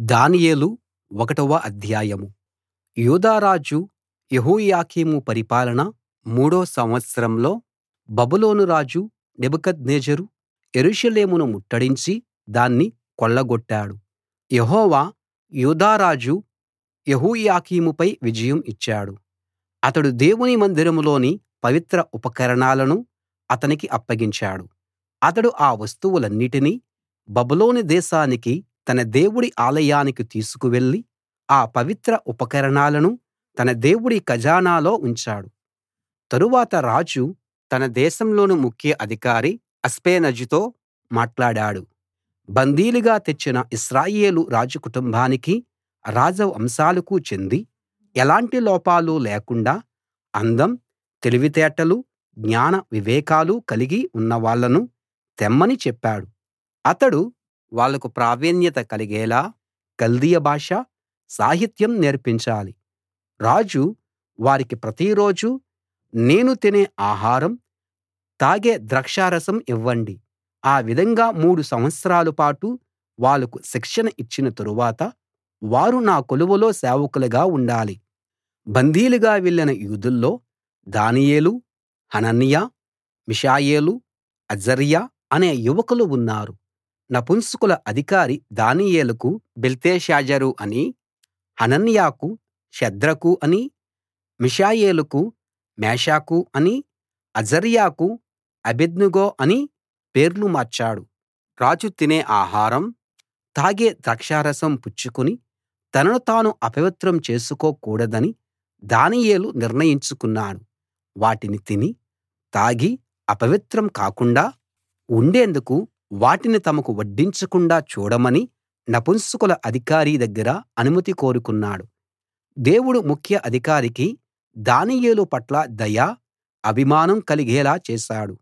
దానియేలు ఒకటవ అధ్యాయం యూదా రాజు యెహోయాకీము పరిపాలన మూడో సంవత్సరంలో బబులోను రాజు నెబుకద్నెజరు యెరూషలేమును ముట్టడించి దాన్ని కొల్లగొట్టాడు యెహోవా యూదా రాజు యెహోయాకీముపై విజయం ఇచ్చాడు అతడు దేవుని మందిరంలోని పవిత్ర ఉపకరణాలను అతనికి అప్పగించాడు అతడు ఆ వస్తువులన్నిటినీ బబులోను దేశానికి తన దేవుడి ఆలయానికి తీసుకువెళ్ళి ఆ పవిత్ర ఉపకరణాలను తన దేవుడి ఖజానాలో ఉంచాడు తరువాత రాజు తన దేశంలోని ముఖ్య అధికారి అష్పెనజుతో మాట్లాడాడు బందీలుగా తెచ్చిన ఇశ్రాయేలు రాజకుటుంబానికీ రాజవంశాలకు చెంది ఎలాంటి లోపాలు లేకుండా అందం తెలివితేటలు జ్ఞాన వివేకాలు కలిగి ఉన్నవాళ్ళను తెమ్మని చెప్పాడు అతడు వాళ్లకు ప్రావీణ్యత కలిగేలా కల్దీయ భాష సాహిత్యం నేర్పించాలి రాజు వారికి ప్రతిరోజూ నేను తినే ఆహారం తాగే ద్రాక్షారసం ఇవ్వండి ఆ విధంగా మూడు సంవత్సరాల పాటు వాళ్లకు శిక్షణ ఇచ్చిన తరువాత వారు నా కొలువులో సేవకులుగా ఉండాలి బందీలుగా వెళ్ళిన యూదుల్లో దానియేలు హనన్యా మిషాయేలు అజర్యా అనే యువకులు ఉన్నారు నపుంసకుల అధికారి దానియేలుకు బెల్తెషాజరు అనీ హనన్యాకు షద్రకు అనీ మిషాయేలుకు మేషాకు అనీ అజర్యాకు అబేద్నెగో అనీ పేర్లు మార్చాడు రాజు తినే ఆహారం తాగే ద్రాక్షారసం పుచ్చుకుని తనను తాను అపవిత్రం చేసుకోకూడదని దానియేలు నిర్ణయించుకున్నాడు వాటిని తిని తాగి అపవిత్రం కాకుండా ఉండేందుకు వాటిని తమకు వడ్డించకుండా చూడమని నపుంసకుల అధికారి దగ్గర అనుమతి కోరుకున్నాడు దేవుడు ముఖ్య అధికారికి దానియేలు పట్ల దయ అభిమానం కలిగేలా చేశాడు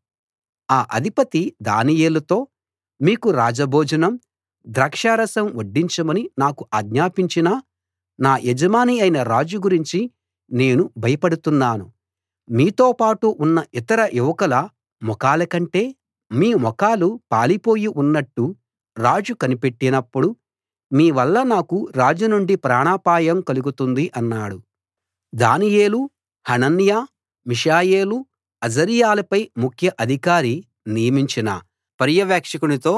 ఆ అధిపతి దానియేలుతో మీకు రాజభోజనం ద్రాక్షారసం వడ్డించమని నాకు ఆజ్ఞాపించిన నా యజమాని అయిన రాజు గురించి నేను భయపడుతున్నాను మీతో పాటు ఉన్న ఇతర యువకుల ముఖాల కంటే మీ ముఖాలు పాలిపోయి ఉన్నట్టు రాజు కనిపెట్టినప్పుడు మీ వల్ల నాకు రాజు నుండి ప్రాణాపాయం కలుగుతుంది అన్నాడు దానియేలు హనన్యా మిషాయేలు అజర్యాలపై ముఖ్య అధికారి నియమించిన పర్యవేక్షకునితో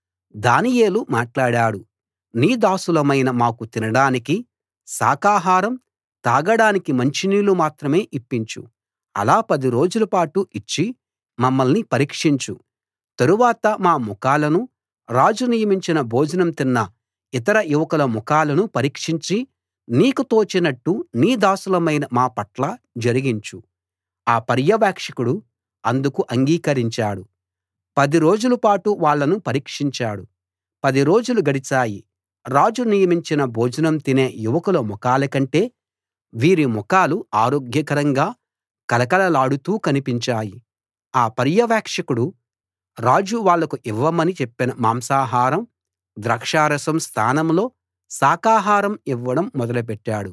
దానియేలు మాట్లాడాడు నీ దాసులమైన మాకు తినడానికి శాకాహారం తాగడానికి మంచినీళ్ళు మాత్రమే ఇప్పించు అలా పది రోజుల పాటు ఇచ్చి మమ్మల్ని పరీక్షించు తరువాత మా ముఖాలను రాజు నియమించిన భోజనం తిన్న ఇతర యువకుల ముఖాలను పరీక్షించి నీకు తోచినట్టు నీ దాసులమైన మా పట్ల జరిగించు ఆ పర్యవేక్షకుడు అందుకు అంగీకరించాడు పది రోజుల పాటు వాళ్ళను పరీక్షించాడు పది రోజులు గడిచాయి రాజు నియమించిన భోజనం తినే యువకుల ముఖాల కంటే వీరి ముఖాలు ఆరోగ్యకరంగా కళకళలాడుతూ కనిపించాయి ఆ పర్యవేక్షకుడు రాజు వాళ్లకు ఇవ్వమని చెప్పిన మాంసాహారం ద్రాక్షారసం స్థానంలో శాకాహారం ఇవ్వడం మొదలుపెట్టాడు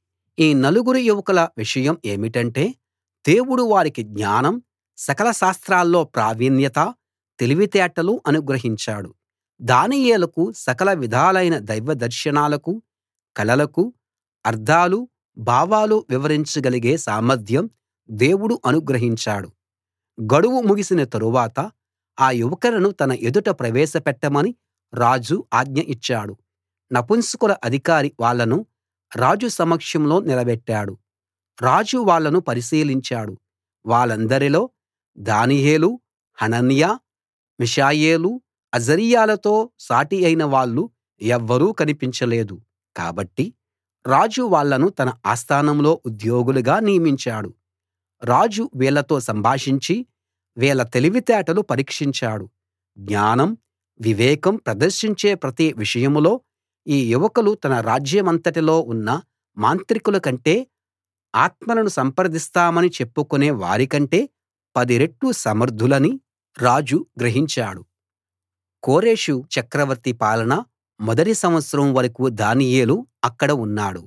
ఈ నలుగురు యువకుల విషయం ఏమిటంటే దేవుడు వారికి జ్ఞానం సకల శాస్త్రాల్లో ప్రావీణ్యత తెలివితేటలు అనుగ్రహించాడు దానియేలుకు సకల విధాలైన దైవ దర్శనాలకు కలలకు అర్థాలు భావాలు వివరించగలిగే సామర్థ్యం దేవుడు అనుగ్రహించాడు గడువు ముగిసిన తరువాత ఆ యువకులను తన ఎదుట ప్రవేశపెట్టమని రాజు ఆజ్ఞ ఇచ్చాడు నపుంసకుల అధికారి వాళ్ళను రాజు సమక్షంలో నిలబెట్టాడు రాజు వాళ్ళను పరిశీలించాడు వాళ్ళందరిలో దానియేలు హనన్యా మిషాయేలు అజర్యాలతో సాటి అయిన వాళ్ళు ఎవ్వరూ కనిపించలేదు కాబట్టి రాజు వాళ్ళను తన ఆస్థానంలో ఉద్యోగులుగా నియమించాడు రాజు వీళ్ళతో సంభాషించి వీళ్ళ తెలివితేటలు పరీక్షించాడు జ్ఞానం వివేకం ప్రదర్శించే ప్రతి విషయంలో ఈ యువకులు తన రాజ్యమంతటిలో ఉన్న మాంత్రికుల కంటే ఆత్మలను సంప్రదిస్తామని చెప్పుకునే వారికంటే పది రెట్లు సమర్థులని రాజు గ్రహించాడు కోరెషు చక్రవర్తి పాలన మొదటి సంవత్సరం వరకు దానియేలు అక్కడ ఉన్నాడు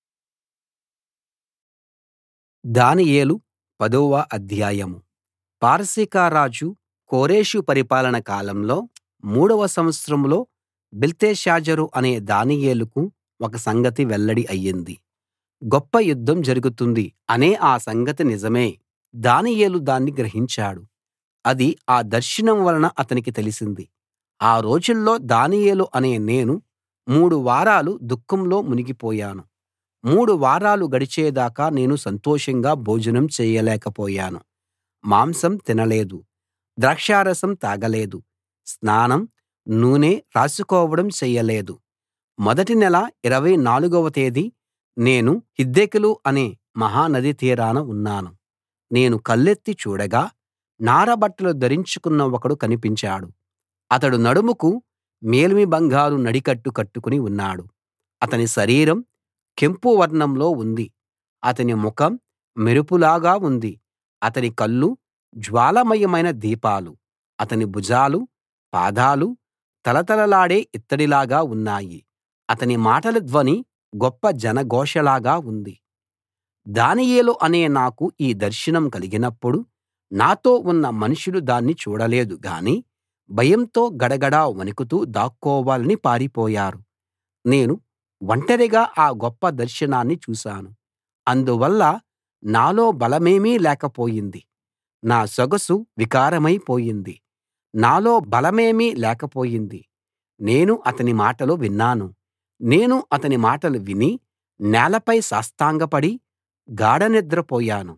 దానియేలు పదవ అధ్యాయం పారసీక రాజు కోరెషు పరిపాలన కాలంలో మూడవ సంవత్సరంలో బెల్తెషాజరు అనే దానియేలుకు ఒక సంగతి వెల్లడి అయ్యింది గొప్ప యుద్ధం జరుగుతుంది అనే ఆ సంగతి నిజమే దానియేలు దాన్ని గ్రహించాడు అది ఆ దర్శనం వలన అతనికి తెలిసింది ఆ రోజుల్లో దానియేలు అనే నేను మూడు వారాలు దుఃఖంలో మునిగిపోయాను మూడు వారాలు గడిచేదాకా నేను సంతోషంగా భోజనం చేయలేకపోయాను మాంసం తినలేదు ద్రాక్షారసం తాగలేదు స్నానం నూనె రాసుకోవడం చెయ్యలేదు మొదటి నెల 24వ తేదీ నేను హిద్దెకెలు అనే మహానది తీరాన ఉన్నాను నేను కళ్ళెత్తి చూడగా నార బట్టలు ధరించుకున్న ఒకడు కనిపించాడు అతడు నడుముకు మేలిమి బంగారు నడికట్టు కట్టుకుని ఉన్నాడు అతని శరీరం కెంపు వర్ణంలో ఉంది అతని ముఖం మెరుపులాగా ఉంది అతని కళ్ళు జ్వాలామయమైన దీపాలు అతని భుజాలు పాదాలు తళతళలాడే ఇత్తడిలాగా ఉన్నాయి అతని మాటల ధ్వని గొప్ప జనఘోషలాగా ఉంది దానియేలు అనే నాకు ఈ దర్శనం కలిగినప్పుడు నాతో ఉన్న మనుషులు దాన్ని చూడలేదు గాని భయంతో గడగడా వణుకుతూ దాక్కోవాలని పారిపోయారు నేను ఒంటరిగా ఆ గొప్ప దర్శనాన్ని చూశాను అందువల్ల నాలో బలమేమీ లేకపోయింది నా సొగసు వికారమై పోయింది నాలో బలమేమీ లేకపోయింది నేను అతని మాటలు విన్నాను నేను అతని మాటలు విని నేలపై సాష్టాంగపడి గాఢ నిద్రపోయాను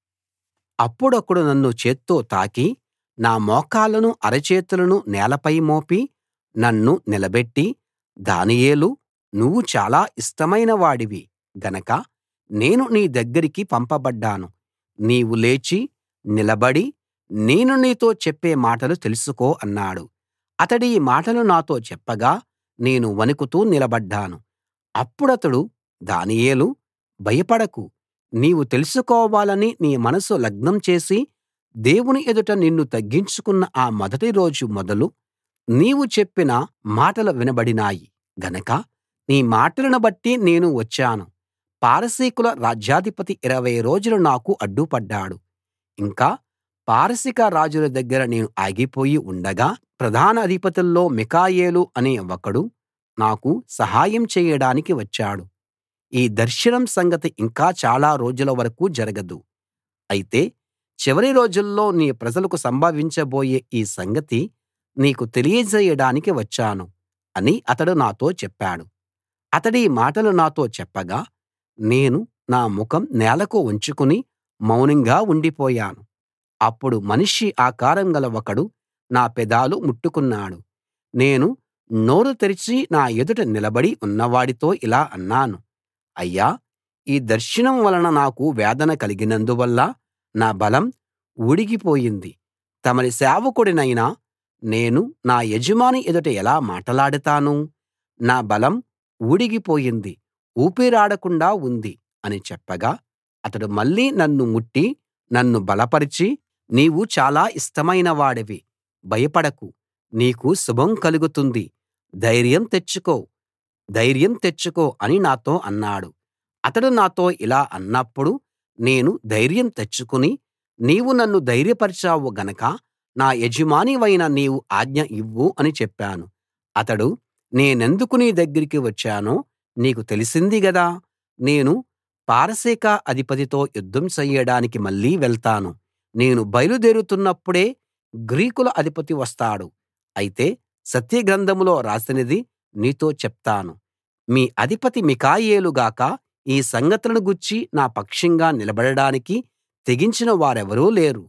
అప్పుడొకడు నన్ను చేత్తో తాకి నా మోకాళ్ళను అరచేతులను నేలపై మోపి నన్ను నిలబెట్టి దానియేలూ నువ్వు చాలా ఇష్టమైన వాడివి గనక నేను నీ దగ్గరికి పంపబడ్డాను నీవు లేచి నిలబడి నేను నీతో చెప్పే మాటలు తెలుసుకో అన్నాడు అతడీ మాటలు నాతో చెప్పగా నేను వణుకుతూ నిలబడ్డాను అప్పుడతడు దానియేలూ భయపడకు నీవు తెలుసుకోవాలని నీ మనసు లగ్నం చేసి దేవుని ఎదుట నిన్ను తగ్గించుకున్న ఆ మొదటి రోజు మొదలు నీవు చెప్పిన మాటలు వినబడినాయి గనక నీ మాటలను బట్టి నేను వచ్చాను పారసీకుల రాజ్యాధిపతి 20 రోజులు నాకు అడ్డుపడ్డాడు ఇంకా పారసిక రాజుల దగ్గర నేను ఆగిపోయి ఉండగా ప్రధాన అధిపతుల్లో మిఖాయేలు అనే ఒకడు నాకు సహాయం చేయడానికి వచ్చాడు ఈ దర్శనం సంగతి ఇంకా చాలా రోజుల వరకూ జరగదు అయితే చివరి రోజుల్లో నీ ప్రజలకు సంభవించబోయే ఈ సంగతి నీకు తెలియజేయడానికి వచ్చాను అని అతడు నాతో చెప్పాడు అతడీ మాటలు నాతో చెప్పగా నేను నా ముఖం నేలకు వంచుకుని మౌనంగా ఉండిపోయాను అప్పుడు మనిషి ఆకారం గల ఒకడు నా పెదాలు ముట్టుకున్నాడు నేను నోరు తెరిచి నా ఎదుట నిలబడి ఉన్నవాడితో ఇలా అన్నాను అయ్యా ఈ దర్శనం వలన నాకు వేదన కలిగినందువల్ల నా బలం ఊడిగిపోయింది తమరి సేవకుడినైన నేను నా యజమాని ఎదుట ఎలా మాటలాడతాను నా బలం ఊడిగిపోయింది ఊపిరాడకుండా ఉంది అని చెప్పగా అతడు మళ్ళీ నన్ను ముట్టి నన్ను బలపరిచి నీవు చాలా ఇష్టమైన వాడివి భయపడకు నీకు శుభం కలుగుతుంది ధైర్యం తెచ్చుకో ధైర్యం తెచ్చుకో అని నాతో అన్నాడు అతడు నాతో ఇలా అన్నప్పుడు నేను ధైర్యం తెచ్చుకుని నీవు నన్ను ధైర్యపరిచావు గనక నా యజమానివైన నీవు ఆజ్ఞ ఇవ్వు అని చెప్పాను అతడు నేనెందుకు నీ దగ్గరికి వచ్చానో నీకు తెలిసింది గదా నేను పారసీక అధిపతితో యుద్ధం చెయ్యడానికి మళ్ళీ వెళ్తాను నేను బయలుదేరుతున్నప్పుడే గ్రీకుల అధిపతి వస్తాడు అయితే సత్యగ్రంథంలో రాసినది నీతో చెప్తాను మీ అధిపతి మిఖాయేలు గాక ఈ సంగతులను గూర్చి నా పక్షంగా నిలబడడానికి తెగించిన వారెవరూ లేరు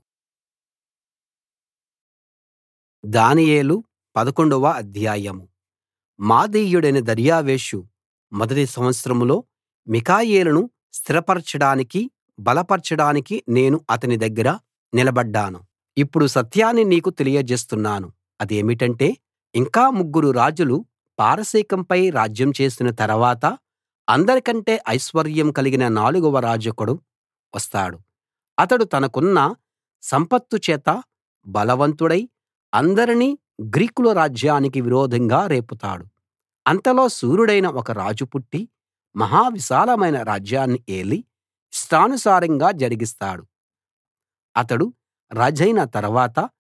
దానియేలు పదకొండవ అధ్యాయం మాదీయుడైన దర్యావేషు మొదటి సంవత్సరంలో మిఖాయేలును స్థిరపరచడానికి బలపరచడానికి నేను అతని దగ్గర నిలబడ్డాను ఇప్పుడు సత్యాన్ని నీకు తెలియజేస్తున్నాను అదేమిటంటే ఇంకా ముగ్గురు రాజులు పారసీకంపై రాజ్యం చేసిన తర్వాత అందరికంటే ఐశ్వర్యం కలిగిన నాలుగవ రాజొకడు వస్తాడు అతడు తనకున్న సంపత్తు చేత బలవంతుడై అందరినీ గ్రీకుల రాజ్యానికి విరోధంగా రేపుతాడు అంతలో శూరుడైన ఒక రాజు పుట్టి మహా విశాలమైన రాజ్యాన్ని ఏలి ఇష్టానుసారంగా జరిగిస్తాడు అతడు రాజైన తర్వాత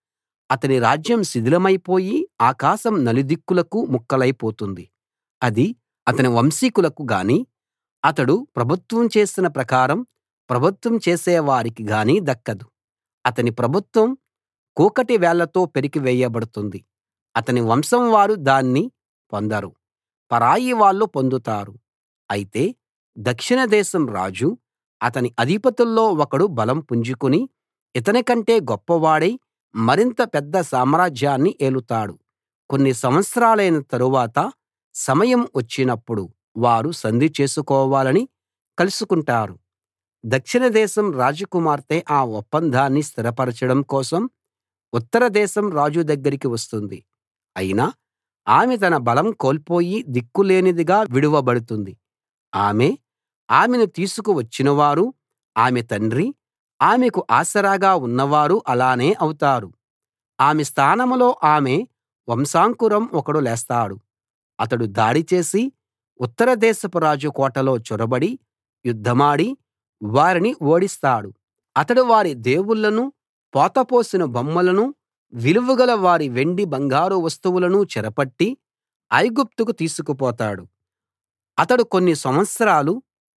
అతని రాజ్యం శిథిలమైపోయి ఆకాశం నలుదిక్కులకు ముక్కలైపోతుంది అది అతని వంశీకులకు గానీ అతడు ప్రభుత్వం చేసిన ప్రకారం ప్రభుత్వం చేసేవారికి గానీ దక్కదు అతని ప్రభుత్వం కూకటి వేళ్ళతో పెరికివేయబడుతుంది అతని వంశం వారు దాన్ని పొందరు పరాయి వాళ్ళు పొందుతారు అయితే దక్షిణ దేశం రాజు అతని అధిపతుల్లో ఒకడు బలం పుంజుకుని ఇతని కంటే గొప్పవాడై మరింత పెద్ద సామ్రాజ్యాన్ని ఏలుతాడు కొన్ని సంవత్సరాలైన తరువాత సమయం వచ్చినప్పుడు వారు సంధి చేసుకోవాలని కలుసుకుంటారు దక్షిణ దేశం రాజకుమార్తె ఆ ఒప్పందాన్ని స్థిరపరచడం కోసం ఉత్తర దేశం రాజు దగ్గరికి వస్తుంది అయినా ఆమె తన బలం కోల్పోయి దిక్కులేనిదిగా విడువబడుతుంది ఆమె ఆమెను తీసుకు వచ్చినవారు ఆమె తండ్రి ఆమెకు ఆసరాగా ఉన్నవారు అలానే అవుతారు ఆమె స్థానంలో ఆమె వంశాంకురం ఒకడు లేస్తాడు అతడు దాడి చేసి ఉత్తర దేశపు రాజు కోటలో చొరబడి యుద్ధమాడి వారిని ఓడిస్తాడు అతడు వారి దేవుళ్ళను పోతపోసిన బొమ్మలను విలువగల వారి వెండి బంగారు వస్తువులను చెరపట్టి ఐగుప్తుకు తీసుకుపోతాడు అతడు కొన్ని సంవత్సరాలు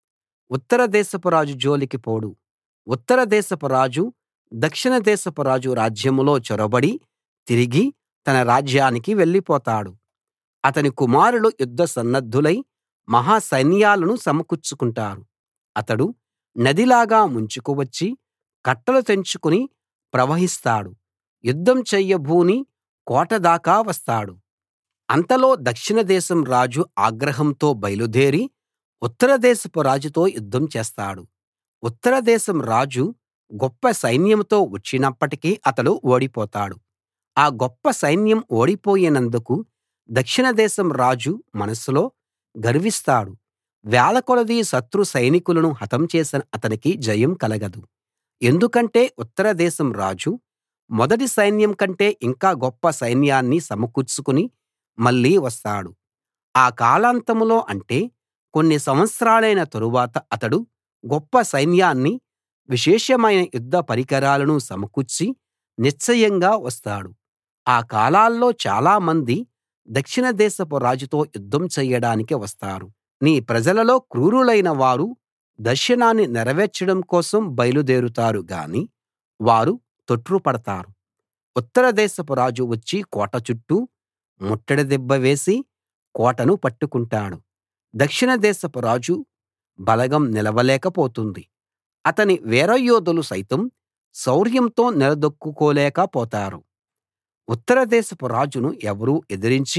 ఉత్తర దేశపు రాజు జోలికి పోడు ఉత్తర దేశపు రాజు దక్షిణ దేశపు రాజు రాజ్యంలో చొరబడి తిరిగి తన రాజ్యానికి వెళ్ళిపోతాడు అతని కుమారులు యుద్ధ సన్నద్ధులై మహా సైన్యాలను సమకూర్చుకుంటారు అతడు నదిలాగా ముంచుకు వచ్చి కట్టలు తెంచుకుని ప్రవహిస్తాడు యుద్ధం చెయ్యబూని కోట దాకా వస్తాడు అంతలో దక్షిణ దేశం రాజు ఆగ్రహంతో బయలుదేరి ఉత్తర దేశపు రాజుతో యుద్ధం చేస్తాడు ఉత్తర దేశం రాజు గొప్ప సైన్యంతో వచ్చినప్పటికీ అతడు ఓడిపోతాడు ఆ గొప్ప సైన్యం ఓడిపోయినందుకు దక్షిణ దేశం రాజు మనసులో గర్విస్తాడు వేలకొలది శత్రు సైనికులను హతం చేసిన అతనికి జయం కలగదు ఎందుకంటే ఉత్తర దేశం రాజు మొదటి సైన్యం కంటే ఇంకా గొప్ప సైన్యాన్ని సమకూర్చుకుని మళ్ళీ వస్తాడు ఆ కాలాంతంలో అంటే కొన్ని సంవత్సరాలైన తరువాత అతడు గొప్ప సైన్యాన్ని విశేషమైన యుద్ధ పరికరాలను సమకూర్చి నిశ్చయంగా వస్తాడు ఆ కాలాల్లో చాలామంది దక్షిణ దేశపు రాజుతో యుద్ధం చెయ్యడానికి వస్తారు నీ ప్రజలలో క్రూరులైన వారు దర్శనాన్ని నెరవేర్చడం కోసం బయలుదేరుతారు గాని వారు తొట్రుపడతారు ఉత్తర దేశపు రాజు వచ్చి కోట చుట్టూ ముట్టడి దిబ్బ వేసి కోటను పట్టుకుంటాడు దక్షిణ దేశపు రాజు బలగం నిలవలేకపోతుంది అతని వీరయోధులు సైతం శౌర్యంతో నిలదొక్కుకోలేక పోతారు ఉత్తర దేశపు రాజును ఎవరూ ఎదిరించి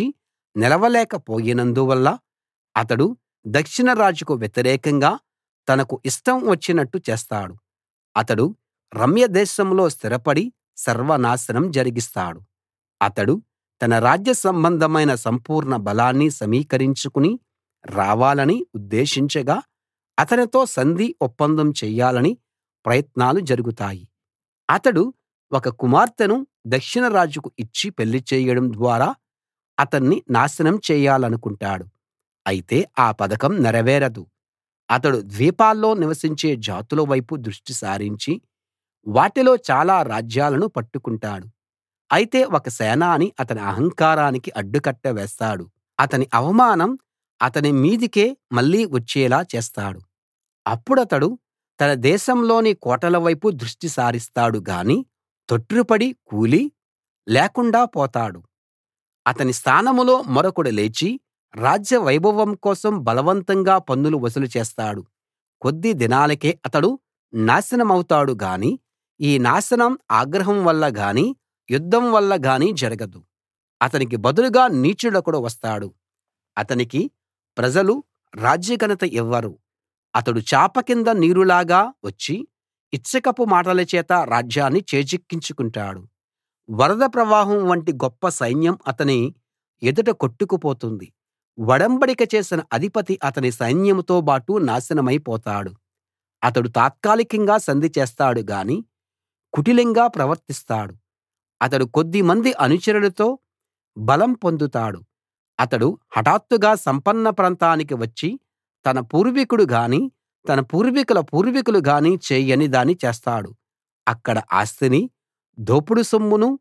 నిలవలేకపోయినందువల్ల అతడు దక్షిణ రాజుకు వ్యతిరేకంగా తనకు ఇష్టం వచ్చినట్టు చేస్తాడు అతడు రమ్య దేశంలో స్థిరపడి సర్వనాశనం జరిగిస్తాడు అతడు తన రాజ్య సంబంధమైన సంపూర్ణ బలాన్ని సమీకరించుకుని రావాలని ఉద్దేశించగా అతనితో సంధి ఒప్పందం చెయ్యాలని ప్రయత్నాలు జరుగుతాయి అతడు ఒక కుమార్తెను దక్షిణ రాజుకు ఇచ్చి పెళ్లి చేయడం ద్వారా అతన్ని నాశనం చేయాలనుకుంటాడు అయితే ఆ పథకం నెరవేరదు అతడు ద్వీపాల్లో నివసించే జాతుల వైపు దృష్టి సారించి వాటిలో చాలా రాజ్యాలను పట్టుకుంటాడు అయితే ఒక సేనాని అతని అహంకారానికి అడ్డుకట్ట వేస్తాడు అతని అవమానం అతని మీదికే మళ్ళీ వచ్చేలా చేస్తాడు అప్పుడతడు తన దేశంలోని కోటల వైపు దృష్టి సారిస్తాడు గాని తొట్రుపడి కూలి లేకుండా పోతాడు అతని స్థానంలో మరొకడు లేచి రాజ్య వైభవం కోసం బలవంతంగా పన్నులు వసూలు చేస్తాడు కొద్ది దినాలకే అతడు నాశనమౌతాడు గాని ఈ నాశనం ఆగ్రహం వల్ల గానీ యుద్ధం వల్ల గానీ జరగదు అతనికి బదులుగా నీచుడొకడు వస్తాడు అతనికి ప్రజలు రాజ్యఘనత ఇవ్వరు అతడు చాప కింద నీరులాగా వచ్చి ఇచ్చకపు మాటల చేత రాజ్యాన్ని చేజిక్కించుకుంటాడు వరద ప్రవాహం వంటి గొప్ప సైన్యం అతని ఎదుట కొట్టుకుపోతుంది ఒడంబడిక చేసిన అధిపతి అతని సైన్యంతో బాటు నాశనమైపోతాడు అతడు తాత్కాలికంగా సంధి చేస్తాడు గాని కుటిలంగా ప్రవర్తిస్తాడు అతడు కొద్దిమంది అనుచరులతో బలం పొందుతాడు అతడు హఠాత్తుగా సంపన్న ప్రాంతానికి వచ్చి తన పూర్వీకుడు గాని తన పూర్వీకుల పూర్వీకులు గాని చేయని దాన్ని చేస్తాడు అక్కడ ఆస్తిని దోపుడు సొమ్మును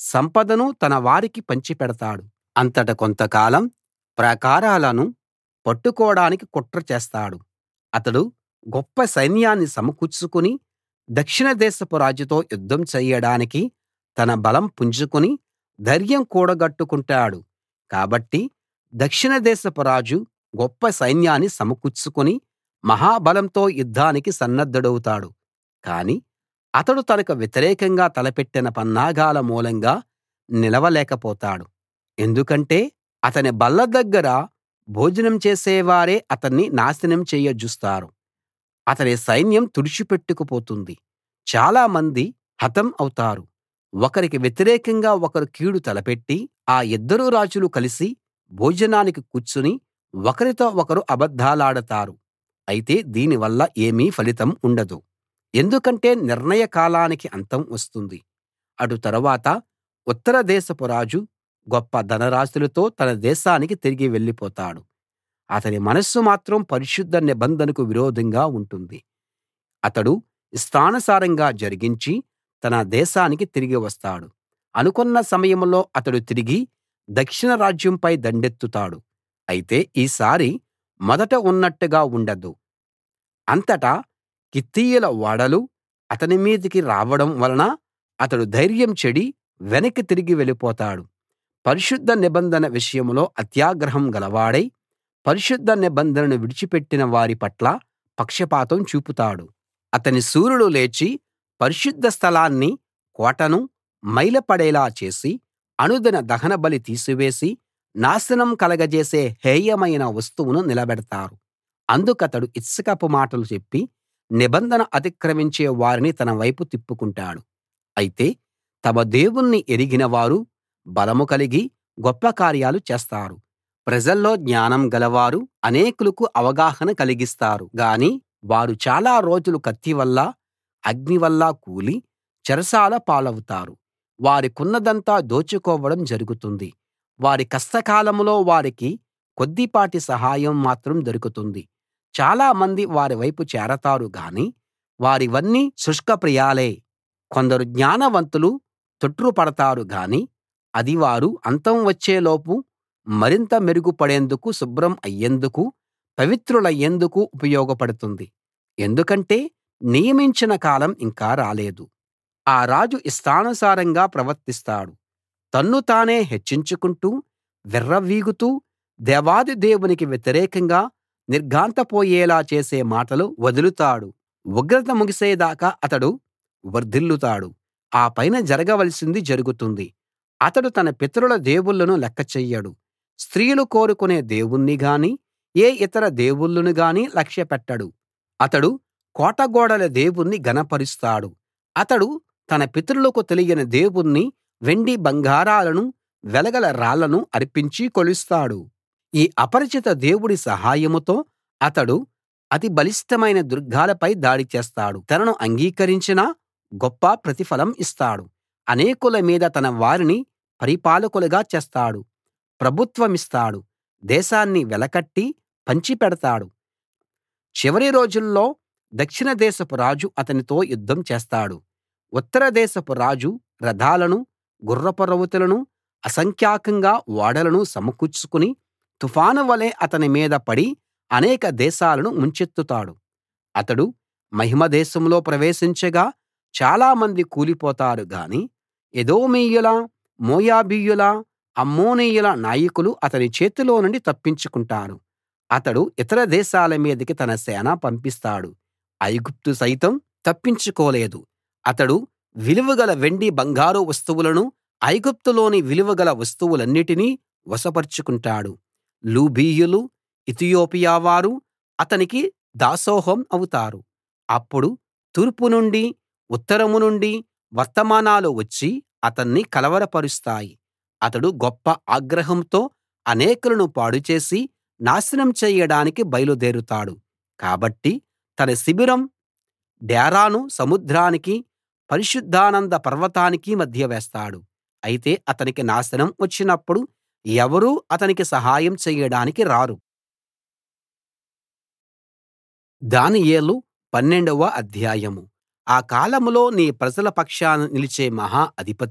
సంపదను తన వారికి పంచిపెడతాడు అంతట కొంతకాలం ప్రాకారాలను పట్టుకోడానికి కుట్ర చేస్తాడు అతడు గొప్ప సైన్యాన్ని సమకూర్చుకుని దక్షిణ దేశపు రాజుతో యుద్ధం చెయ్యడానికి తన బలం పుంజుకుని ధైర్యం కూడగట్టుకుంటాడు కాబట్టి దక్షిణ దేశపు రాజు గొప్ప సైన్యాన్ని సమకూర్చుకుని మహాబలంతో యుద్ధానికి సన్నద్ధుడవుతాడు కాని అతడు తనకు వ్యతిరేకంగా తలపెట్టిన పన్నాగాల మూలంగా నిలవలేకపోతాడు ఎందుకంటే అతని బల్ల దగ్గర భోజనం చేసేవారే అతన్ని నాశనం చెయ్యజూస్తారు అతని సైన్యం తుడిచిపెట్టుకుపోతుంది చాలా మంది హతం అవుతారు ఒకరికి వ్యతిరేకంగా ఒకరు కీడు తలపెట్టి ఆ ఇద్దరు రాజులు కలిసి భోజనానికి కూర్చుని ఒకరితో ఒకరు అబద్ధాలాడతారు అయితే దీనివల్ల ఏమీ ఫలితం ఉండదు ఎందుకంటే నిర్ణయ కాలానికి అంతం వస్తుంది అటు తరువాత ఉత్తర దేశపు రాజు గొప్ప ధనరాశులతో తన దేశానికి తిరిగి వెళ్ళిపోతాడు అతని మనస్సు మాత్రం పరిశుద్ధ నిబంధనకు విరోధంగా ఉంటుంది అతడు ఇష్టానుసారంగా జరిగించి తన దేశానికి తిరిగి వస్తాడు అనుకున్న సమయంలో అతడు తిరిగి దక్షిణ రాజ్యంపై దండెత్తుతాడు అయితే ఈసారి మొదట ఉన్నట్టుగా ఉండదు అంతటా కిత్తీయుల ఓడలు అతని మీదికి రావడం వలన అతడు ధైర్యం చెడి వెనక్కి తిరిగి వెళ్ళిపోతాడు పరిశుద్ధ నిబంధన విషయంలో అత్యాగ్రహం గలవాడై పరిశుద్ధ నిబంధనను విడిచిపెట్టిన వారి పట్ల పక్షపాతం చూపుతాడు అతని శూరులు లేచి పరిశుద్ధ స్థలాన్ని కోటను మైలపడేలా చేసి అనుదిన దహనబలి తీసివేసి నాశనం కలగజేసే హేయమైన వస్తువును నిలబెడతారు అందుకతడు ఇచ్చకపు మాటలు చెప్పి నిబంధన అతిక్రమించే వారిని తన వైపు తిప్పుకుంటాడు అయితే తమ దేవుణ్ణి ఎరిగిన వారు బలం కలిగి గొప్ప కార్యాలు చేస్తారు ప్రజల్లో జ్ఞానం గలవారు అనేకులకు అవగాహన కలిగిస్తారు గాని వారు చాలా రోజులు కత్తి వల్ల అగ్ని వల్ల కూలి చెరసాల పాలవుతారు వారికున్నదంతా దోచుకోవడం జరుగుతుంది వారి కష్టకాలంలో వారికి కొద్దిపాటి సహాయం మాత్రం దొరుకుతుంది చాలా మంది వారి వైపు చేరతారు గాని వారివన్నీ శుష్కప్రియాలే కొందరు జ్ఞానవంతులు తొట్రుపడతారు గాని అది వారు అంతం వచ్చేలోపు మరింత మెరుగుపడేందుకు శుభ్రం అయ్యేందుకు పవిత్రులయ్యేందుకు ఉపయోగపడుతుంది ఎందుకంటే నియమించిన కాలం ఇంకా రాలేదు ఆ రాజు ఇష్టానుసారంగా ప్రవర్తిస్తాడు తన్ను తానే హెచ్చించుకుంటూ విర్రవీగుతూ దేవాది దేవునికి వ్యతిరేకంగా నిర్ఘాంతపోయేలా చేసే మాటలు వదులుతాడు ఉగ్రత ముగిసేదాకా అతడు వర్ధిల్లుతాడు ఆ పైన జరగవలసింది జరుగుతుంది అతడు తన పితరుల దేవుళ్ళను లెక్క చెయ్యడు స్త్రీలు కోరుకునే దేవుణ్ణి గాని ఏ ఇతర దేవుళ్ళను గాని లక్ష్యపెట్టడు అతడు కోటగోడల దేవుణ్ణి ఘనపరుస్తాడు అతడు తన పితరులకు తెలియని దేవుణ్ణి వెండి బంగారాలను వెలగల రాళ్లను అర్పించి కొలుస్తాడు ఈ అపరిచిత దేవుడి సహాయంతో అతడు అతి బలిష్టమైన దుర్గాలపై దాడి చేస్తాడు తనను అంగీకరించిన గొప్ప ప్రతిఫలం ఇస్తాడు అనేకుల మీద తన వారిని పరిపాలకులుగా చేస్తాడు ప్రభుత్వమిస్తాడు దేశాన్ని వెలకట్టి పంచిపెడతాడు చివరి రోజుల్లో దక్షిణ దేశపు రాజు అతనితో యుద్ధం చేస్తాడు ఉత్తర దేశపు రాజు రథాలను గుర్రపు రౌతులను అసంఖ్యాకంగా ఓడలను సమకూర్చుకుని తుఫాను వలె అతని మీద పడి అనేక దేశాలను ముంచెత్తుతాడు అతడు మహిమ దేశంలో ప్రవేశించగా చాలామంది కూలిపోతారు గాని ఎదోమీయుల మోయాబీయుల అమ్మోనీయుల నాయకులు అతని చేతిలో నుండి తప్పించుకుంటారు అతడు ఇతర దేశాల మీదికి తన సేన పంపిస్తాడు ఐగుప్తు సైతం తప్పించుకోలేదు అతడు విలువగల వెండి బంగారు వస్తువులను ఐగుప్తులోని విలువగల వస్తువులన్నిటినీ వశపరుచుకుంటాడు లూబీయులు ఇతియోపియా వారు అతనికి దాసోహం అవుతారు అప్పుడు తూర్పు నుండి ఉత్తరం నుండి వర్తమానాలు వచ్చి అతన్ని కలవరపరుస్తాయి అతడు గొప్ప ఆగ్రహంతో అనేకులను పాడుచేసి నాశనం చెయ్యడానికి బయలుదేరుతాడు కాబట్టి తన శిబిరం డేరాను సముద్రానికి పరిశుద్ధానంద పర్వతానికి మధ్య వేస్తాడు అయితే అతనికి నాశనం వచ్చినప్పుడు ఎవరూ అతనికి సహాయం చెయ్యడానికి రారు దానియేలు పన్నెండవ అధ్యాయం ఆ కాలంలో నీ ప్రజల పక్షాన నిలిచే మహా అధిపతి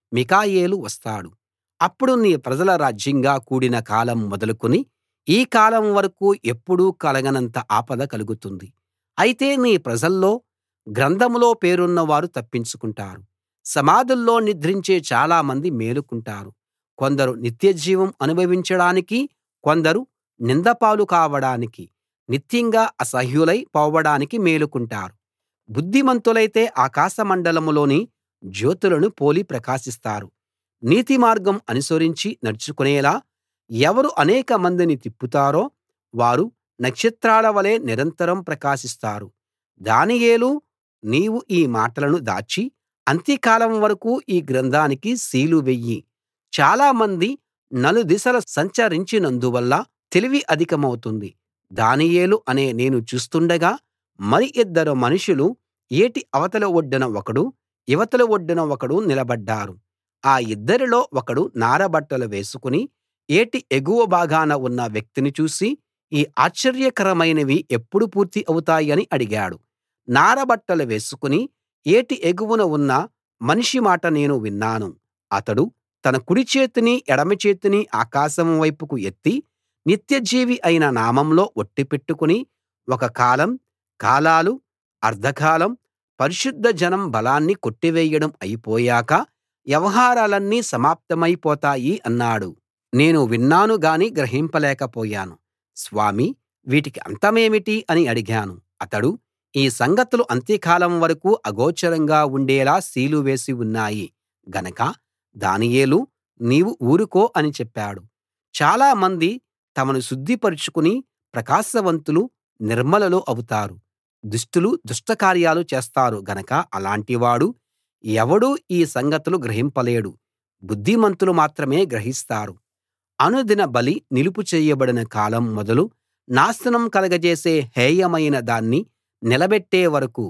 మిఖాయేలు వస్తాడు అప్పుడు నీ ప్రజల రాజ్యంగా కూడిన కాలం మొదలుకుని ఈ కాలం వరకూ ఎప్పుడూ కలగనంత ఆపద కలుగుతుంది అయితే నీ ప్రజల్లో గ్రంథంలో పేరున్న వారు తప్పించుకుంటారు సమాధుల్లో నిద్రించే చాలామంది మేలుకుంటారు కొందరు నిత్యజీవం అనుభవించడానికి కొందరు నిందపాలు కావడానికి నిత్యంగా అసహ్యులై పోవడానికి మేలుకుంటారు బుద్ధిమంతులైతే ఆకాశమండలంలోని జ్యోతులను పోలి ప్రకాశిస్తారు నీతి మార్గం అనుసరించి నడుచుకునేలా ఎవరు అనేక మందిని తిప్పుతారో వారు నక్షత్రాల వలె నిరంతరం ప్రకాశిస్తారు దానియేలూ నీవు ఈ మాటలను దాచి అంత్యకాలం వరకూ ఈ గ్రంథానికి సీలు వెయ్యి చాలామంది నలుదిశల సంచరించినందువల్ల తెలివి అధికమవుతుంది దానియేలు అనే నేను చూస్తుండగా మరి ఇద్దరు మనుషులు ఏటి అవతల ఒడ్డున ఒకడు ఇవతల ఒడ్డున ఒకడు నిలబడ్డారు ఆ ఇద్దరిలో ఒకడు నారబట్టలు వేసుకుని ఏటి ఎగువ భాగాన ఉన్న వ్యక్తిని చూసి ఈ ఆశ్చర్యకరమైనవి ఎప్పుడు పూర్తి అవుతాయని అడిగాడు నారబట్టలు వేసుకుని ఏటి ఎగువన ఉన్న మనిషి మాట నేను విన్నాను అతడు తన కుడి చేతిని ఎడమ చేతిని ఆకాశం వైపుకు ఎత్తి నిత్యజీవి అయిన నామంలో ఒట్టు పెట్టుకుని ఒక కాలం కాలాలు అర్థకాలం పరిశుద్ధ జనం బలాన్ని కొట్టివేయడం అయిపోయాక వ్యవహారాలన్నీ సమాప్తమైపోతాయి అన్నాడు నేను విన్నాను గాని గ్రహింపలేకపోయాను స్వామీ వీటికి అంతమేమిటి అని అడిగాను అతడు ఈ సంగతులు అంత్యకాలం వరకూ అగోచరంగా ఉండేలా సీలు వేసి ఉన్నాయి గనక దానియేలూ నీవు ఊరుకో అని చెప్పాడు చాలామంది తమను శుద్ధిపరచుకుని ప్రకాశవంతులు నిర్మలులు అవుతారు దుష్టులు దుష్టకార్యాలు చేస్తారు గనక అలాంటివాడు ఎవడూ ఈ సంగతులు గ్రహింపలేడు బుద్ధిమంతులు మాత్రమే గ్రహిస్తారు అనుదిన బలి నిలుపు చేయబడిన కాలం మొదలు నాశనం కలగజేసే హేయమైన దాన్ని నిలబెట్టే వరకూ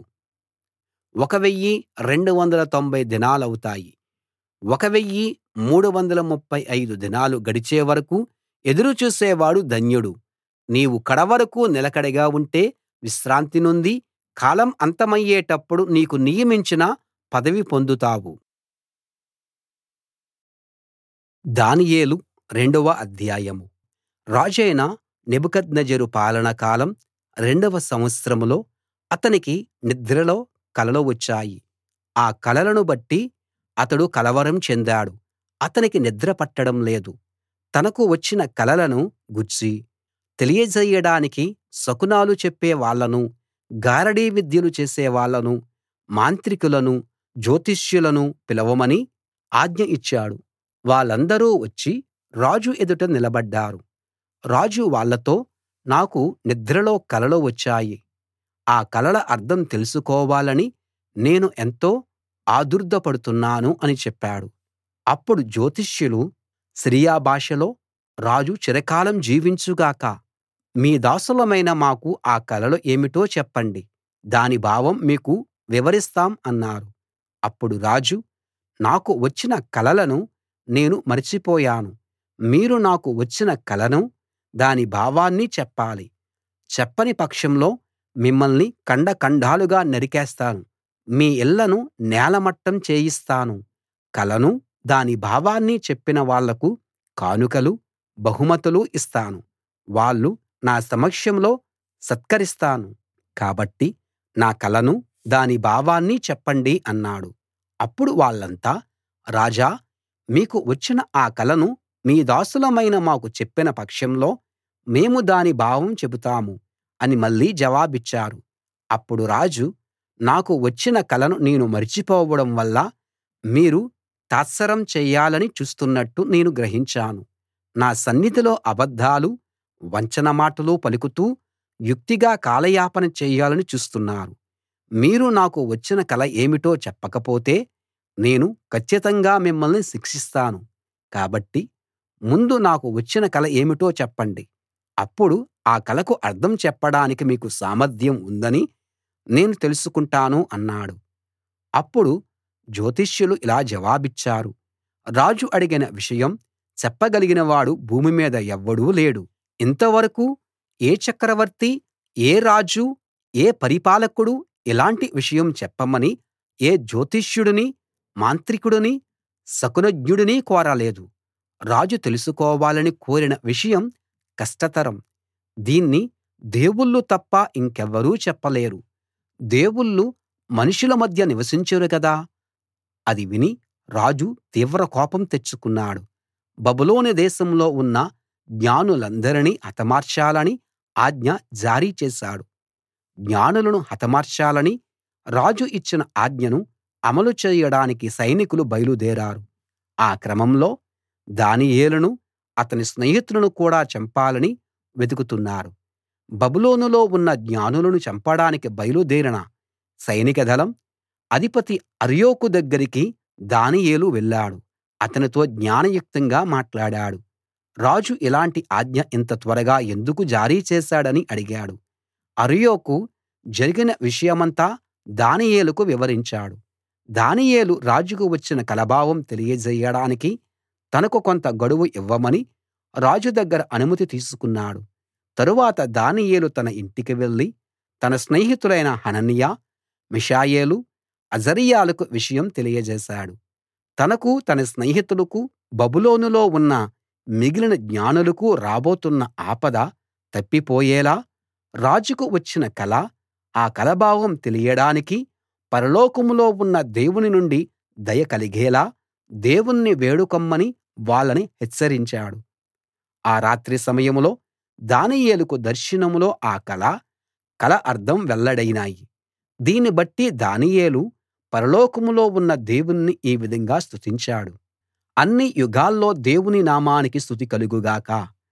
1 290 దినాలవుతాయి 1 335 దినాలు గడిచే వరకూ ఎదురు చూసేవాడు ధన్యుడు నీవు కడవరకూ నిలకడగా ఉంటే విశ్రాంతి నొంది కాలం అంతమయ్యేటప్పుడు నీకు నియమించిన పదవి పొందుతావు దానియేలు రెండవ అధ్యాయం రాజైన నెబుకద్నెజరు పాలన కాలం రెండవ సంవత్సరంలో అతనికి నిద్రలో కలలు వచ్చాయి ఆ కలలను బట్టి అతడు కలవరం చెందాడు అతనికి నిద్ర పట్టడం లేదు తనకు వచ్చిన కలలను గూర్చి తెలియజేయడానికి శకునాలు చెప్పే వాళ్ళను గారడీ విద్యలు చేసేవాళ్ళను మాంత్రికులను జ్యోతిష్యులను పిలవమని ఆజ్ఞ ఇచ్చాడు వాళ్ళందరూ వచ్చి రాజు ఎదుట నిలబడ్డారు రాజు వాళ్ళతో నాకు నిద్రలో కలలు వచ్చాయి ఆ కలల అర్థం తెలుసుకోవాలని నేను ఎంతో ఆదుర్దాపడుతున్నాను అని చెప్పాడు అప్పుడు జ్యోతిష్యులు సిరియా భాషలో రాజు చిరకాలం జీవించు గాక మీ దాసులమైన మాకు ఆ కలలు ఏమిటో చెప్పండి దాని భావం మీకు వివరిస్తాం అన్నారు అప్పుడు రాజు నాకు వచ్చిన కలలను నేను మరచిపోయాను మీరు నాకు వచ్చిన కలను దాని భావాన్ని చెప్పాలి చెప్పని పక్షంలో మిమ్మల్ని ఖండఖండాలుగా నరికేస్తాను మీ ఇళ్ళను నేలమట్టం చేయిస్తాను కలను దాని భావాన్ని చెప్పిన వాళ్లకు కానుకలు బహుమతులు ఇస్తాను వాళ్ళు నా సమక్షంలో సత్కరిస్తాను కాబట్టి నా కలను దాని భావాన్ని చెప్పండి అన్నాడు అప్పుడు వాళ్ళంతా రాజా మీకు వచ్చిన ఆ కలను మీ దాసులమైన మాకు చెప్పిన పక్షంలో మేము దాని భావం చెబుతాము అని మళ్ళీ జవాబిచ్చారు అప్పుడు రాజు నాకు వచ్చిన కలను నేను మరిచిపోవడం వల్ల మీరు తాత్సారం చెయ్యాలని చూస్తున్నట్టు నేను గ్రహించాను నా సన్నిధిలో అబద్ధాలు వంచన మాటలు పలుకుతూ యుక్తిగా కాలయాపన చేయాలని చూస్తున్నారు మీరు నాకు వచ్చిన కల ఏమిటో చెప్పకపోతే నేను కచ్చితంగా మిమ్మల్ని శిక్షిస్తాను కాబట్టి ముందు నాకు వచ్చిన కల ఏమిటో చెప్పండి అప్పుడు ఆ కలకు అర్థం చెప్పడానికి మీకు సామర్థ్యం ఉందని నేను తెలుసుకుంటాను అన్నాడు అప్పుడు జ్యోతిష్యులు ఇలా జవాబిచ్చారు రాజు అడిగిన విషయం చెప్పగలిగిన వాడు భూమి మీద ఎవ్వడూ లేడు ఇంతవరకూ ఏ చక్రవర్తి ఏ రాజు ఏ పరిపాలకుడు ఇలాంటి విషయం చెప్పమని ఏ జ్యోతిష్యుడిని మాంత్రికుడిని శకునజ్ఞుడిని కోరలేదు రాజు తెలుసుకోవాలని కోరిన విషయం కష్టతరం దీన్ని దేవుళ్ళు తప్ప ఇంకెవ్వరూ చెప్పలేరు దేవుళ్ళు మనుషుల మధ్య నివసించరు కదా అది విని రాజు తీవ్ర కోపం తెచ్చుకున్నాడు బబులోను దేశంలో ఉన్న జ్ఞానులందరినీ హతమార్చాలని ఆజ్ఞ జారీ చేశాడు జ్ఞానులను హతమార్చాలని రాజు ఇచ్చిన ఆజ్ఞను అమలు చేయడానికి సైనికులు బయలుదేరారు ఆ క్రమంలో దానియేలును అతని స్నేహితులను కూడా చంపాలని వెతుకుతున్నారు బబులోనులో ఉన్న జ్ఞానులను చంపడానికి బయలుదేరిన సైనిక దళం అధిపతి అర్యోకు దగ్గరికి దానియేలు వెళ్ళాడు అతనితో జ్ఞానయుక్తంగా మాట్లాడాడు రాజు ఇలాంటి ఆజ్ఞ ఇంత త్వరగా ఎందుకు జారీ చేశాడని అడిగాడు అర్యోకు జరిగిన విషయమంతా దానియేలుకు వివరించాడు దానియేలు రాజుకు వచ్చిన కలభావం తెలియజేయడానికి తనకు కొంత గడువు ఇవ్వమని రాజు దగ్గర అనుమతి తీసుకున్నాడు తరువాత దానియేలు తన ఇంటికి వెళ్లి తన స్నేహితులైన హనన్యా మిషాయేలు అజర్యాలకు విషయం తెలియజేశాడు తనకు తన స్నేహితులకు బబులోనులో ఉన్న మిగిలిన జ్ఞానులకు రాబోతున్న ఆపద తప్పిపోయేలా రాజుకు వచ్చిన కల ఆ కలభావం తెలియడానికి పరలోకంలో ఉన్న దేవుని నుండి దయ కలిగేలా దేవుణ్ణి వేడుకొమ్మని వాళ్ళని హెచ్చరించాడు ఆ రాత్రి సమయంలో దానియేలుకు దర్శనంలో ఆ కల కల అర్థం వెల్లడైనాయి దీన్ని బట్టి దానియేలు పరలోకంలో ఉన్న దేవుణ్ణి ఈ విధంగా స్తుతించాడు అన్ని యుగాల్లో దేవుని నామానికి స్తుతి కలుగు గాక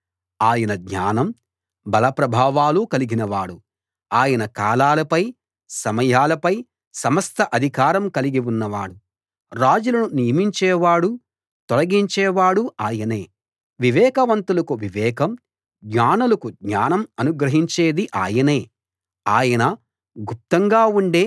ఆయన జ్ఞానం బల ప్రభావాలు కలిగినవాడు ఆయన కాలాలపై సమయాలపై సమస్త అధికారం కలిగి ఉన్నవాడు రాజులను నియమించేవాడు తొలగించేవాడు ఆయనే వివేకవంతులకు వివేకం జ్ఞానులకు జ్ఞానం అనుగ్రహించేది ఆయనే ఆయన గుప్తంగా ఉండే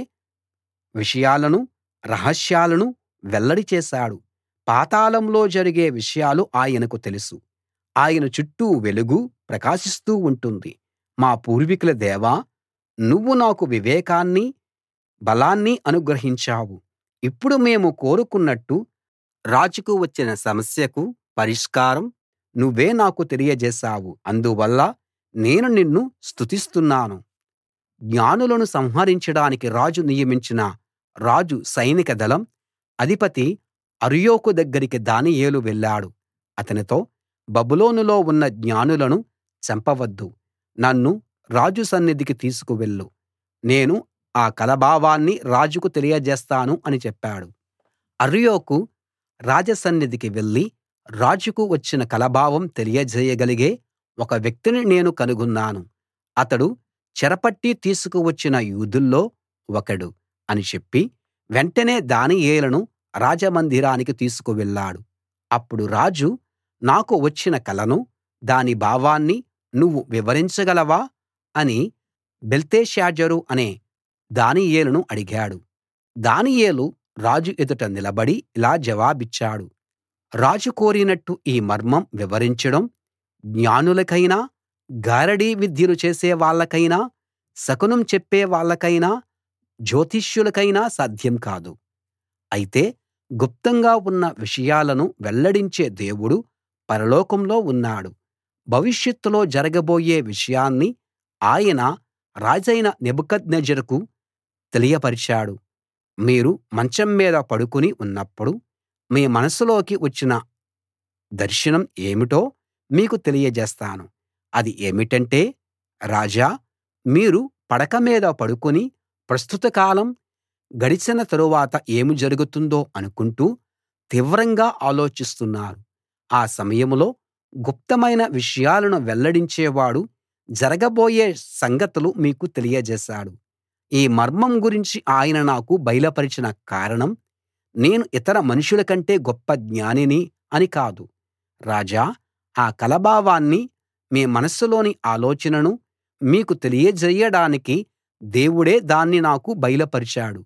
విషయాలను రహస్యాలను వెల్లడి చేశాడు పాతాళంలో జరిగే విషయాలు ఆయనకు తెలుసు ఆయన చుట్టూ వెలుగు ప్రకాశిస్తూ ఉంటుంది మా పూర్వీకుల దేవా నువ్వు నాకు వివేకాన్ని బలాన్ని అనుగ్రహించావు ఇప్పుడు మేము కోరుకున్నట్టు రాజుకు వచ్చిన సమస్యకు పరిష్కారం నువ్వే నాకు తెలియజేశావు అందువల్ల నేను నిన్ను స్తుతిస్తున్నాను జ్ఞానులను సంహరించడానికి రాజు నియమించిన రాజు సైనిక దళం అధిపతి అర్యోకు దగ్గరికి దానియేలు వెళ్ళాడు అతనితో బబులోనులో ఉన్న జ్ఞానులను చంపవద్దు నన్ను రాజు సన్నిధికి తీసుకువెళ్ళు నేను ఆ కలభావాన్ని రాజుకు తెలియజేస్తాను అని చెప్పాడు అర్యోకు రాజసన్నిధికి వెళ్లి రాజుకు వచ్చిన కలభావం తెలియజేయగలిగే ఒక వ్యక్తిని నేను కనుగొన్నాను అతడు చెరపట్టి తీసుకువచ్చిన యూదుల్లో ఒకడు అని చెప్పి వెంటనే దానియేలును రాజమందిరానికి తీసుకువెళ్ళాడు అప్పుడు రాజు నాకు వచ్చిన కలను దాని భావాన్ని నువ్వు వివరించగలవా అని బెల్తెషాజరు అనే దానియేలును అడిగాడు దానియేలు రాజు ఎదుట నిలబడి ఇలా జవాబిచ్చాడు రాజు కోరినట్టు ఈ మర్మం వివరించడం జ్ఞానులకైనా గారడీ విద్యలు చేసే వాళ్ళకైనా శకునం చెప్పే వాళ్ళకైనా జ్యోతిష్యులకైనా సాధ్యం కాదు అయితే గుప్తంగా ఉన్న విషయాలను వెల్లడించే దేవుడు పరలోకంలో ఉన్నాడు భవిష్యత్తులో జరగబోయే విషయాన్ని ఆయన రాజైన నెబుకద్నెజరుకు తెలియపరిచాడు మీరు మంచం మీద పడుకుని ఉన్నప్పుడు మీ మనసులోకి వచ్చిన దర్శనం ఏమిటో మీకు తెలియజేస్తాను అది ఏమిటంటే రాజా మీరు పడక మీద పడుకుని ప్రస్తుత కాలం గడిచిన తరువాత ఏమి జరుగుతుందో అనుకుంటూ తీవ్రంగా ఆలోచిస్తున్నారు ఆ సమయంలో గుప్తమైన విషయాలను వెల్లడించేవాడు జరగబోయే సంగతులు మీకు తెలియజేశాడు ఈ మర్మం గురించి ఆయన నాకు బయలుపరిచిన కారణం నేను ఇతర మనుషుల కంటే గొప్ప జ్ఞానిని అని కాదు రాజా ఆ కలభావాన్ని మీ మనస్సులోని ఆలోచనను మీకు తెలియజేయడానికి దేవుడే దాన్ని నాకు బయలుపరిచాడు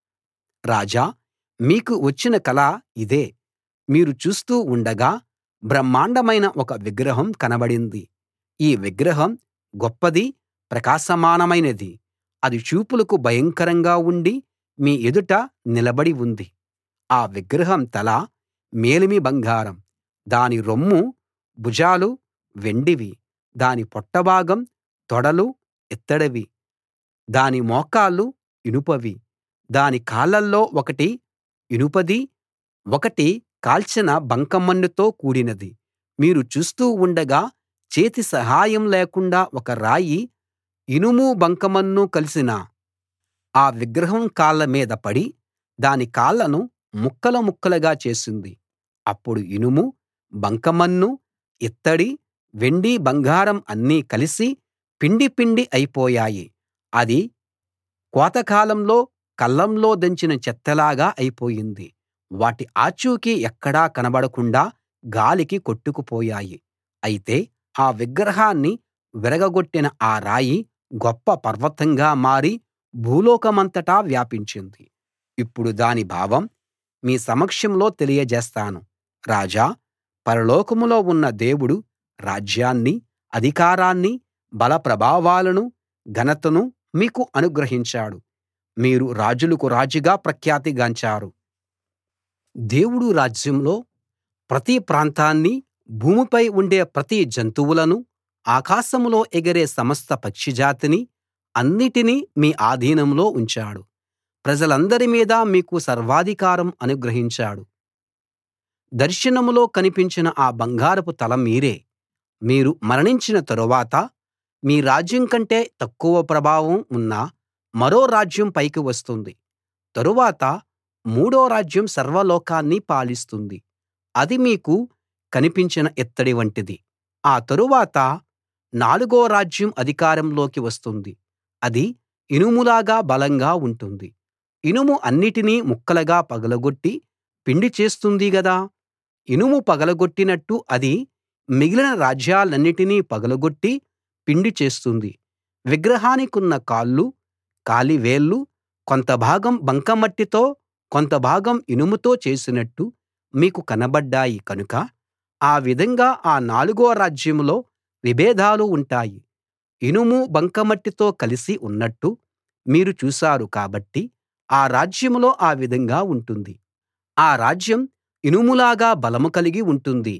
రాజా మీకు వచ్చిన కల ఇదే మీరు చూస్తూ ఉండగా బ్రహ్మాండమైన ఒక విగ్రహం కనబడింది ఈ విగ్రహం గొప్పది ప్రకాశమానమైనది అది చూపులకు భయంకరంగా ఉండి మీ ఎదుట నిలబడి ఉంది ఆ విగ్రహం తల మేలిమి బంగారం దాని రొమ్ము భుజాలు వెండివి దాని పొట్టభాగం తొడలు ఇత్తడివి దాని మోకాళ్ళు ఇనుపవి దాని కాళ్లలో ఒకటి ఇనుపది ఒకటి కాల్చిన బంకమన్నుతో కూడినది మీరు చూస్తూ ఉండగా చేతి సహాయం లేకుండా ఒక రాయి ఇనుము బంకమన్ను కలిసిన ఆ విగ్రహం కాళ్ళ మీద పడి దాని కాళ్ళను ముక్కలు ముక్కలుగా చేసింది అప్పుడు ఇనుము బంకమన్ను ఇత్తడి వెండి బంగారం అన్నీ కలిసి పిండి పిండి అయిపోయాయి అది కోతకాలంలో కళ్లంలో దంచిన చెత్తలాగా అయిపోయింది వాటి ఆచూకీ ఎక్కడా కనబడకుండా గాలికి కొట్టుకుపోయాయి అయితే ఆ విగ్రహాన్ని విరగగొట్టిన ఆ రాయి గొప్ప పర్వతంగా మారి భూలోకమంతటా వ్యాపించింది ఇప్పుడు దాని భావం మీ సమక్షంలో తెలియజేస్తాను రాజా పరలోకంలో ఉన్న దేవుడు రాజ్యాన్ని అధికారాన్ని బల ప్రభావాలను ఘనతను మీకు అనుగ్రహించాడు మీరు రాజులకు రాజుగా ప్రఖ్యాతిగాంచారు దేవుడు రాజ్యంలో ప్రతి ప్రాంతాన్నీ భూమిపై ఉండే ప్రతి జంతువులను ఆకాశంలో ఎగిరే సమస్త పక్షిజాతిని అన్నిటినీ మీ ఆధీనంలో ఉంచాడు ప్రజలందరి మీద మీకు సర్వాధికారం అనుగ్రహించాడు దర్శనంలో కనిపించిన ఆ బంగారపు తల మీరే మీరు మరణించిన తరువాత మీ రాజ్యం కంటే తక్కువ ప్రభావం ఉన్న మరో రాజ్యం పైకి వస్తుంది తరువాత మూడో రాజ్యం సర్వలోకాన్ని పాలిస్తుంది అది మీకు కనిపించిన ఇత్తడి వంటిది ఆ తరువాత నాలుగో రాజ్యం అధికారంలోకి వస్తుంది అది ఇనుములాగా బలంగా ఉంటుంది ఇనుము అన్నిటినీ ముక్కలుగా పగలగొట్టి పిండి చేస్తుంది గదా ఇనుము పగలగొట్టినట్టు అది మిగిలిన రాజ్యాలన్నిటినీ పగలగొట్టి పిండి చేస్తుంది విగ్రహానికున్న కాళ్ళు కాలి వేళ్ళు కొంత భాగం బంకమట్టితో కొంత భాగం ఇనుముతో చేసినట్టు మీకు కనబడ్డాయి కనుక ఆ విధంగా ఆ నాలుగో రాజ్యంలో విభేదాలు ఉంటాయి ఇనుము బంకమట్టితో కలిసి ఉన్నట్టు మీరు చూశారు కాబట్టి ఆ రాజ్యంలో ఆ విధంగా ఉంటుంది ఆ రాజ్యం ఇనుములాగా బలం కలిగి ఉంటుంది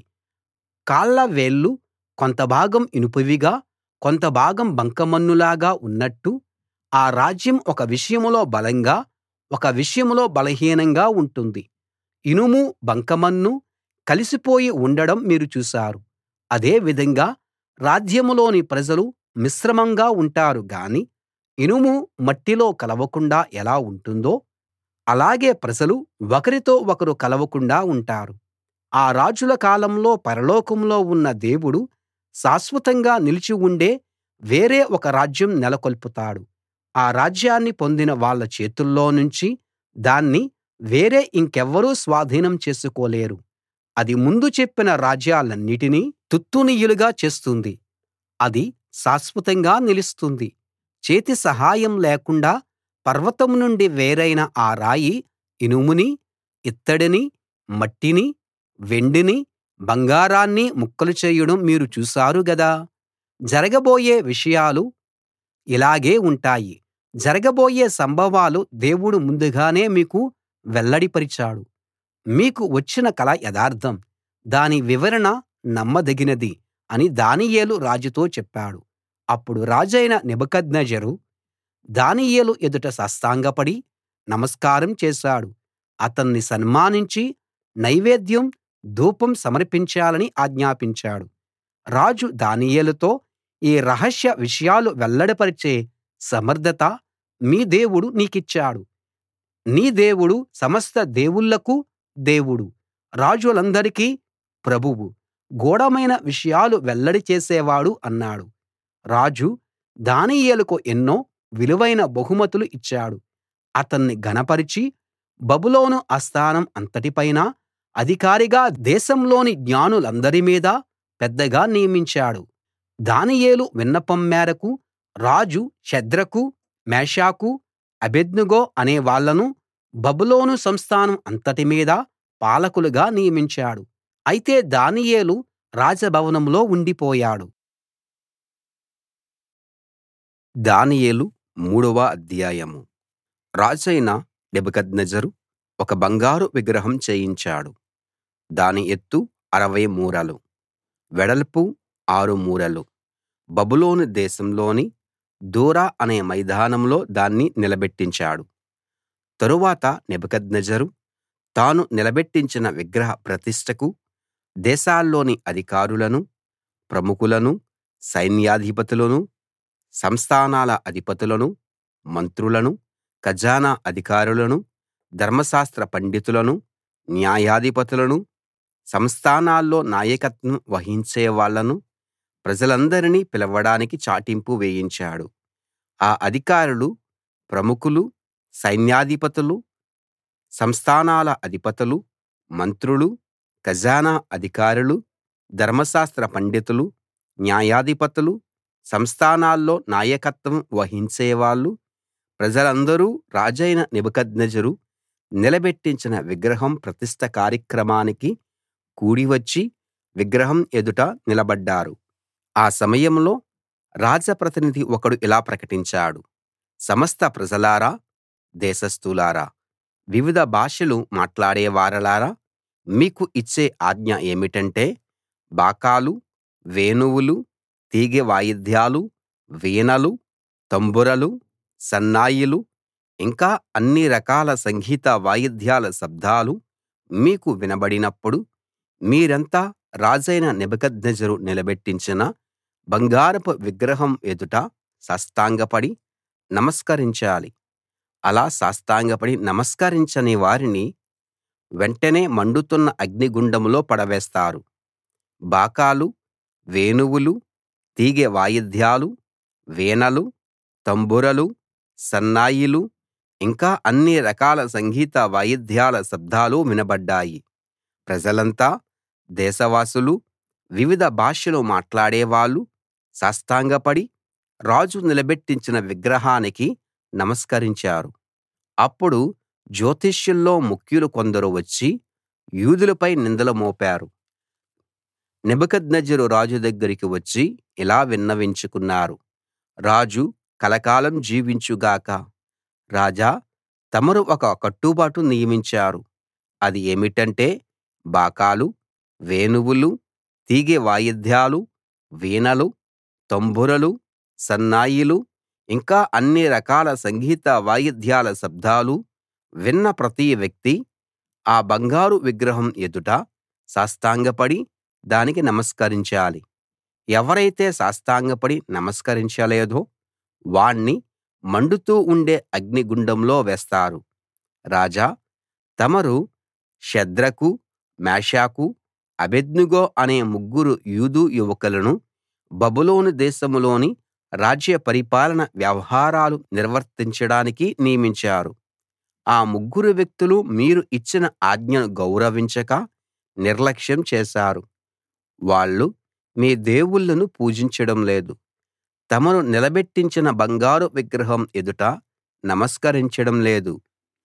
కాళ్ళ వేళ్ళు కొంత భాగం ఇనుపవిగా కొంత భాగం బంకమన్నులాగా ఉన్నట్టు ఆ రాజ్యం ఒక విషయంలో బలంగా ఒక విషయంలో బలహీనంగా ఉంటుంది ఇనుము బంకమన్ను కలిసిపోయి ఉండడం మీరు చూశారు అదే విధంగా రాజ్యంలోని ప్రజలు మిశ్రమంగా ఉంటారు గాని ఇనుము మట్టిలో కలవకుండా ఎలా ఉంటుందో అలాగే ప్రజలు ఒకరితో ఒకరు కలవకుండా ఉంటారు ఆ రాజుల కాలంలో పరలోకంలో ఉన్న దేవుడు శాశ్వతంగా నిలిచి ఉండే వేరే ఒక రాజ్యం నెలకొల్పుతాడు ఆ రాజ్యాన్ని పొందిన వాళ్ళ చేతుల్లో నుంచి దాన్ని వేరే ఇంకెవ్వరూ స్వాధీనం చేసుకోలేరు అది ముందు చెప్పిన రాజ్యాలన్నిటినీ తుత్తునియలుగా చేస్తుంది అది శాశ్వతంగా నిలుస్తుంది చేతి సహాయం లేకుండా పర్వతం నుండి వేరైన ఆ రాయి ఇనుముని ఇత్తడిని మట్టిని వెండిని బంగారాన్ని ముక్కలు చేయడం మీరు చూశారు గదా జరగబోయే విషయాలు ఇలాగే ఉంటాయి జరగబోయే సంభవాలు దేవుడు ముందుగానే మీకు వెల్లడిపరిచాడు మీకు వచ్చిన కల యథార్థం దాని వివరణ నమ్మదగినది అని దానియేలు రాజుతో చెప్పాడు అప్పుడు రాజైన నెబుకద్నెజరు దానియేలు ఎదుట సాష్టాంగపడి నమస్కారం చేశాడు అతన్ని సన్మానించి నైవేద్యం ధూపం సమర్పించాలని ఆజ్ఞాపించాడు రాజు దానియేలుతో ఈ రహస్య విషయాలు వెల్లడిపరిచే సమర్థత మీ దేవుడు నీకిచ్చాడు నీ దేవుడు సమస్త దేవుళ్ళకు దేవుడు రాజులందరికీ ప్రభువు గూఢమైన విషయాలు వెల్లడి చేసేవాడు అన్నాడు రాజు దానియేలుకు ఎన్నో విలువైన బహుమతులు ఇచ్చాడు అతన్ని ఘనపరిచి బబులోను ఆస్థానం అంతటిపైనా అధికారిగా దేశంలోని జ్ఞానులందరి మీద పెద్దగా నియమించాడు దానియేలు విన్నపం మేరకు రాజు షద్రకు మేషాకు అబేద్నెగో అనే వాళ్ళను బబులోను సంస్థానం అంతటి మీద పాలకులుగా నియమించాడు అయితే దానియేలు రాజభవనంలో ఉండిపోయాడు దానియేలు మూడవ అధ్యాయం రాజైన నెబుకద్నెజరు ఒక బంగారు విగ్రహం చేయించాడు దాని ఎత్తు 60 మూరలు వెడల్పు ఆరు మూరలు బబులోను దేశంలోని దూరా అనే మైదానంలో దాన్ని నిలబెట్టించాడు తరువాత నెబుకద్నెజరు తాను నిలబెట్టించిన విగ్రహ ప్రతిష్ఠకు దేశాల్లోని అధికారులను ప్రముఖులను సైన్యాధిపతులను సంస్థానాల అధిపతులను మంత్రులను ఖజానా అధికారులను ధర్మశాస్త్ర పండితులను న్యాయాధిపతులను సంస్థానాల్లో నాయకత్వం వహించే వాళ్ళను ప్రజలందరినీ పిలవడానికి చాటింపు వేయించాడు ఆ అధికారులు ప్రముఖులు సైన్యాధిపతులు సంస్థానాల అధిపతులు మంత్రులు ఖజానా అధికారులు ధర్మశాస్త్ర పండితులు న్యాయాధిపతులు సంస్థానాల్లో నాయకత్వం వహించేవాళ్ళు ప్రజలందరూ రాజైన నెబుకద్నెజరు నిలబెట్టించిన విగ్రహం ప్రతిష్ఠ కార్యక్రమానికి కూడి వచ్చి విగ్రహం ఎదుట నిలబడ్డారు ఆ సమయంలో రాజప్రతినిధి ఒకడు ఇలా ప్రకటించాడు సమస్త ప్రజలారా దేశస్థులారా వివిధ భాషలు మాట్లాడేవారలారా మీకు ఇచ్చే ఆజ్ఞ ఏమిటంటే బాకాలు వేణువులు తీగె వాయిద్యాలు వీణలు తంబురలు సన్నాయిలు ఇంకా అన్ని రకాల సంగీత వాయిద్యాల శబ్దాలు మీకు వినబడినప్పుడు మీరంతా రాజైన నెబుకద్నెజరు నిలబెట్టించిన బంగారపు విగ్రహం ఎదుట సాష్టాంగపడి నమస్కరించాలి అలా సాష్టాంగపడి నమస్కరించని వారిని వెంటనే మండుతున్న అగ్నిగుండంలో పడవేస్తారు బాకాలు వేణువులు తీగె వాయిద్యాలు వీణలు తంబురలు సన్నాయిలు ఇంకా అన్ని రకాల సంగీత వాయిద్యాల శబ్దాలు వినబడ్డాయి ప్రజలంతా దేశవాసులు వివిధ భాషలు మాట్లాడేవాళ్ళు సాష్టాంగపడి రాజు నిలబెట్టించిన విగ్రహానికి నమస్కరించారు అప్పుడు జ్యోతిష్యుల్లో ముఖ్యులు కొందరు వచ్చి యూదులపై నిందలు మోపారు నెబుకద్నెజరు రాజు దగ్గరికి వచ్చి ఇలా విన్నవించుకున్నారు రాజు కలకాలం జీవించు గాక రాజా తమరు ఒక కట్టుబాటు నియమించారు అది ఏమిటంటే బాకాలు వేణువులు తీగె వాయిద్యాలు వీణలు తంబురలు సన్నాయిలు ఇంకా అన్ని రకాల సంగీత వాయిద్యాల శబ్దాలు విన్న ప్రతి వ్యక్తి ఆ బంగారు విగ్రహం ఎదుట సాష్టాంగపడి దానికి నమస్కరించాలి ఎవరైతే సాష్టాంగపడి నమస్కరించలేదో వాణ్ణి మండుతూ ఉండే అగ్నిగుండంలో వేస్తారు రాజా తమరు షద్రకు మేషాకు అబేద్నెగో అనే ముగ్గురు యూదు యువకులను బబులోను దేశంలోని రాజ్య పరిపాలన వ్యవహారాలు నిర్వర్తించడానికి నియమించారు ఆ ముగ్గురు వ్యక్తులు మీరు ఇచ్చిన ఆజ్ఞను గౌరవించక నిర్లక్ష్యం చేశారు వాళ్ళు మీ దేవుళ్ళను పూజించడం లేదు తమరు నిలబెట్టించిన బంగారు విగ్రహం ఎదుట నమస్కరించడం లేదు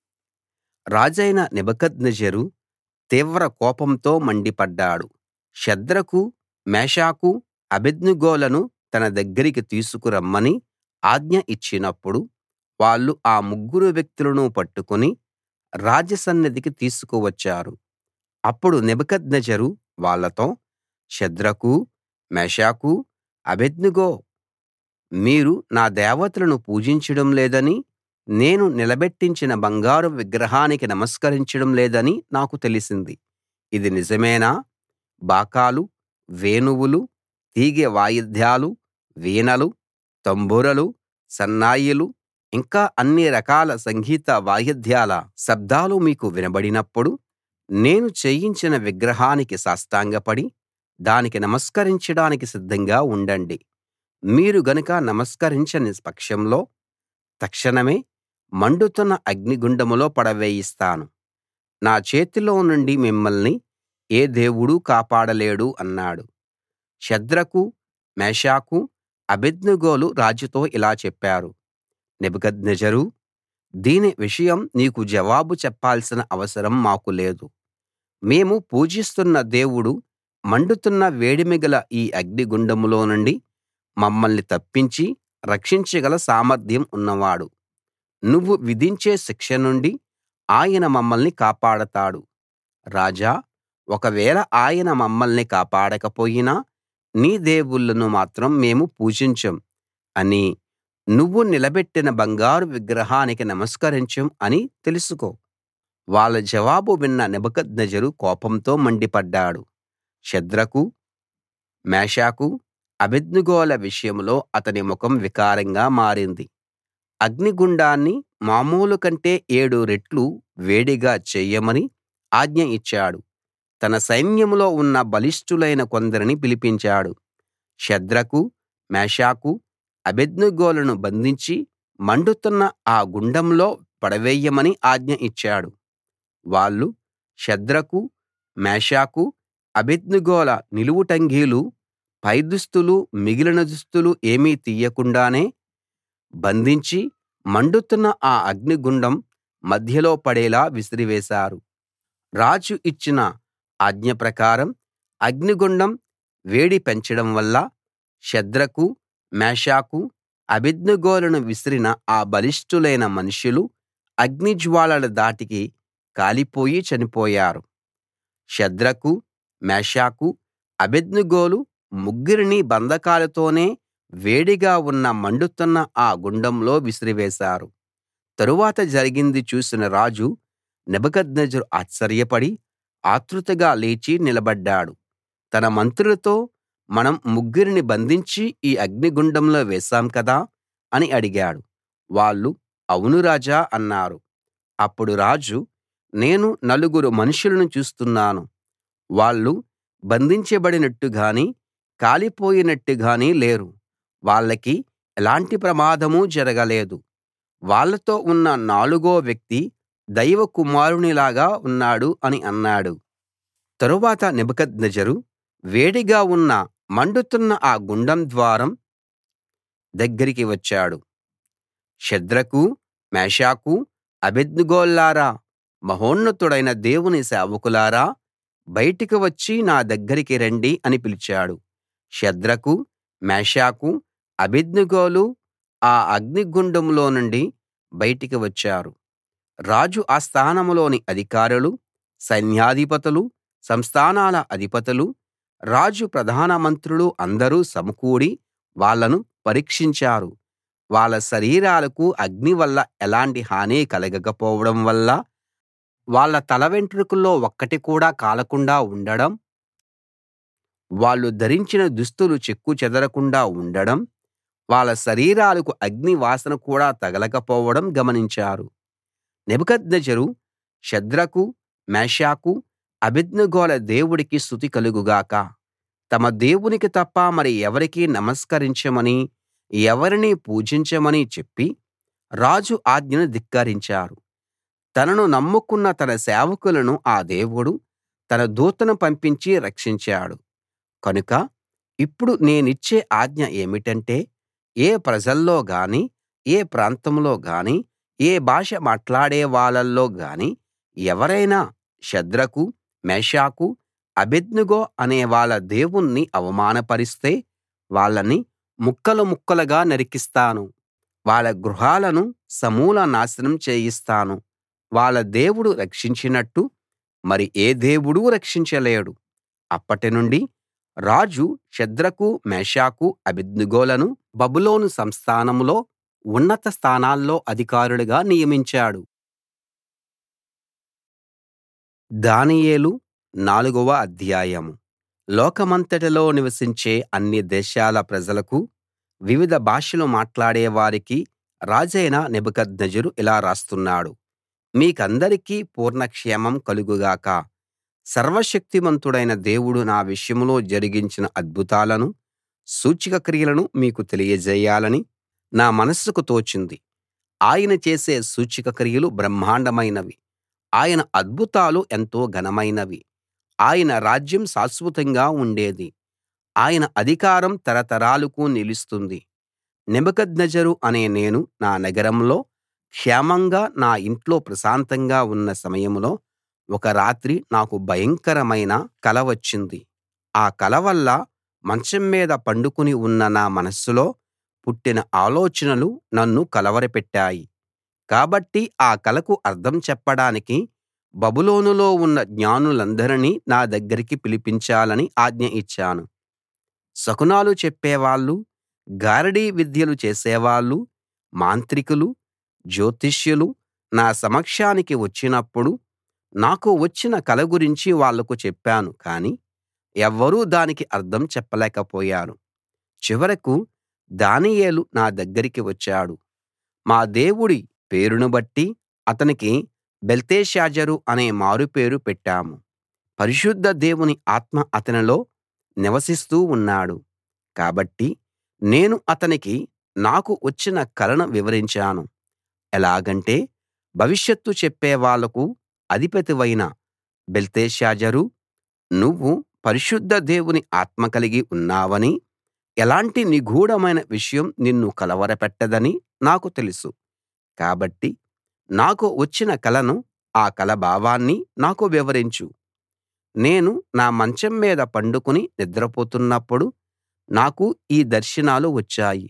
రాజైన నెబుకద్నెజరు తీవ్ర కోపంతో మండిపడ్డాడు షద్రకు మేషాకు అబేద్నెగోలను తన దగ్గరికి తీసుకురమ్మని ఆజ్ఞ ఇచ్చినప్పుడు వాళ్ళు ఆ ముగ్గురు వ్యక్తులను పట్టుకుని రాజసన్నిధికి తీసుకువచ్చారు అప్పుడు నెబుకద్నెజరు వాళ్ళతో షద్రకు మేషాకు అబేద్నెగో మీరు నా దేవతలను పూజించడం లేదని నేను నిలబెట్టించిన బంగారు విగ్రహానికి నమస్కరించడం లేదని నాకు తెలిసింది ఇది నిజమేనా బాకాలు వేణువులు తీగె వాయిద్యాలు వీణలు తంబురలు సన్నాయిలు ఇంకా అన్ని రకాల సంగీత వాయిద్యాల శబ్దాలు మీకు వినబడినప్పుడు నేను చేయించిన విగ్రహానికి సాష్టాంగపడి దానికి నమస్కరించడానికి సిద్ధంగా ఉండండి మీరు గనక నమస్కరించని పక్షంలో తక్షణమే మండుతున్న అగ్నిగుండంలో పడవేయిస్తాను నా చేతిలో నుండి మిమ్మల్ని ఏ దేవుడూ కాపాడలేడు అన్నాడు షద్రకు మేషాకు అబేద్నెగోలు రాజుతో ఇలా చెప్పారు నెబుకద్నెజరూ దీని విషయం నీకు జవాబు చెప్పాల్సిన అవసరం మాకు లేదు మేము పూజిస్తున్న దేవుడు మండుతున్న వేడిమి గల ఈ అగ్నిగుండంలో నుండి మమ్మల్ని తప్పించి రక్షించగల సామర్థ్యం ఉన్నవాడు నువ్వు విధించే శిక్ష నుండి ఆయన మమ్మల్ని కాపాడతాడు రాజా ఒకవేళ ఆయన మమ్మల్ని కాపాడకపోయినా నీ దేవుళ్ళను మాత్రం మేము పూజించం అని నువ్వు నిలబెట్టిన బంగారు విగ్రహానికి నమస్కరించం అని తెలుసుకో వాళ్ళ జవాబు విన్న నెబుకద్నెజరు కోపంతో మండిపడ్డాడు షద్రకు మేషాకు అబేద్నెగోల విషయంలో అతని ముఖం వికారంగా మారింది అగ్నిగుండాన్ని మామూలు కంటే ఏడు రెట్లు వేడిగా చెయ్యమని ఆజ్ఞ ఇచ్చాడు తన సైన్యంలో ఉన్న బలిష్ఠులైన కొందరిని పిలిపించాడు షద్రకు మేషాకు అబేద్నెగోలను బంధించి మండుతున్న ఆ గుండంలో పడవేయమని ఆజ్ఞ ఇచ్చాడు వాళ్ళు షద్రకు మేషాకు అబేద్నెగోల నిలువుటంగీలు పైదుస్తులు మిగిలిన దుస్తులు ఏమీ తీయకుండానే బంధించి మండుతున్న ఆ అగ్నిగుండం మధ్యలో పడేలా విసిరివేశారు రాజు ఇచ్చిన ఆజ్ఞ ప్రకారం అగ్నిగుండం వేడి పెంచడం వల్ల షద్రకు మేషాకు అబేద్నెగోలను విసిరిన ఆ బలిష్ఠులైన మనుషులు అగ్నిజ్వాలల ధాటికి కాలిపోయి చనిపోయారు షద్రకు మేషాకు అబేద్నెగోలు ముగ్గురిని బంధకాలతోనే వేడిగా ఉన్న మండుతున్న ఆ గుండంలో విసిరివేశారు తరువాత జరిగింది చూసిన రాజు నెబుకద్నెజరు ఆశ్చర్యపడి ఆత్రుతగా లేచి నిలబడ్డాడు తన మంత్రులతో మనం ముగ్గురిని బంధించి ఈ అగ్నిగుండంలో వేశాం కదా అని అడిగాడు వాళ్ళు అవును రాజా అన్నారు అప్పుడు రాజు నేను నలుగురు మనుషులను చూస్తున్నాను వాళ్ళు బంధించబడినట్టు గానీ కాలిపోయినట్టు గానీ లేరు వాళ్ళకి ఎలాంటి ప్రమాదమూ జరగలేదు వాళ్ళతో ఉన్న నాలుగో వ్యక్తి దైవ కుమారునిలాగా ఉన్నాడు అని అన్నాడు తరువాత నెబుకద్నెజరు వేడిగా ఉన్న మండుతున్న ఆ గుండం ద్వారం దగ్గరికి వచ్చాడు షద్రకు మేషాకు అబేద్నెగోల్లారా మహోన్నతుడైన దేవుని సేవకులారా బయటికి వచ్చి నా దగ్గరికి రండి అని పిలిచాడు షద్రకు మేషాకు అబేద్నెగోలు ఆ అగ్నిగుండంలో నుండి బయటికి వచ్చారు రాజు ఆస్థానంలోని అధికారులు సైన్యాధిపతులు సంస్థానాల అధిపతులు రాజు ప్రధాన మంత్రులు అందరూ సమకూడి వాళ్ళను పరీక్షించారు వాళ్ళ శరీరాలకు అగ్ని వల్ల ఎలాంటి హాని కలగకపోవడం వల్ల వాళ్ళ తల వెంట్రుకల్లో ఒక్కటి కూడా కాలకుండా ఉండడం వాళ్ళు ధరించిన దుస్తులు చెక్కు చెదరకుండా ఉండడం వాళ్ళ శరీరాలకు అగ్ని వాసన కూడా తగలకపోవడం గమనించారు నెబుకద్నెజరు షద్రకు మేషాకు అబేద్నెగోల దేవుడికి స్తుతి కలుగు గాక తమ దేవునికి తప్ప మరి ఎవరికీ నమస్కరించమని ఎవరినీ పూజించమని చెప్పి రాజు ఆజ్ఞను ధిక్కరించారు తనను నమ్ముకున్న తన సేవకులను ఆ దేవుడు తన దూతను పంపించి రక్షించాడు కనుక ఇప్పుడు నేనిచ్చే ఆజ్ఞ ఏమిటంటే ఏ ప్రజల్లో గాని ఏ ప్రాంతంలో గాని ఏ భాష మాట్లాడే వాళ్ళల్లో గాని ఎవరైనా షద్రకు మేషాకు అబేద్నెగో అనే వాళ్ళ దేవుణ్ణి అవమానపరిస్తే వాళ్ళని ముక్కలు ముక్కలుగా నరికిస్తాను వాళ్ళ గృహాలను సమూల నాశనం చేయిస్తాను వాళ్ళ దేవుడు రక్షించినట్టు మరి ఏ దేవుడూ రక్షించలేడు అప్పటినుండి రాజు షద్రకు మేషాకు అబేద్నెగోలను బబులోను సంస్థానంలో ఉన్నత స్థానాల్లో అధికారులుగా నియమించాడు దానియేలు నాలుగవ అధ్యాయం లోకమంతటిలో నివసించే అన్ని దేశాల ప్రజలకు వివిధ భాషలు మాట్లాడే వారికి రాజైన నెబుకద్నెజరు ఇలా రాస్తున్నాడు మీకందరికీ పూర్ణ క్షేమం కలుగు గాక సర్వశక్తిమంతుడైన దేవుడు నా విషయంలో జరిగించిన అద్భుతాలను సూచక క్రియలను మీకు తెలియజేయాలని నా మనస్సుకు తోచింది ఆయన చేసే సూచక క్రియలు బ్రహ్మాండమైనవి ఆయన అద్భుతాలు ఎంతో ఘనమైనవి ఆయన రాజ్యం శాశ్వతంగా ఉండేది ఆయన అధికారం తరతరాలకు నిలుస్తుంది నెబుకద్నెజరు అనే నేను నా నగరంలో క్షేమంగా నా ఇంట్లో ప్రశాంతంగా ఉన్న సమయంలో ఒక రాత్రి నాకు భయంకరమైన కల వచ్చింది ఆ కల వల్ల మంచం మీద పండుకుని ఉన్న నా మనస్సులో పుట్టిన ఆలోచనలు నన్ను కలవరపెట్టాయి కాబట్టి ఆ కలకు అర్థం చెప్పడానికి బబులోనులో ఉన్న జ్ఞానులందరినీ నా దగ్గరికి పిలిపించాలని ఆజ్ఞ ఇచ్చాను శకునాలు చెప్పేవాళ్ళు గారడీ విద్యలు చేసేవాళ్ళు మాంత్రికులు జ్యోతిష్యులు నా సమక్షానికి వచ్చినప్పుడు నాకు వచ్చిన కల గురించి వాళ్లకు చెప్పాను కానీ ఎవ్వరూ దానికి అర్థం చెప్పలేకపోయారు చివరకు దానియేలు నా దగ్గరికి వచ్చాడు మా దేవుడి పేరును బట్టి అతనికి బెల్తెషాజరు అనే మారుపేరు పెట్టాము పరిశుద్ధ దేవుని ఆత్మ అతనిలో నివసిస్తూ ఉన్నాడు కాబట్టి నేను అతనికి నాకు వచ్చిన కలను వివరించాను ఎలాగంటే భవిష్యత్తు చెప్పేవాళ్లకు అధిపతివైన బెల్తెషాజరూ నువ్వు పరిశుద్ధ దేవుని ఆత్మ కలిగి ఉన్నావనీ ఎలాంటి నిగూఢమైన విషయం నిన్ను కలవరపెట్టదని నాకు తెలుసు కాబట్టి నాకు వచ్చిన కలను ఆ కల భావాన్ని నాకు వివరించు నేను నా మంచం మీద పండుకుని నిద్రపోతున్నప్పుడు నాకు ఈ దర్శనాలు వచ్చాయి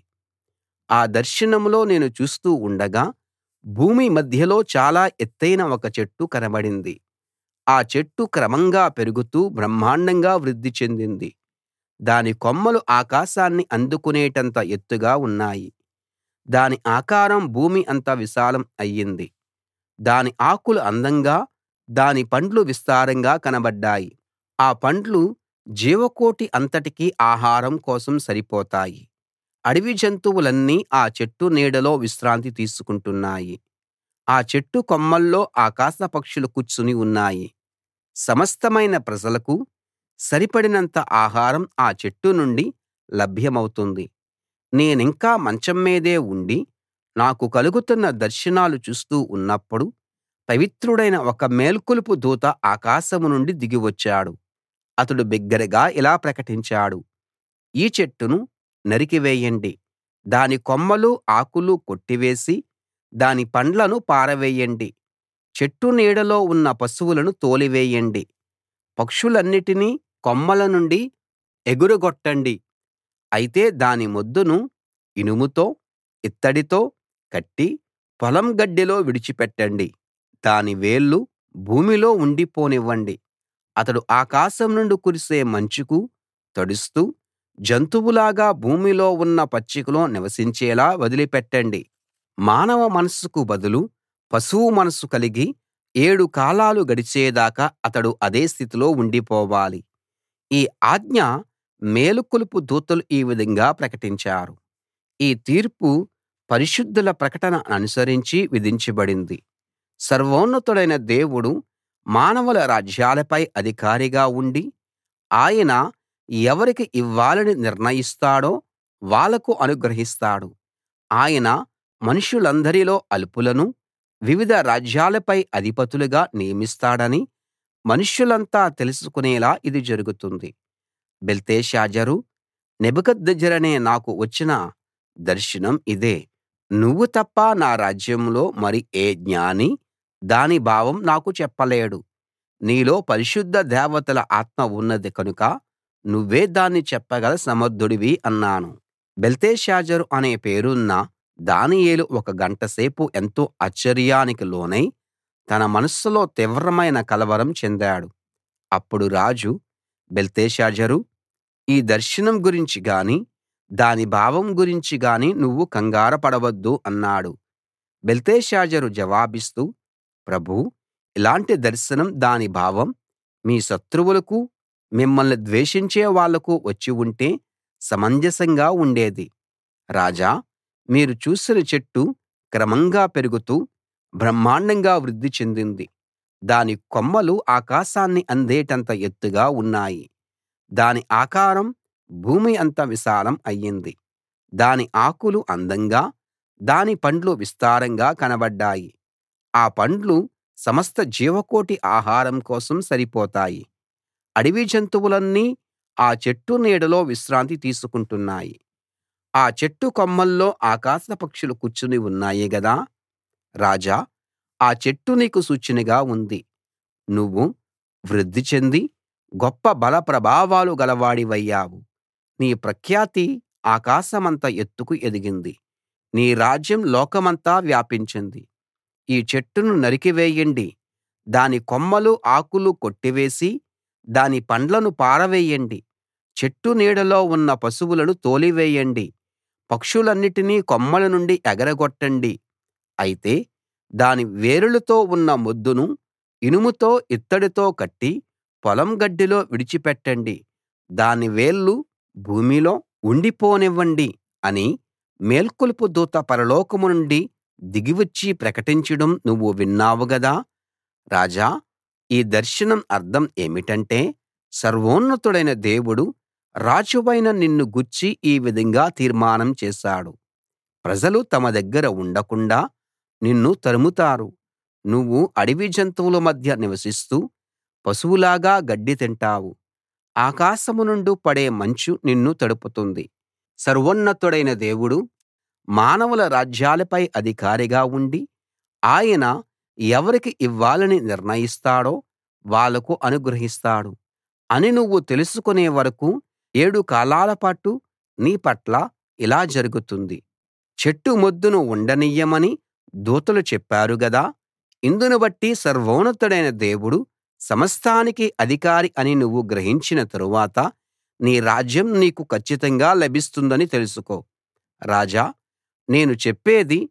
ఆ దర్శనంలో నేను చూస్తూ ఉండగా భూమి మధ్యలో చాలా ఎత్తయిన ఒక చెట్టు కనబడింది ఆ చెట్టు క్రమంగా పెరుగుతూ బ్రహ్మాండంగా వృద్ధి చెందింది దాని కొమ్మలు ఆకాశాన్ని అందుకునేటంత ఎత్తుగా ఉన్నాయి దాని ఆకారం భూమి అంత విశాలం అయ్యింది దాని ఆకులు అందంగా దాని పండ్లు విస్తారంగా కనబడ్డాయి ఆ పండ్లు జీవకోటి అంతటికీ ఆహారం కోసం సరిపోతాయి అడవి జంతువులన్నీ ఆ చెట్టు నీడలో విశ్రాంతి తీసుకుంటున్నాయి ఆ చెట్టు కొమ్మల్లో ఆకాశ పక్షులు కూర్చుని ఉన్నాయి సమస్తమైన ప్రజలకు సరిపడినంత ఆహారం ఆ చెట్టు నుండి లభ్యమౌతుంది నేనింకా మంచం మీదే ఉండి నాకు కలుగుతున్న దర్శనాలు చూస్తూ ఉన్నప్పుడు పవిత్రుడైన ఒక మేల్కొలుపు దూత ఆకాశం నుండి దిగి వచ్చాడు అతడు బిగ్గరగా ఇలా ప్రకటించాడు ఈ చెట్టును నరికివేయండి దాని కొమ్మలు ఆకులు కొట్టివేసి దాని పండ్లను పారవేయండి చెట్టు నీడలో ఉన్న పశువులను తోలివేయండి పక్షులన్నిటినీ కొమ్మల నుండి ఎగురగొట్టండి అయితే దాని మొద్దును ఇనుముతో ఇత్తడితో కట్టి పొలం గడ్డిలో విడిచిపెట్టండి దాని వేళ్ళు భూమిలో ఉండిపోనివ్వండి అతడు ఆకాశం నుండి కురిసే మంచుకు తడుస్తూ జంతువులాగా భూమిలో ఉన్న పచ్చికలో నివసించేలా వదిలిపెట్టండి మానవ మనస్సుకు బదులు పశువు మనస్సు కలిగి ఏడు కాలాలు గడిచేదాకా అతడు అదే స్థితిలో ఉండిపోవాలి ఈ ఆజ్ఞ మేలుకొలుపు దూతలు ఈ విధంగా ప్రకటించారు ఈ తీర్పు పరిశుద్ధుల ప్రకటన అనుసరించి విధించబడింది సర్వోన్నతుడైన దేవుడు మానవుల రాజ్యాలపై అధికారిగా ఉండి ఆయన ఎవరికి ఇవ్వాలని నిర్ణయిస్తాడో వాళ్లకు అనుగ్రహిస్తాడు ఆయన మనుషులందరిలో అల్పులను వివిధ రాజ్యాలపై అధిపతులుగా నియమిస్తాడని మనుష్యులంతా తెలుసుకునేలా ఇది జరుగుతుంది బెల్తెషాజరు నెబుకద్నెజరనే నాకు వచ్చిన దర్శనం ఇదే నువ్వు తప్ప నా రాజ్యంలో మరి ఏ జ్ఞానీ దాని భావం నాకు చెప్పలేడు నీలో పరిశుద్ధ దేవతల ఆత్మ ఉన్నది కనుక నువ్వే దాన్ని చెప్పగల సమర్థుడివి అన్నాను బెల్తెషాజరు అనే పేరున్న దానియేలు ఒక గంట సేపు ఎంతో ఆశ్చర్యానికి లోనై తన మనస్సులో తీవ్రమైన కలవరం చెందాడు అప్పుడు రాజు బెల్తెషాజరు ఈ దర్శనం గురించి గానీ దాని భావం గురించి గానీ నువ్వు కంగారు పడవద్దు అన్నాడు బెల్తెషాజరు జవాబిస్తూ ప్రభూ ఇలాంటి దర్శనం దాని భావం మీ శత్రువులకు మిమ్మల్ని ద్వేషించే వాళ్లకు వచ్చి ఉంటే సమంజసంగా ఉండేది రాజా మీరు చూసిన చెట్టు క్రమంగా పెరుగుతూ బ్రహ్మాండంగా వృద్ధి చెందింది దాని కొమ్మలు ఆకాశాన్ని అందేటంత ఎత్తుగా ఉన్నాయి దాని ఆకారం భూమి అంత విశాలం అయ్యింది దాని ఆకులు అందంగా దాని పండ్లు విస్తారంగా కనబడ్డాయి ఆ పండ్లు సమస్త జీవకోటి ఆహారం కోసం సరిపోతాయి అడవి జంతువులన్నీ ఆ చెట్టు నీడలో విశ్రాంతి తీసుకుంటున్నాయి ఆ చెట్టు కొమ్మల్లో ఆకాశ పక్షులు కూర్చుని ఉన్నాయి గదా రాజా ఆ చెట్టు నీకు సూచనగా ఉంది నువ్వు వృద్ధి చెంది గొప్ప బల ప్రభావాలు గలవాడివయ్యావు నీ ప్రఖ్యాతి ఆకాశమంత ఎత్తుకు ఎదిగింది నీ రాజ్యం లోకమంతా వ్యాపించింది ఈ చెట్టును నరికివేయండి దాని కొమ్మలు ఆకులు కొట్టివేసి దాని పండ్లను పారవేయండి చెట్టు నీడలో ఉన్న పశువులను తోలివేయండి పక్షులన్నిటినీ కొమ్మల నుండి ఎగరగొట్టండి అయితే దాని వేరులతో ఉన్న మొద్దును ఇనుముతో ఇత్తడితో కట్టి పొలం గడ్డిలో విడిచిపెట్టండి దాని వేళ్ళు భూమిలో ఉండిపోనివ్వండి అని మేల్కొలుపు దూత పరలోకం నుండి దిగి వచ్చి ప్రకటించడం నువ్వు విన్నావు గదా రాజా ఈ దర్శనం అర్థం ఏమిటంటే సర్వోన్నతుడైన దేవుడు రాజువైన నిన్ను గూర్చి ఈ విధంగా తీర్మానం చేశాడు ప్రజలు తమ దగ్గర ఉండకుండా నిన్ను తరుముతారు నువ్వు అడవి జంతువుల మధ్య నివసిస్తూ పశువులాగా గడ్డి తింటావు ఆకాశం నుండి పడే మంచు నిన్ను తడుపుతుంది సర్వోన్నతుడైన దేవుడు మానవుల రాజ్యాలపై అధికారిగా ఉండి ఆయన ఎవరికి ఇవ్వాలని నిర్ణయిస్తాడో వాళ్లకు అనుగ్రహిస్తాడు అని నువ్వు తెలుసుకునే వరకూ ఏడు కాలాలపాటు నీ పట్ల ఇలా జరుగుతుంది చెట్టు మొద్దును ఉండనియ్యమని దూతలు చెప్పారు గదా ఇందును బట్టి సర్వోన్నతుడైన దేవుడు సమస్తానికి అధికారి అని నువ్వు గ్రహించిన తరువాత నీ రాజ్యం నీకు కచ్చితంగా లభిస్తుందని తెలుసుకో రాజా నేను చెప్పేది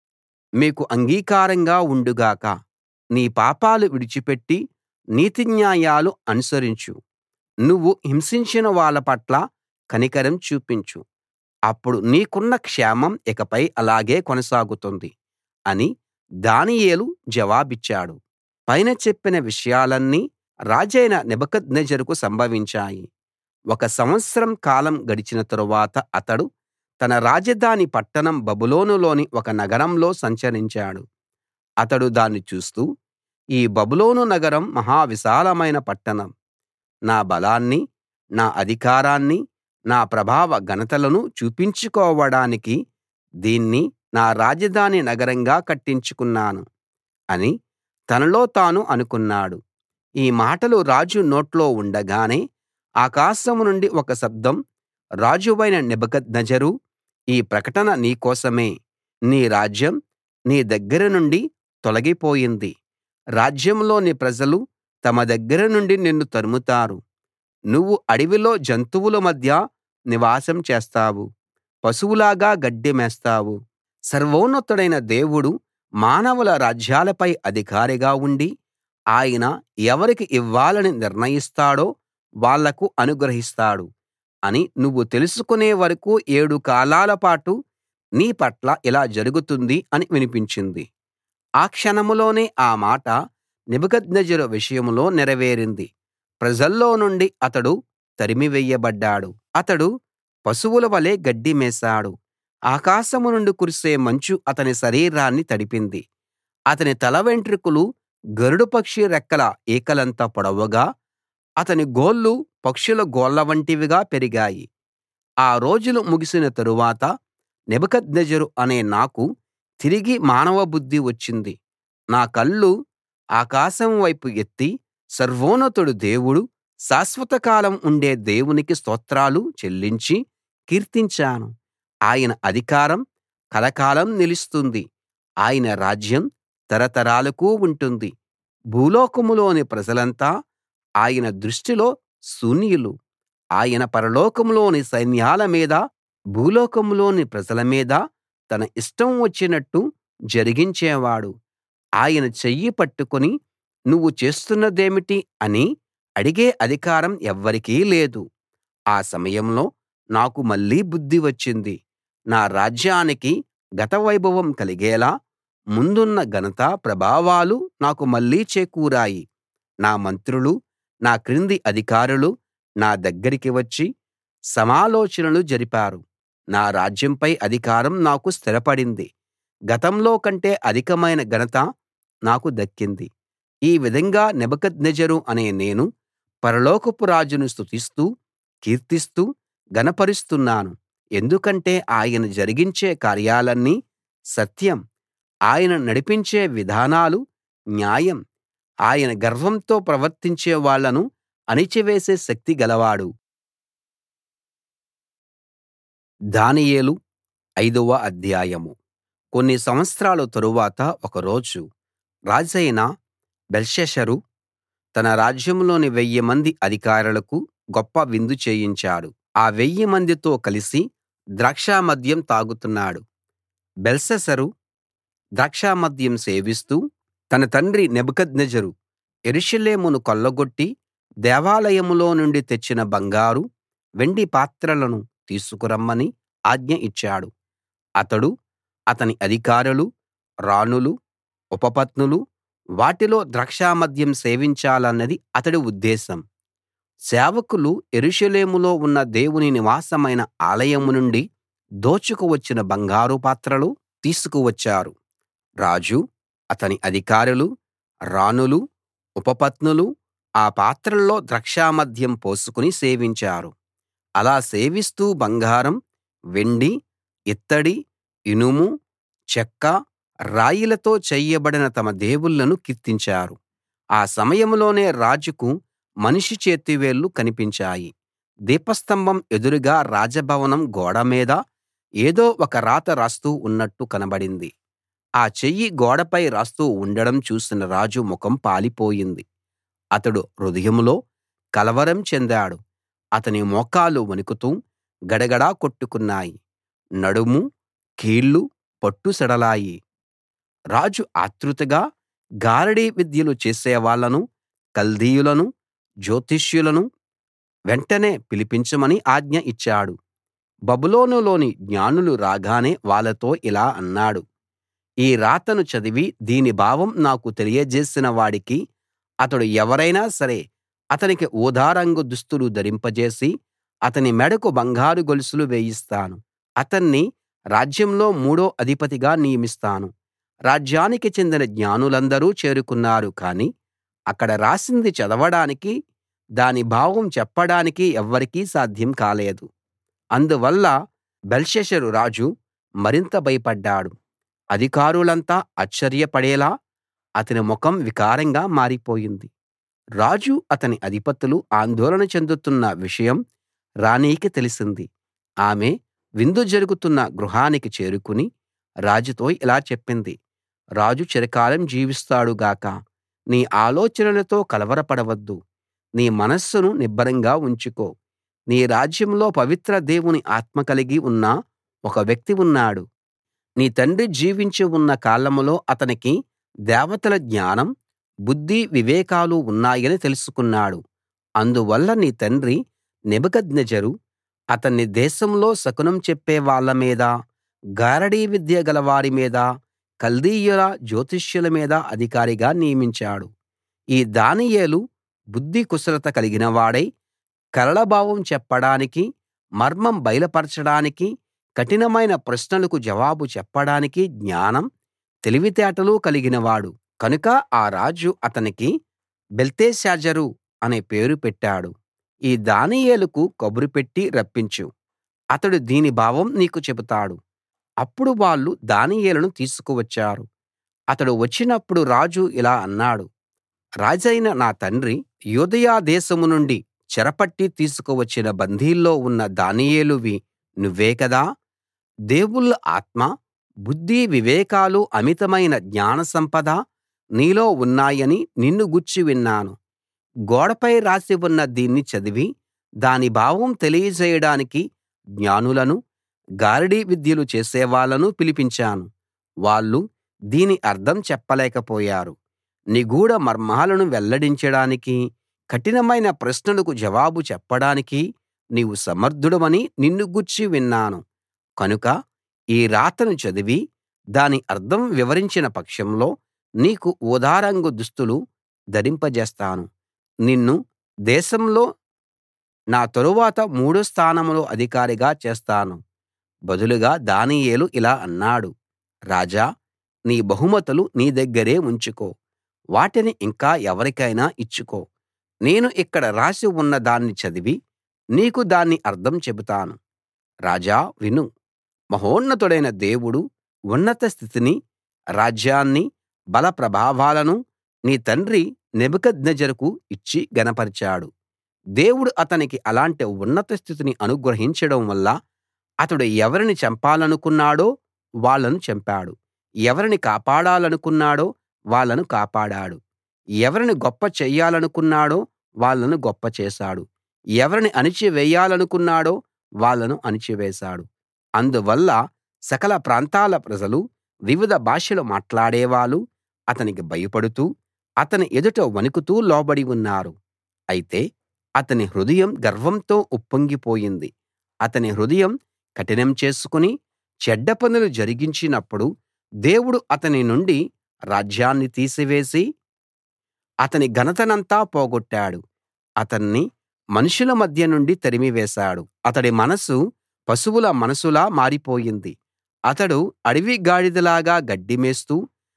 మీకు అంగీకారంగా ఉండు గాక నీ పాపాలు విడిచిపెట్టి నీతిన్యాయాలు అనుసరించు నువ్వు హింసించిన వాళ్ళ పట్ల కనికరం చూపించు అప్పుడు నీకున్న క్షేమం ఇకపై అలాగే కొనసాగుతుంది అని దానియేలు జవాబిచ్చాడు పైన చెప్పిన విషయాలన్నీ రాజైన నెబుకద్నెజరుకు సంభవించాయి ఒక సంవత్సరం కాలం గడిచిన తరువాత అతడు తన రాజధాని పట్టణం బబులోనులోని ఒక నగరంలో సంచరించాడు అతడు దాన్ని చూస్తూ ఈ బబులోను నగరం మహా విశాలమైన పట్టణం నా బలాన్ని నా అధికారాన్ని నా ప్రభావ ఘనతలను చూపించుకోవడానికి దీన్ని నా రాజధాని నగరంగా కట్టించుకున్నాను అని తనలో తాను అనుకున్నాడు ఈ మాటలు రాజు నోట్లో ఉండగానే ఆకాశం నుండి ఒక శబ్దం రాజువైన నెబుకద్నెజరూ ఈ ప్రకటన నీ కోసమే నీ రాజ్యం నీ దగ్గర నుండి తొలగిపోయింది రాజ్యంలోని ప్రజలు తమ దగ్గర నుండి నిన్ను తరుముతారు నువ్వు అడవిలో జంతువుల మధ్య నివాసం చేస్తావు పశువులాగా గడ్డి మేస్తావు సర్వోన్నతుడైన దేవుడు మానవుల రాజ్యాలపై అధికారిగా ఉండి ఆయన ఎవరికి ఇవ్వాలని నిర్ణయిస్తాడో వాళ్లకు అనుగ్రహిస్తాడు అని నువ్వు తెలుసుకునే వరకూ ఏడు కాలాల పాటు నీ పట్ల ఇలా జరుగుతుంది అని వినిపించింది ఆ క్షణంలోనే ఆ మాట నెబుకద్నెజరు విషయంలో నెరవేరింది ప్రజల్లో నుండి అతడు తరిమివేయబడ్డాడు అతడు పశువుల వలె గడ్డి మేశాడు ఆకాశం నుండి కురిసే మంచు అతని శరీరాన్ని తడిపింది అతని తల వెంట్రుకలు గరుడ పక్షి రెక్కల ఈకలంత పొడవుగా అతని గోళ్లు పక్షుల గోళ్ల వంటివిగా పెరిగాయి ఆ రోజులు ముగిసిన తరువాత నెబుకద్నెజరు అనే నాకు తిరిగి మానవ బుద్ధి వచ్చింది నా కళ్ళు ఆకాశం వైపు ఎత్తి సర్వోన్నతుడు దేవుడు శాశ్వతకాలం ఉండే దేవునికి స్తోత్రాలు చెల్లించి కీర్తించాను ఆయన అధికారం కలకాలం నిలుస్తుంది ఆయన రాజ్యం తరతరాలకు ఉంటుంది భూలోకంలోని ప్రజలంతా ఆయన దృష్టిలో శూన్యులు ఆయన పరలోకంలోని సైన్యాల మీద భూలోకంలోని ప్రజల మీద తన ఇష్టం వచ్చినట్టు జరిగించేవాడు ఆయన చెయ్యి పట్టుకుని నువ్వు చేస్తున్నదేమిటి అని అడిగే అధికారం ఎవ్వరికీ లేదు ఆ సమయంలో నాకు మళ్ళీ బుద్ధి వచ్చింది నా రాజ్యానికి గతవైభవం కలిగేలా ముందున్న ఘనత ప్రభావాలు నాకు మళ్ళీ చేకూరాయి నా మంత్రులు నా క్రింది అధికారులు నా దగ్గరికి వచ్చి సమాలోచనలు జరిపారు నా రాజ్యంపై అధికారం నాకు స్థిరపడింది గతంలో కంటే అధికమైన ఘనత నాకు దక్కింది ఈ విధంగా నెబుకద్నెజరు అనే నేను పరలోకపు రాజును స్తుతిస్తూ కీర్తిస్తూ ఘనపరుస్తున్నాను ఎందుకంటే ఆయన జరిగించే కార్యాలన్నీ సత్యం ఆయన నడిపించే విధానాలు న్యాయం ఆయన గర్వంతో ప్రవర్తించే వాళ్ళను అణిచివేసే శక్తి గలవాడు దానియేలు ఐదవ అధ్యాయం కొన్ని సంవత్సరాల తరువాత ఒక రోజు రాజైన బెల్షస్సరు తన రాజ్యంలోని వెయ్యి మంది అధికారులకు గొప్ప విందు చేయించాడు ఆ వెయ్యి మందితో కలిసి ద్రాక్షమద్యం తాగుతున్నాడు బెల్షస్సరు ద్రాక్షమద్యం సేవిస్తూ తన తండ్రి నెబుకద్నెజరు యెరూషలేమును కొల్లగొట్టి దేవాలయంలో నుండి తెచ్చిన బంగారు వెండి పాత్రలను తీసుకురమ్మని ఆజ్ఞ ఇచ్చాడు అతడు అతని అధికారులు రాణులు ఉపపత్నులు వాటిలో ద్రాక్షమద్యం సేవించాలన్నది అతడి ఉద్దేశం సేవకులు యెరూషలేములో ఉన్న దేవుని నివాసమైన ఆలయం నుండి దోచుకు వచ్చిన బంగారు పాత్రలు తీసుకువచ్చారు రాజు అతని అధికారులు రాణులు ఉపపత్నులు ఆ పాత్రల్లో ద్రాక్షమద్యం పోసుకుని సేవించారు అలా సేవిస్తూ బంగారం వెండి ఇత్తడి ఇనుము చెక్క రాయిలతో చెయ్యబడిన తమ దేవుళ్ళను కీర్తించారు ఆ సమయంలోనే రాజుకు మనిషి చేతివేళ్లు కనిపించాయి దీపస్తంభం ఎదురుగా రాజభవనం గోడ మీద ఏదో ఒక రాత రాస్తూ ఉన్నట్టు కనబడింది ఆ చెయ్యి గోడపై రాస్తూ ఉండడం చూసిన రాజు ముఖం పాలిపోయింది అతడు హృదయంలో కలవరం చెందాడు అతని మోకాళ్ళు వణుకుతూ గడగడా కొట్టుకున్నాయి నడుము కీళ్లు పట్టు సడలాయి రాజు ఆత్రుతగా గారడీ విద్యలు చేసేవాళ్ళను కల్దీయులను జ్యోతిష్యులను వెంటనే పిలిపించమని ఆజ్ఞ ఇచ్చాడు బబులోనులోని జ్ఞానులు రాగానే వాళ్ళతో ఇలా అన్నాడు ఈ రాతను చదివి దీని భావం నాకు తెలియజేసిన వాడికి అతడు ఎవరైనా సరే అతనికి ఊదా రంగు దుస్తులు ధరింపజేసి అతని మెడకు బంగారు గొలుసులు వేయిస్తాను అతన్ని రాజ్యంలో మూడో అధిపతిగా నియమిస్తాను రాజ్యానికి చెందిన జ్ఞానులందరూ చేరుకున్నారు కానీ అక్కడ రాసింది చదవడానికి దాని భావం చెప్పడానికి ఎవ్వరికీ సాధ్యం కాలేదు అందువల్ల బెల్షస్సరు రాజు మరింత భయపడ్డాడు అధికారులంతా ఆశ్చర్యపడేలా అతని ముఖం వికారంగా మారిపోయింది రాజు అతని అధిపతులు ఆందోళన చెందుతున్న విషయం రాణికి తెలిసింది ఆమె విందు జరుగుతున్న గృహానికి చేరుకుని రాజుతో ఇలా చెప్పింది రాజు చిరకాలం జీవిస్తాడు గాక నీ ఆలోచనలతో కలవరపడవద్దు నీ మనస్సును నిబ్బరంగా ఉంచుకో నీ రాజ్యంలో పవిత్ర దేవుని ఆత్మ కలిగి ఉన్న ఒక వ్యక్తి ఉన్నాడు నీ తండ్రి జీవించి ఉన్న కాలంలో అతనికి దేవతల జ్ఞానం బుద్ధి వివేకాలు ఉన్నాయని తెలుసుకున్నాడు అందువల్ల నీ తండ్రి నెబుకద్నెజరు అతన్ని దేశంలో శకునం చెప్పే వాళ్ళ మీద గారడీ విద్య గలవారి మీద కల్దీయుల జ్యోతిష్యుల మీద అధికారిగా నియమించాడు ఈ దానియేలు బుద్ధి కుశలత కలిగినవాడై కలల భావం చెప్పడానికి మర్మం బయలుపరచడానికి కఠినమైన ప్రశ్నలకు జవాబు చెప్పడానికి జ్ఞానం తెలివితేటలు కలిగినవాడు కనుక ఆ రాజు అతనికి బెల్తెషాజరు అనే పేరు పెట్టాడు ఈ దానియేలుకు కబురు పెట్టి రప్పించు అతడు దీని భావం నీకు చెబుతాడు అప్పుడు వాళ్ళు దానియేలును తీసుకువచ్చారు అతడు వచ్చినప్పుడు రాజు ఇలా అన్నాడు రాజైన నా తండ్రి యూదయ దేశం నుండి చెరపట్టి తీసుకువచ్చిన బందీల్లో ఉన్న దానియేలువి నువ్వే కదా దేవుళ్ళ ఆత్మ బుద్ధి వివేకాలు అమితమైన జ్ఞాన సంపద నీలో ఉన్నాయని నిన్ను గూర్చి విన్నాను గోడపై రాసి ఉన్న దీన్ని చదివి దాని భావం తెలియజేయడానికి జ్ఞానులను గారడీ విద్యలు చేసేవాళ్ళను పిలిపించాను వాళ్ళు దీని అర్థం చెప్పలేకపోయారు నిగూఢ మర్మాలను వెల్లడించడానికి కఠినమైన ప్రశ్నలకు జవాబు చెప్పడానికి నీవు సమర్థుడవని నిన్ను గూర్చి విన్నాను కనుక ఈ రాతను చదివి దాని అర్థం వివరించిన పక్షంలో నీకు ఊదా రంగు దుస్తులు ధరింపజేస్తాను నిన్ను దేశంలో నా తరువాత మూడో స్థానంలో అధికారిగా చేస్తాను బదులుగా దానియేలు ఇలా అన్నాడు రాజా నీ బహుమతులు నీ దగ్గరే ఉంచుకో వాటిని ఇంకా ఎవరికైనా ఇచ్చుకో నేను ఇక్కడ రాసి ఉన్న దాన్ని చదివి నీకు దాని అర్థం చెబుతాను రాజా విను మహోన్నతుడైన దేవుడు ఉన్నత స్థితిని రాజ్యాన్ని బల ప్రభావాలను నీ తండ్రి నెబుకద్నెజరుకు ఇచ్చి ఘనపరిచాడు దేవుడు అతనికి అలాంటి ఉన్నత స్థితిని అనుగ్రహించడం వల్ల అతడు ఎవరిని చంపాలనుకున్నాడో వాళ్ళను చంపాడు ఎవరిని కాపాడాలనుకున్నాడో వాళ్ళను కాపాడాడు ఎవరిని గొప్ప చెయ్యాలనుకున్నాడో వాళ్ళను గొప్ప చేశాడు ఎవరిని అణిచివేయాలనుకున్నాడో వాళ్ళను అణిచివేశాడు అందువల్ల సకల ప్రాంతాల ప్రజలు వివిధ భాషలు మాట్లాడేవాళ్ళు అతనికి భయపడుతూ అతని ఎదుట వణుకుతూ లోబడి ఉన్నారు అయితే అతని హృదయం గర్వంతో ఉప్పొంగిపోయింది అతని హృదయం కఠినం చేసుకుని చెడ్డ పనులు జరిగించినప్పుడు దేవుడు అతని నుండి రాజ్యాన్ని తీసివేసి అతని ఘనతనంతా పోగొట్టాడు అతన్ని మనుషుల మధ్య నుండి తరిమివేశాడు అతడి మనసు పశువుల మనసులా మారిపోయింది అతడు అడవి గాడిదలాగా గడ్డి మేస్తూ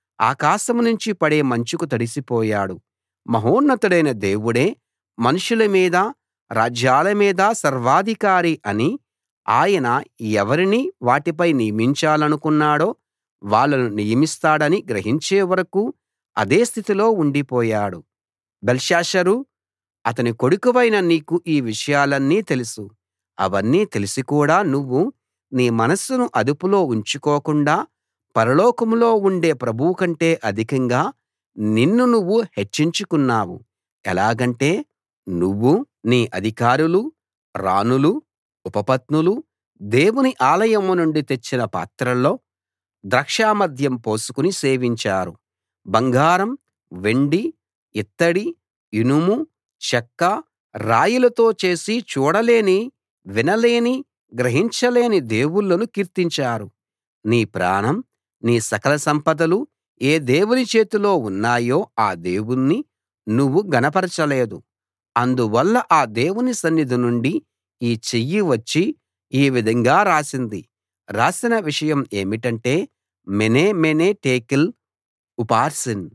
ఆకాశం నుంచి పడే మంచుకు తడిసిపోయాడు మహోన్నతుడైన దేవుడే మనుషుల మీద రాజ్యాల మీద సర్వాధికారి అని ఆయన ఎవరిని వాటిపై నియమించాలనుకున్నాడో వాళ్ళను నియమిస్తాడని గ్రహించే వరకూ అదే స్థితిలో ఉండిపోయాడు బెల్షస్సరూ అతని కొడుకువైన నీకు ఈ విషయాలన్నీ తెలుసు అవన్నీ తెలిసి కూడా నువ్వు నీ మనస్సును అదుపులో ఉంచుకోకుండా పరలోకంలో ఉండే ప్రభువు కంటే అధికంగా నిన్ను నువ్వు హెచ్చించుకున్నావు ఎలాగంటే నువ్వూ నీ అధికారులూ రాణులూ ఉపపత్నులూ దేవుని ఆలయం నుండి తెచ్చిన పాత్రల్లో ద్రాక్షమద్యం పోసుకుని సేవించారు బంగారం వెండి ఇత్తడి ఇనుము చెక్క రాయిలతో చేసి చూడలేని వినలేని గ్రహించలేని దేవుళ్ళను కీర్తించారు నీ ప్రాణం నీ సకల సంపదలు ఏ దేవుని చేతిలో ఉన్నాయో ఆ దేవుణ్ణి నువ్వు ఘనపరచలేదు అందువల్ల ఆ దేవుని సన్నిధి నుండి ఈ చెయ్యి వచ్చి ఈ విధంగా రాసింది రాసిన విషయం ఏమిటంటే మెనే మెనే టేకిల్ ఉపార్సిన్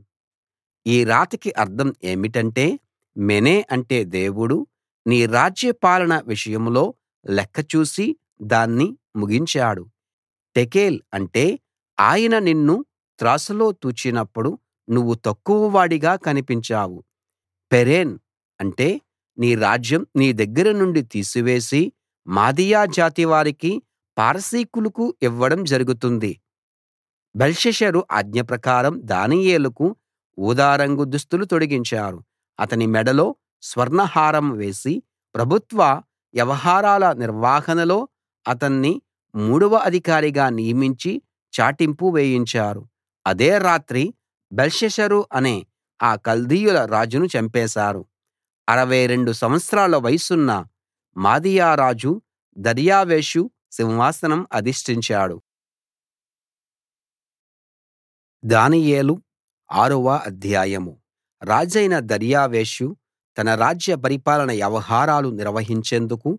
ఈ రాతకి అర్థం ఏమిటంటే మెనే అంటే దేవుడు నీ రాజ్య పాలన విషయంలో లెక్క చూసి దాన్ని ముగించాడు టెకేల్ అంటే ఆయన నిన్ను త్రాసులో తూచినప్పుడు నువ్వు తక్కువవాడిగా కనిపించావు పెరేన్ అంటే నీ రాజ్యం నీ దగ్గర నుండి తీసివేసి మాదీయ జాతి వారికి పారసీకులకు ఇవ్వడం జరుగుతుంది బెల్షస్సరు ఆజ్ఞ ప్రకారం దానియేలుకు ఊదా రంగు దుస్తులు తొడిగించారు అతని మెడలో స్వర్ణహారం వేసి ప్రభుత్వ వ్యవహారాల నిర్వహణలో అతన్ని మూడవ అధికారిగా నియమించి చాటింపు వేయించారు అదే రాత్రి బెల్షస్సరు అనే ఆ కల్దీయుల రాజును చంపేశారు 62 సంవత్సరాల వయసున్న మాదీయ రాజు దర్యావేషు సింహాసనం అధిష్ఠించాడు దానియేలు ఆరవ అధ్యాయం రాజైన దర్యావేషు తన రాజ్య పరిపాలన వ్యవహారాలు నిర్వహించేందుకు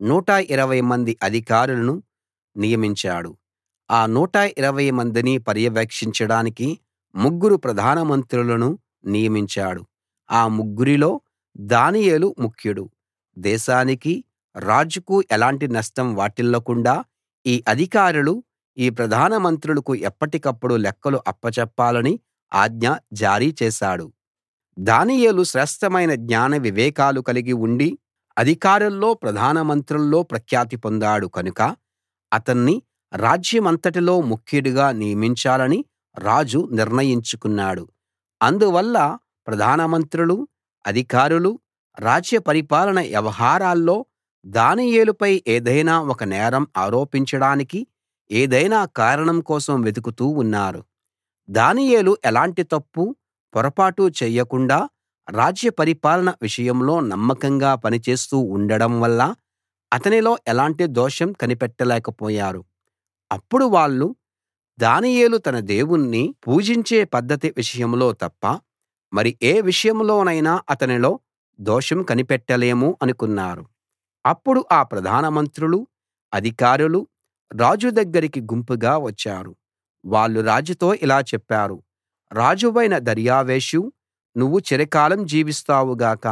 120 మంది అధికారులను నియమించాడు ఆ 120 మందిని పర్యవేక్షించడానికి ముగ్గురు ప్రధాన మంత్రులను నియమించాడు ఆ ముగ్గురిలో దానియేలు ముఖ్యుడు దేశానికీ రాజుకు ఎలాంటి నష్టం వాటిల్లకుండా ఈ అధికారులు ఈ ప్రధాన మంత్రులకు ఎప్పటికప్పుడు లెక్కలు అప్పచెప్పాలని ఆజ్ఞ జారీ చేశాడు దానియేలు శ్రేష్ఠమైన జ్ఞాన వివేకాలు కలిగి ఉండి అధికారుల్లో ప్రధాన మంత్రుల్లో ప్రఖ్యాతి పొందాడు కనుక అతన్ని రాజ్యమంతటిలో ముఖ్యుడిగా నియమించాలని రాజు నిర్ణయించుకున్నాడు అందువల్ల ప్రధాన మంత్రులు అధికారులు రాజ్య పరిపాలన వ్యవహారాల్లో దానియేలుపై ఏదైనా ఒక నేరం ఆరోపించడానికి ఏదైనా కారణం కోసం వెతుకుతూ ఉన్నారు దానియేలు ఎలాంటి తప్పు పొరపాటు చెయ్యకుండా రాజ్య పరిపాలన విషయంలో నమ్మకంగా పనిచేస్తూ ఉండడం వల్ల అతనిలో ఎలాంటి దోషం కనిపెట్టలేకపోయారు అప్పుడు వాళ్ళు దానియేలు తన దేవుణ్ణి పూజించే పద్ధతి విషయంలో తప్ప మరి ఏ విషయంలోనైనా అతనిలో దోషం కనిపెట్టలేము అనుకున్నారు అప్పుడు ఆ ప్రధాన మంత్రులు అధికారులు రాజు దగ్గరికి గుంపుగా వచ్చారు వాళ్ళు రాజుతో ఇలా చెప్పారు రాజువైన దర్యావేషూ నువ్వు చిరకాలం జీవిస్తావు గాక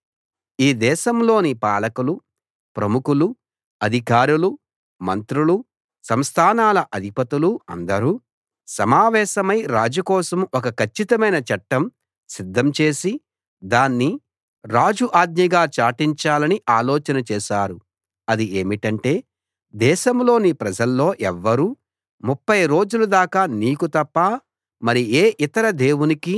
ఈ దేశంలోని పాలకులు ప్రముఖులు అధికారులు మంత్రులు సంస్థానాల అధిపతులు అందరూ సమావేశమై రాజు కోసం ఒక కచ్చితమైన చట్టం సిద్ధం చేసి దాన్ని రాజు ఆజ్ఞగా చాటించాలని ఆలోచన చేశారు అది ఏమిటంటే దేశంలోని ప్రజల్లో ఎవ్వరూ ముప్ఫై రోజుల దాకా నీకు తప్ప మరి ఏ ఇతర దేవునికీ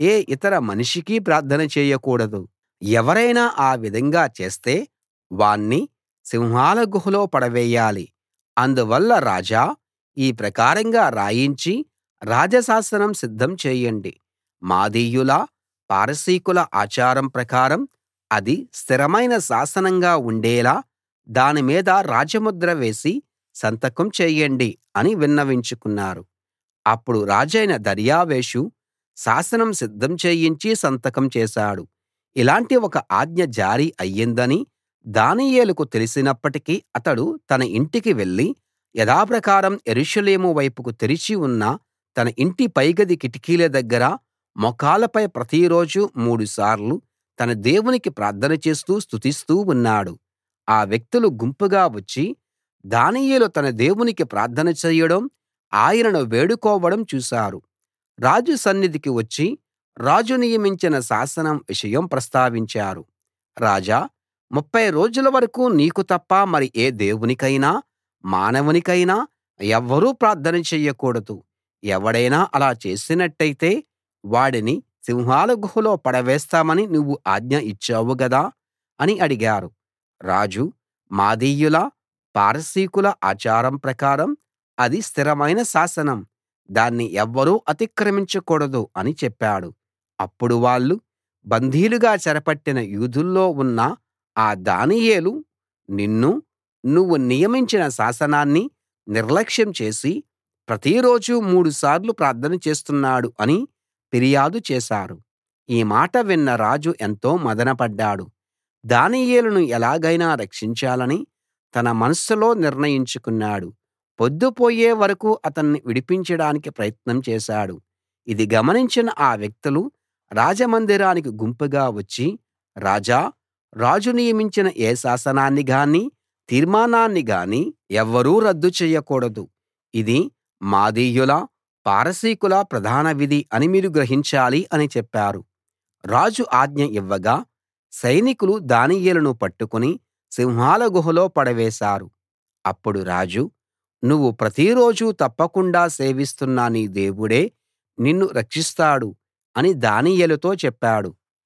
ఏ ఇతర మనిషికీ ప్రార్థన చేయకూడదు ఎవరైనా ఆ విధంగా చేస్తే వాణ్ణి సింహాల గుహలో పడవేయాలి అందువల్ల రాజా ఈ ప్రకారంగా రాయించి రాజశాసనం సిద్ధం చేయండి మాదీయుల పారసీకుల ఆచారం ప్రకారం అది స్థిరమైన శాసనంగా ఉండేలా దాని మీద రాజముద్ర వేసి సంతకం చేయండి అని విన్నవించుకున్నారు అప్పుడు రాజైన దర్యావేషు శాసనం సిద్ధం చేయించి సంతకం చేశాడు ఇలాంటి ఒక ఆజ్ఞ జారీ అయ్యిందని దానియేలుకు తెలిసినప్పటికీ అతడు తన ఇంటికి వెళ్లి యథాప్రకారం యెరూషలేము వైపుకు తెరిచి ఉన్న తన ఇంటి పైగది కిటికీల దగ్గర మోకాళ్ళపై ప్రతిరోజూ మూడుసార్లు తన దేవునికి ప్రార్థన చేస్తూ స్తుతిస్తూ ఉన్నాడు ఆ వ్యక్తులు గుంపుగా వచ్చి దానియేలు తన దేవునికి ప్రార్థన చేయడం ఆయనను వేడుకోవడం చూశారు రాజు సన్నిధికి వచ్చి రాజు నియమించిన శాసనం విషయం ప్రస్తావించారు రాజా ముప్ఫై రోజుల వరకూ నీకు తప్ప మరి ఏ దేవునికైనా మానవునికైనా ఎవ్వరూ ప్రార్థన చెయ్యకూడదు ఎవడైనా అలా చేసినట్టయితే వాడిని సింహాల గుహలో పడవేస్తామని నువ్వు ఆజ్ఞ ఇచ్చావు గదా అని అడిగారు రాజు మాదీయుల పారసీకుల ఆచారం ప్రకారం అది స్థిరమైన శాసనం దాన్ని ఎవ్వరూ అతిక్రమించకూడదు అని చెప్పాడు అప్పుడు వాళ్ళు బందీలుగా చెరపట్టిన యూదుల్లో ఉన్న ఆ దానియేలు నిన్నూ నువ్వు నియమించిన శాసనాన్ని నిర్లక్ష్యం చేసి ప్రతిరోజూ మూడుసార్లు ప్రార్థన చేస్తున్నాడు అని ఫిర్యాదు చేశారు ఈ మాట విన్న రాజు ఎంతో మదనపడ్డాడు దానియేలును ఎలాగైనా రక్షించాలని తన మనస్సులో నిర్ణయించుకున్నాడు పొద్దుపోయే వరకూ అతన్ని విడిపించడానికి ప్రయత్నం చేశాడు ఇది గమనించిన ఆ వ్యక్తులు రాజమందిరానికి గుంపుగా వచ్చి రాజా రాజు నియమించిన ఏ శాసనాన్ని గానీ తీర్మానాన్ని గానీ ఎవ్వరూ రద్దు చెయ్యకూడదు ఇది మాదీయుల పారసీకుల ప్రధాన విధి అని మీరు గ్రహించాలి అని చెప్పారు రాజు ఆజ్ఞ ఇవ్వగా సైనికులు దానియేలును పట్టుకుని సింహాల గుహలో పడవేశారు అప్పుడు రాజు నువ్వు ప్రతిరోజూ తప్పకుండా సేవిస్తున్న నీ దేవుడే నిన్ను రక్షిస్తాడు అని దానియేలుతో చెప్పాడు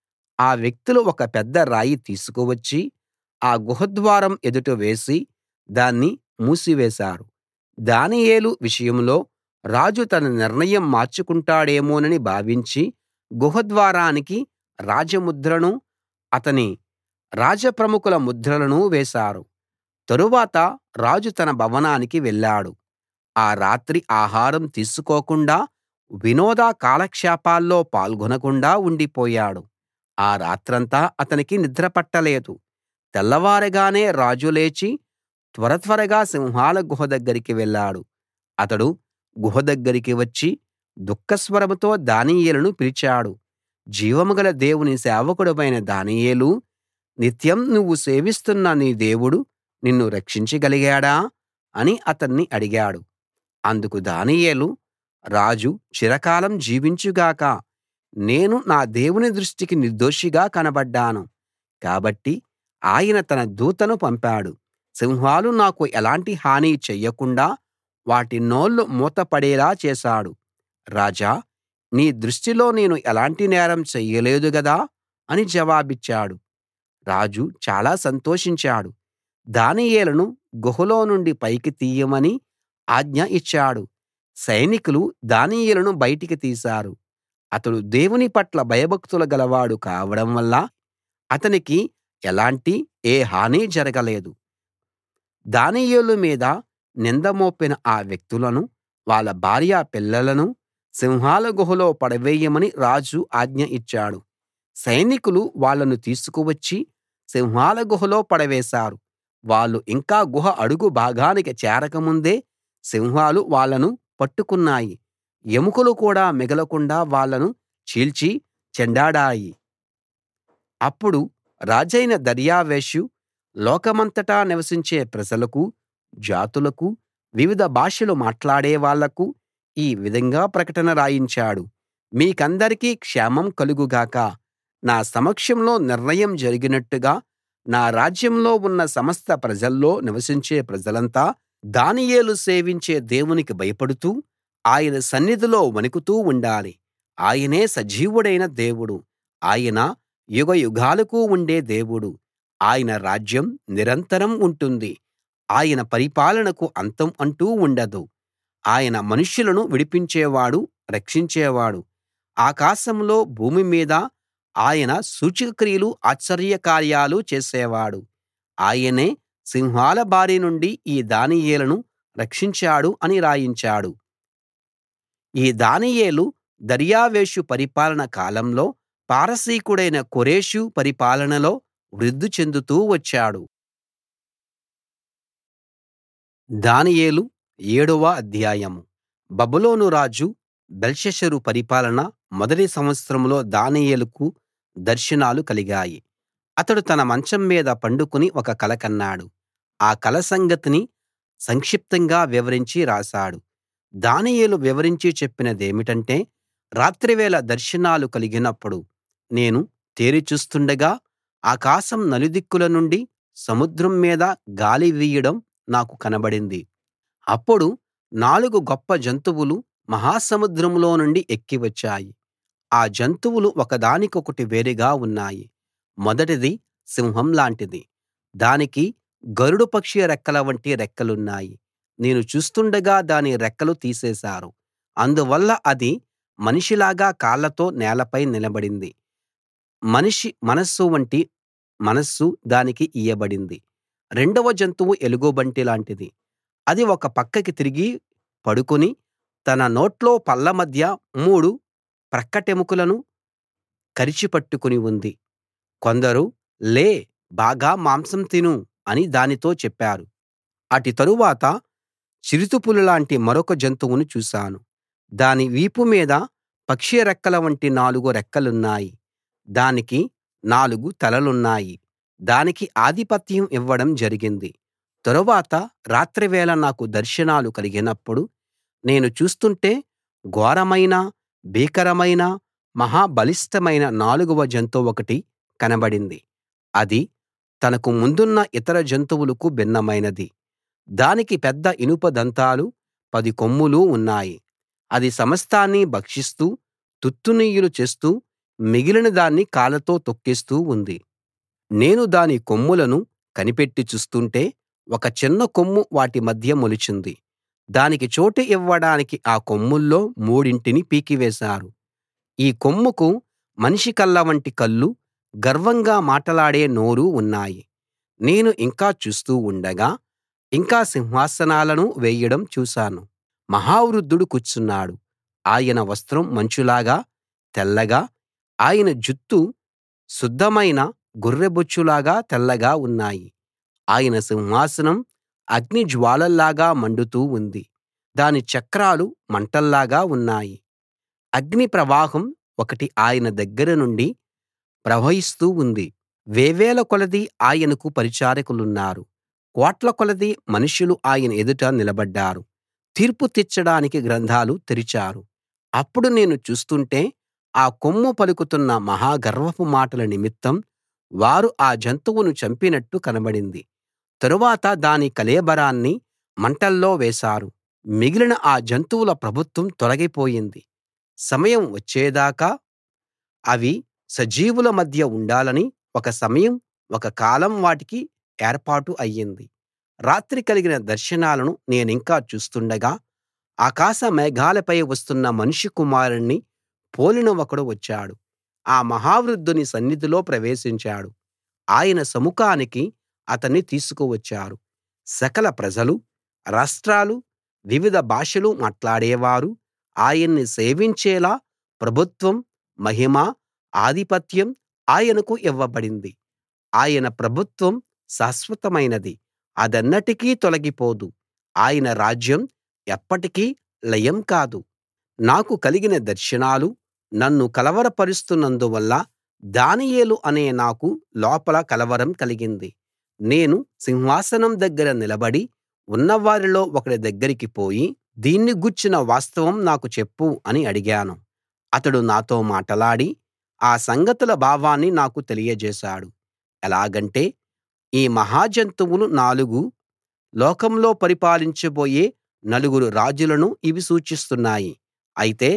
ఆ వ్యక్తులు ఒక పెద్ద రాయి తీసుకువచ్చి ఆ గుహద్వారం ఎదుట వేసి దాన్ని మూసివేశారు దానియేలు విషయంలో రాజు తన నిర్ణయం మార్చుకుంటాడేమోనని భావించి గుహద్వారానికి రాజముద్రను అతని రాజప్రముఖుల ముద్రలను వేశారు తరువాత రాజు తన భవనానికి వెళ్ళాడు ఆ రాత్రి ఆహారం తీసుకోకుండా వినోద కాలక్షేపాల్లో పాల్గొనకుండా ఉండిపోయాడు ఆ రాత్రంతా అతనికి నిద్ర పట్టలేదు తెల్లవారగానే రాజు లేచి త్వర త్వరగా సింహాల గుహ దగ్గరికి వెళ్ళాడు అతడు గుహ దగ్గరికి వచ్చి దుఃఖస్వరంతో దానియేలును పిలిచాడు జీవం గల దేవుని సేవకుడవైన దానియేలూ నిత్యం నువ్వు సేవిస్తున్న నీ దేవుడు నిన్ను రక్షించగలిగాడా అని అతన్ని అడిగాడు అందుకు దానియేలు రాజు చిరకాలం జీవించు గాక నేను నా దేవుని దృష్టికి నిర్దోషిగా కనబడ్డాను కాబట్టి ఆయన తన దూతను పంపాడు సింహాలు నాకు ఎలాంటి హాని చెయ్యకుండా వాటి నోళ్లు మూతపడేలా చేశాడు రాజా నీ దృష్టిలో నేను ఎలాంటి నేరం చెయ్యలేదు గదా అని జవాబిచ్చాడు రాజు చాలా సంతోషించాడు దానియేలును గుహలో నుండి పైకి తీయమని ఆజ్ఞ ఇచ్చాడు సైనికులు దానియేలును బయటికి తీశారు అతడు దేవుని పట్ల భయభక్తులు గలవాడు కావడం వల్ల అతనికి ఎలాంటి ఏ హాని జరగలేదు దానియేలు మీద నింద మోపిన ఆ వ్యక్తులను వాళ్ళ భార్య పిల్లలను సింహాల గుహలో పడవేయమని రాజు ఆజ్ఞ ఇచ్చాడు సైనికులు వాళ్ళను తీసుకువచ్చి సింహాల గుహలో పడవేశారు వాళ్ళు ఇంకా గుహ అడుగు భాగానికి చేరకముందే సింహాలు వాళ్ళను పట్టుకున్నాయి ఎముకలు కూడా మిగలకుండా వాళ్ళను చీల్చి చెండాడాయి అప్పుడు రాజైన దర్యావేషు లోకమంతటా నివసించే ప్రజలకు జాతులకు వివిధ భాషలు మాట్లాడే వాళ్లకు ఈ విధంగా ప్రకటన రాయించాడు మీకందరికీ క్షేమం కలుగు గాక నా సమక్షంలో నిర్ణయం జరిగినట్టుగా నా రాజ్యంలో ఉన్న సమస్త ప్రజల్లో నివసించే ప్రజలంతా దానియేలు సేవించే దేవునికి భయపడుతూ ఆయన సన్నిధిలో వణుకుతూ ఉండాలి ఆయనే సజీవుడైన దేవుడు ఆయన యుగయుగాలకు ఉండే దేవుడు ఆయన రాజ్యం నిరంతరం ఉంటుంది ఆయన పరిపాలనకు అంతం అంటూ ఉండదు ఆయన మనుషులను విడిపించేవాడు రక్షించేవాడు ఆకాశంలో భూమి మీద ఆయన సూచకక్రియలు ఆశ్చర్యకార్యాలు చేసేవాడు ఆయనే సింహాల బారి నుండి ఈ దానియేలును రక్షించాడు అని రాయించాడు ఈ దానియేలు దర్యావేషు పరిపాలన కాలంలో పారసీకుడైన కోరెషు పరిపాలనలో వృద్ధి చెందుతూ వచ్చాడు దానియేలు ఏడవ అధ్యాయం బబులోను రాజు బెల్షస్సరు పరిపాలన మొదటి సంవత్సరంలో దానియేలుకు దర్శనాలు కలిగాయి అతడు తన మంచం మీద పండుకుని ఒక కల కన్నాడు ఆ కల సంగతిని సంక్షిప్తంగా వివరించి రాశాడు దానియేలు వివరించి చెప్పినదేమిటంటే రాత్రివేళ దర్శనాలు కలిగినప్పుడు నేను తేరి చూస్తుండగా ఆకాశం నలుదిక్కుల నుండి సముద్రం మీద గాలి వీయడం నాకు కనబడింది అప్పుడు నాలుగు గొప్ప జంతువులు మహాసముద్రంలో నుండి ఎక్కి వచ్చాయి ఆ జంతువులు ఒకదానికొకటి వేరుగా ఉన్నాయి మొదటిది సింహం లాంటిది దానికి గరుడ పక్షి రెక్కల వంటి రెక్కలున్నాయి నేను చూస్తుండగా దాని రెక్కలు తీసేశారు అందువల్ల అది మనిషిలాగా కాళ్లతో నేలపై నిలబడింది మనిషి మనస్సు వంటి మనస్సు దానికి ఇయ్యబడింది రెండవ జంతువు ఎలుగుబంటి లాంటిది అది ఒక పక్కకి తిరిగి పడుకుని తన నోట్లో పళ్ళ మధ్య మూడు ప్రక్కటెముకలను కరిచి పట్టుకుని ఉంది కొందరు లే బాగా మాంసం తిను అని దానితో చెప్పారు అటు తరువాత చిరుతపులిలాంటి మరొక జంతువును చూశాను దాని వీపు మీద పక్షి రెక్కల వంటి నాలుగు రెక్కలున్నాయి దానికి నాలుగు తలలున్నాయి దానికి ఆధిపత్యం ఇవ్వడం జరిగింది తరువాత రాత్రివేళ నాకు దర్శనాలు కలిగినప్పుడు నేను చూస్తుంటే ఘోరమైన భీకరమైన మహా బలిష్ఠమైన నాలుగవ జంతువొకటి కనబడింది అది తనకు ముందున్న ఇతర జంతువులకు భిన్నమైనది దానికి పెద్ద ఇనుప దంతాలు పది కొమ్ములు ఉన్నాయి అది సమస్తాన్నీ భక్షిస్తూ తుత్తునియలు చేస్తూ మిగిలిన దాన్ని కాళ్లతో తొక్కేస్తూ ఉంది నేను దాని కొమ్ములను కనిపెట్టి చూస్తుంటే ఒక చిన్న కొమ్ము వాటి మధ్య మొలిచింది దానికి చోటు ఇవ్వడానికి ఆ కొమ్ముల్లో మూడింటిని పీకివేశారు ఈ కొమ్ముకు మనిషి కళ్ళ వంటి కళ్ళు గర్వంగా మాటలాడే నోరు ఉన్నాయి నేను ఇంకా చూస్తూ ఉండగా ఇంకా సింహాసనాలను వేయడం చూశాను మహావృద్ధుడు కూర్చున్నాడు ఆయన వస్త్రం మంచులాగా తెల్లగా ఆయన జుత్తు శుద్ధమైన గొర్రెబొచ్చులాగా తెల్లగా ఉన్నాయి ఆయన సింహాసనం అగ్ని జ్వాలల్లాగా మండుతూ ఉంది దాని చక్రాలు మంటల్లాగా ఉన్నాయి అగ్ని ప్రవాహం ఒకటి ఆయన దగ్గర నుండి ప్రవహిస్తూ ఉంది వేవేల కొలది ఆయనకు పరిచారకులున్నారు కోట్ల కొలది మనుషులు ఆయన ఎదుట నిలబడ్డారు తీర్పు తీర్చడానికి గ్రంథాలు తెరిచారు అప్పుడు నేను చూస్తుంటే ఆ కొమ్ము పలుకుతున్న మహా గర్వపు మాటల నిమిత్తం వారు ఆ జంతువును చంపినట్టు కనబడింది తరువాత దాని కళేబరాన్ని మంటల్లో వేశారు మిగిలిన ఆ జంతువుల ప్రభుత్వం తొలగిపోయింది సమయం వచ్చేదాకా అవి సజీవుల మధ్య ఉండాలని ఒక సమయం ఒక కాలం వాటికి ఏర్పాటు అయ్యింది రాత్రి కలిగిన దర్శనాలను నేనింకా చూస్తుండగా ఆకాశ మేఘాలపై వస్తున్న మనుష్య కుమారుణ్ణి పోలిన ఒకడు వచ్చాడు ఆ మహావృద్ధుని సన్నిధిలో ప్రవేశించాడు ఆయన సముఖానికి అతన్ని తీసుకువచ్చారు సకల ప్రజలు రాష్ట్రాలు వివిధ భాషలు మాట్లాడేవారు ఆయన్ని సేవించేలా ప్రభుత్వం మహిమ ఆధిపత్యం ఆయనకు ఇవ్వబడింది ఆయన ప్రభుత్వం శాశ్వతమైనది అదెన్నటికీ తొలగిపోదు ఆయన రాజ్యం ఎప్పటికీ లయం కాదు నాకు కలిగిన దర్శనాలు నన్ను కలవరపరుస్తున్నందువల్ల దానియేలు అనే నాకు లోపల కలవరం కలిగింది నేను సింహాసనం దగ్గర నిలబడి ఉన్నవారిలో ఒకడి దగ్గరికి పోయి దీన్ని గూర్చిన వాస్తవం నాకు చెప్పు అని అడిగాను అతడు నాతో మాటలాడి ఆ సంగతుల భావాన్ని నాకు తెలియజేశాడు ఎలాగంటే ఈ మహా జంతువులు నాలుగు లోకంలో పరిపాలించబోయే నలుగురు రాజులను ఇవి సూచిస్తున్నాయి అయితే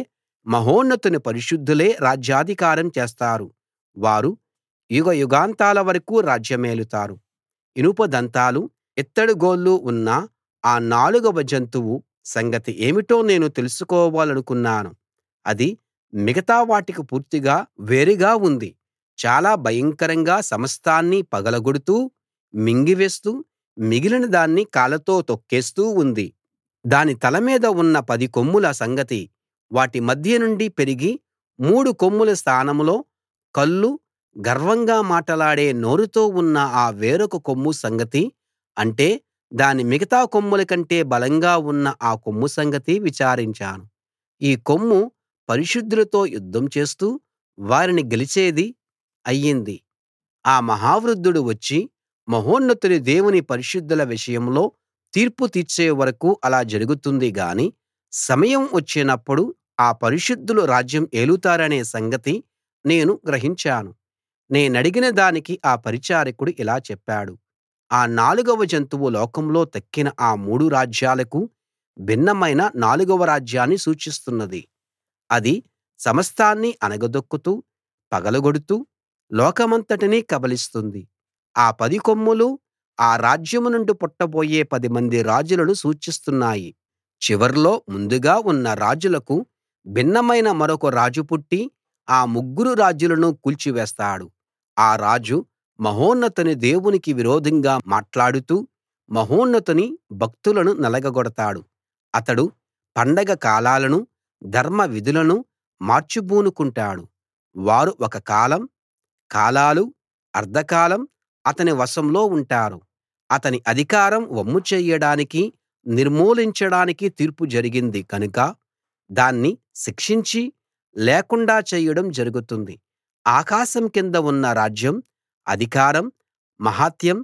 మహోన్నతుని పరిశుద్ధులే రాజ్యాధికారం చేస్తారు వారు యుగయుగాంతాల వరకూ రాజ్యమేలుతారు ఇనుప దంతాలు ఇత్తడి గోళ్లు ఉన్న ఆ నాలుగవ జంతువు సంగతి ఏమిటో నేను తెలుసుకోవాలనుకున్నాను అది మిగతా వాటికి పూర్తిగా వేరుగా ఉంది చాలా భయంకరంగా సమస్తాన్నీ పగలగొడుతూ మింగివేస్తూ మిగిలిన దాన్ని కాళ్లతో తొక్కేస్తూ ఉంది దాని తల మీద ఉన్న పది కొమ్ముల సంగతి వాటి మధ్య నుండి పెరిగి మూడు కొమ్ముల స్థానంలో కళ్ళు గర్వంగా మాటలాడే నోరుతో ఉన్న ఆ వేరొక కొమ్ము సంగతి అంటే దాని మిగతా కొమ్ముల కంటే బలంగా ఉన్న ఆ కొమ్ము సంగతి విచారించాను ఈ కొమ్ము పరిశుద్ధులతో యుద్ధం చేస్తూ వారిని గెలిచేది అయ్యింది ఆ మహావృద్ధుడు వచ్చి మహోన్నతుని దేవుని పరిశుద్ధుల విషయంలో తీర్పు తీర్చే వరకూ అలా జరుగుతుంది గాని సమయం వచ్చినప్పుడు ఆ పరిశుద్ధులు రాజ్యం ఏలుతారనే సంగతి నేను గ్రహించాను నేనడిగిన దానికి ఆ పరిచారకుడు ఇలా చెప్పాడు ఆ నాలుగవ జంతువు లోకంలో తక్కిన ఆ మూడు రాజ్యాలకు భిన్నమైన నాలుగవ రాజ్యాన్ని సూచిస్తున్నది అది సమస్తాన్నీ అణగదొక్కుతూ పగలగొడుతూ లోకమంతటినీ కబళిస్తుంది ఆ పది కొమ్ములు ఆ రాజ్యం నుండి పుట్టబోయే పదిమంది రాజులను సూచిస్తున్నాయి చివర్లో ముందుగా ఉన్న రాజులకు భిన్నమైన మరొక రాజు పుట్టి ఆ ముగ్గురు రాజులను కూల్చివేస్తాడు ఆ రాజు మహోన్నతుని దేవునికి విరోధంగా మాట్లాడుతూ మహోన్నతుని భక్తులను నలగగొడతాడు అతడు పండగ కాలాలను ధర్మ విధులను మార్చబూనుకుంటాడు వారు ఒక కాలం కాలాలు అర్థకాలం అతని వశంలో ఉంటారు అతని అధికారం వమ్ము చెయ్యడానికి నిర్మూలించడానికి తీర్పు జరిగింది కనుక దాన్ని శిక్షించి లేకుండా చేయడం జరుగుతుంది ఆకాశం కింద ఉన్న రాజ్యం అధికారం మహాత్మ్యం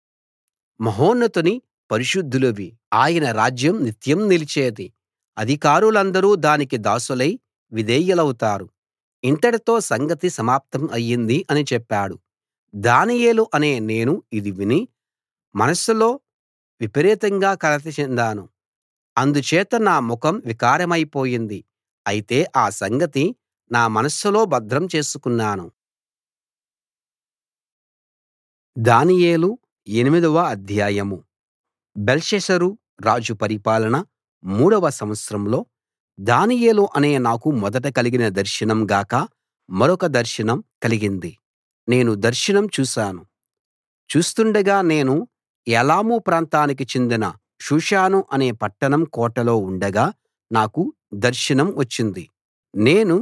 మహోన్నతుని పరిశుద్ధులవి ఆయన రాజ్యం నిత్యం నిలిచేది అధికారులందరూ దానికి దాసులై విధేయులౌతారు ఇంతటితో సంగతి సమాప్తం అయ్యింది అని చెప్పాడు దానియేలు అనే నేను ఇది విని మనస్సులో విపరీతంగా కలత చెందాను అందుచేత నా ముఖం వికారమైపోయింది అయితే ఆ సంగతి నా మనస్సులో భద్రం చేసుకున్నాను దానియేలు ఎనిమిదవ అధ్యాయం బెల్షస్సరు రాజు పరిపాలన మూడవ సంవత్సరంలో దానియేలు అనే నాకు మొదట కలిగిన దర్శనం గాక మరొక దర్శనం కలిగింది నేను దర్శనం చూశాను చూస్తుండగా నేను ఏలాము ప్రాంతానికి చెందిన షూషాను అనే పట్టణం కోటలో ఉండగా నాకు దర్శనం వచ్చింది నేను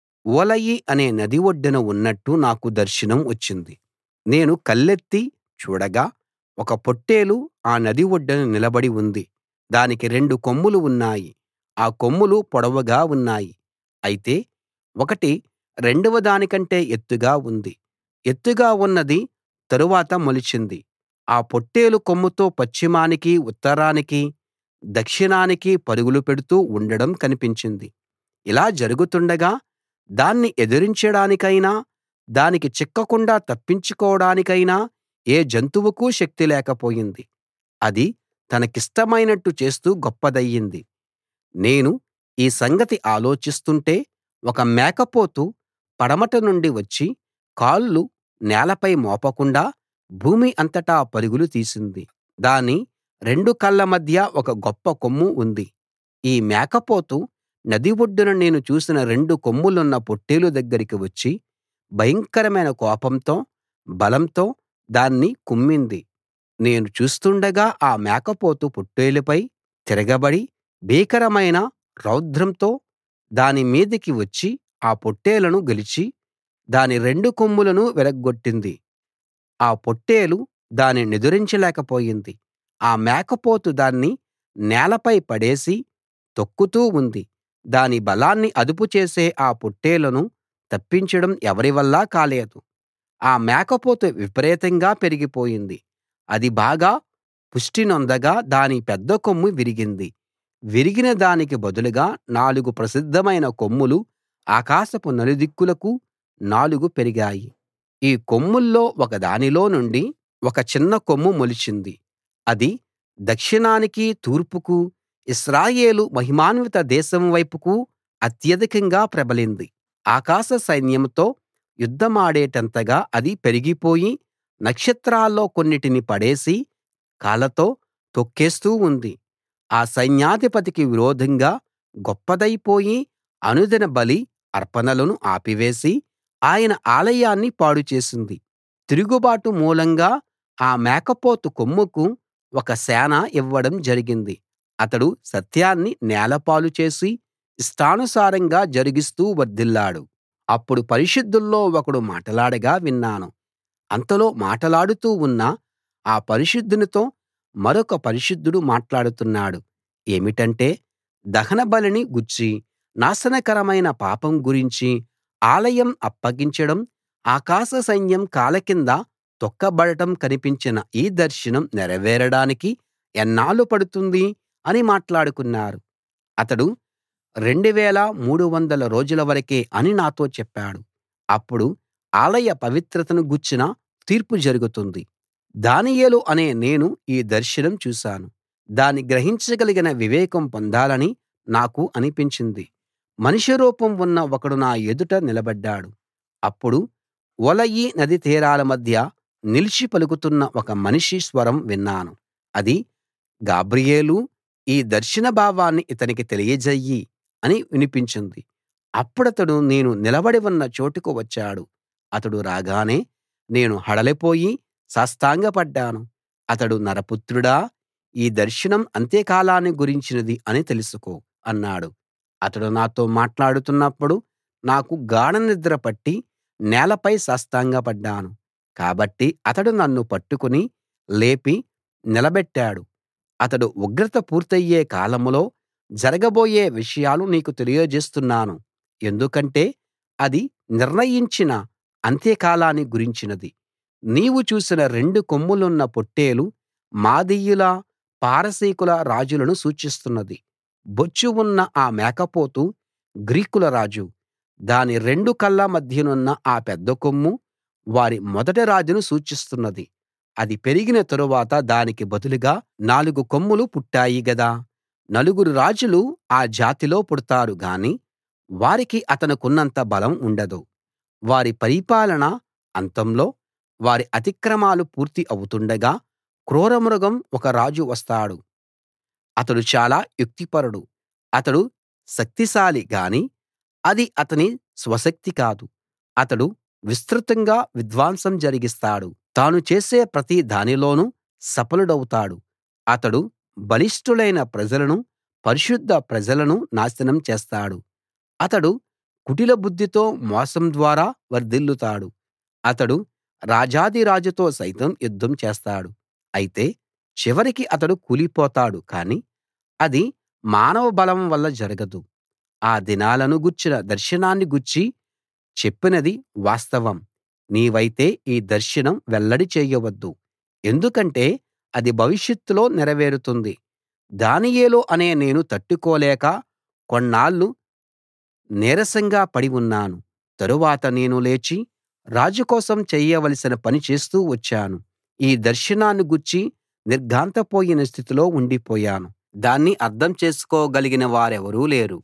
ఊలయి అనే నది ఒడ్డున ఉన్నట్టు నాకు దర్శనం వచ్చింది నేను కళ్ళెత్తి చూడగా ఒక పొట్టేలు ఆ నది ఒడ్డున నిలబడి ఉంది దానికి రెండు కొమ్ములు ఉన్నాయి ఆ కొమ్ములు పొడవుగా ఉన్నాయి అయితే ఒకటి రెండవ దానికంటే ఎత్తుగా ఉంది ఎత్తుగా ఉన్నది తరువాత మొలిచింది ఆ పొట్టేలు కొమ్ముతో పశ్చిమానికి ఉత్తరానికి దక్షిణానికి పరుగులు పెడుతూ ఉండడం కనిపించింది ఇలా జరుగుతుండగా దాన్ని ఎదిరించడానికైనా దానికి చిక్కకుండా తప్పించుకోడానికైనా ఏ జంతువుకూ శక్తి లేకపోయింది అది తనకిష్టమైనట్టు చేస్తూ గొప్పదయింది నేను ఈ సంగతి ఆలోచిస్తుంటే ఒక మేకపోతు పడమట నుండి వచ్చి కాళ్ళు నేలపై మోపకుండా భూమి అంతటా పరుగులు తీసింది దాని రెండు కళ్ళ మధ్య ఒక గొప్ప కొమ్ము ఉంది ఈ మేకపోతు నది ఒడ్డున నేను చూసిన రెండు కొమ్ములున్న పొట్టేలు దగ్గరికి వచ్చి భయంకరమైన కోపంతో బలంతో దాన్ని కుమ్మింది నేను చూస్తుండగా ఆ మేకపోతు పొట్టేలుపై తిరగబడి భీకరమైన రౌద్రంతో దాని మీదికి వచ్చి ఆ పొట్టేలును గెలిచి దాని రెండు కొమ్ములను విరగ్గొట్టింది ఆ పొట్టేలు దాని నిదురించలేకపోయింది ఆ మేకపోతు దాన్ని నేలపై పడేసి తొక్కుతూ ఉంది దాని బలాన్ని అదుపు చేసే ఆ పొట్టేలును తప్పించడం ఎవరి వల్లా కాలేదు ఆ మేకపోతు విపరీతంగా పెరిగిపోయింది అది బాగా పుష్టి నొందగా దాని పెద్ద కొమ్ము విరిగింది విరిగిన దానికి బదులుగా నాలుగు ప్రసిద్ధమైన కొమ్ములు ఆకాశపు నలుదిక్కులకు నాలుగు పెరిగాయి ఈ కొమ్ముల్లో ఒక దానిలో నుండి ఒక చిన్న కొమ్ము మొలిచింది అది దక్షిణానికి తూర్పుకు ఇశ్రాయేలు మహిమాన్విత దేశం వైపుకు అత్యధికంగా ప్రబలింది ఆకాశ సైన్యంతో యుద్ధమాడేటంతగా అది పెరిగిపోయి నక్షత్రాల్లో కొన్నిటిని పడేసి కాళ్లతో తొక్కేస్తూ ఉంది ఆ సైన్యాధిపతికి విరోధంగా గొప్పదైపోయి అనుదిన బలి అర్పణలను ఆపివేసి ఆయన ఆలయాన్ని పాడు చేసింది తిరుగుబాటు మూలంగా ఆ మేకపోతు కొమ్ముకు ఒక సేన ఇవ్వడం జరిగింది అతడు సత్యాన్ని నేలపాలు చేసి ఇష్టానుసారంగా జరిగిస్తూ వర్ధిల్లాడు అప్పుడు పరిశుద్ధుల్లో ఒకడు మాటలాడగా విన్నాను అంతలో మాటలాడుతూ ఉన్న ఆ పరిశుద్ధునితో మరొక పరిశుద్ధుడు మాట్లాడుతున్నాడు ఏమిటంటే దహనబలిని గూర్చి నాశనకరమైన పాపం గురించి ఆలయం అప్పగించడం ఆకాశ సైన్యం కాళ్ళ కింద తొక్కబడటం కనిపించిన ఈ దర్శనం నెరవేరడానికి ఎన్నాళ్లు పడుతుంది అని మాట్లాడుకున్నారు అతడు 2300 రోజుల వరకే అని నాతో చెప్పాడు అప్పుడు ఆలయ పవిత్రతను గూర్చిన తీర్పు జరుగుతుంది దానియేలు అనే నేను ఈ దర్శనం చూశాను దాన్ని గ్రహించగలిగిన వివేకం పొందాలని నాకు అనిపించింది మనిషి రూపం ఉన్న ఒకడు నా ఎదుట నిలబడ్డాడు అప్పుడు ఊలయి నది తీరాల మధ్య నిలిచి పలుకుతున్న ఒక మనిషి స్వరం విన్నాను అది గాబ్రియేలూ ఈ దర్శన భావాన్ని ఇతనికి తెలియజెయ్యి అని వినిపించింది అప్పుడతడు నేను నిలబడి ఉన్న చోటుకు వచ్చాడు అతడు రాగానే నేను హడలిపోయి సాష్టాంగపడ్డాను అతడు నరపుత్రుడా ఈ దర్శనం అంత్యకాలాన్ని గురించినది అని తెలుసుకో అన్నాడు అతడు నాతో మాట్లాడుతున్నప్పుడు నాకు గాఢనిద్ర పట్టి నేలపై సాష్టాంగపడ్డాను కాబట్టి అతడు నన్ను పట్టుకుని లేపి నిలబెట్టాడు అతడు ఉగ్రత పూర్తయ్యే కాలంలో జరగబోయే విషయాలు నీకు తెలియజేస్తున్నాను ఎందుకంటే అది నిర్ణయించిన అంత్యకాలాన్ని గురించినది నీవు చూసిన రెండు కొమ్ములున్న పొట్టేలు మాదీయుల పారసీకుల రాజులను సూచిస్తున్నది బొచ్చు ఉన్న ఆ మేకపోతు గ్రీకుల రాజు దాని రెండు కళ్ళ మధ్యనున్న ఆ పెద్ద కొమ్ము వారి మొదటి రాజును సూచిస్తున్నది అది పెరిగిన తరువాత దానికి బదులుగా నాలుగు కొమ్ములు పుట్టాయి గదా నలుగురు రాజులు ఆ జాతిలో పుడతారు గాని వారికి అతనికున్నంత బలం ఉండదు వారి పరిపాలన అంతంలో వారి అతిక్రమాలు పూర్తి అవుతుండగా క్రూరమృగం ఒక రాజు వస్తాడు అతడు చాలా యుక్తిపరుడు అతడు శక్తిశాలి గాని అది అతని స్వశక్తి కాదు అతడు విస్తృతంగా విధ్వంసం జరిగిస్తాడు తాను చేసే ప్రతి దానిలోనూ సఫలుడౌతాడు అతడు బలిష్ఠులైన ప్రజలను పరిశుద్ధ ప్రజలను నాశనం చేస్తాడు అతడు కుటిల బుద్ధితో మోసం ద్వారా వర్ధిల్లుతాడు అతడు రాజాధిరాజుతో సైతం యుద్ధం చేస్తాడు అయితే చివరికి అతడు కూలిపోతాడు కానీ అది మానవ బలం వల్ల జరగదు ఆ దినాలను గూర్చిన దర్శనాన్ని గూర్చి చెప్పినది వాస్తవం నీవైతే ఈ దర్శనం వెల్లడి చేయవద్దు ఎందుకంటే అది భవిష్యత్తులో నెరవేరుతుంది దానియేలు అనే నేను తట్టుకోలేక కొన్నాళ్లు నీరసంగా పడి ఉన్నాను తరువాత నేను లేచి రాజు కోసం చేయవలసిన పని చేస్తూ వచ్చాను ఈ దర్శనాన్ని గూర్చి నిర్ఘాంతపోయిన స్థితిలో ఉండిపోయాను దాన్ని అర్థం చేసుకోగలిగిన వారెవరూ లేరు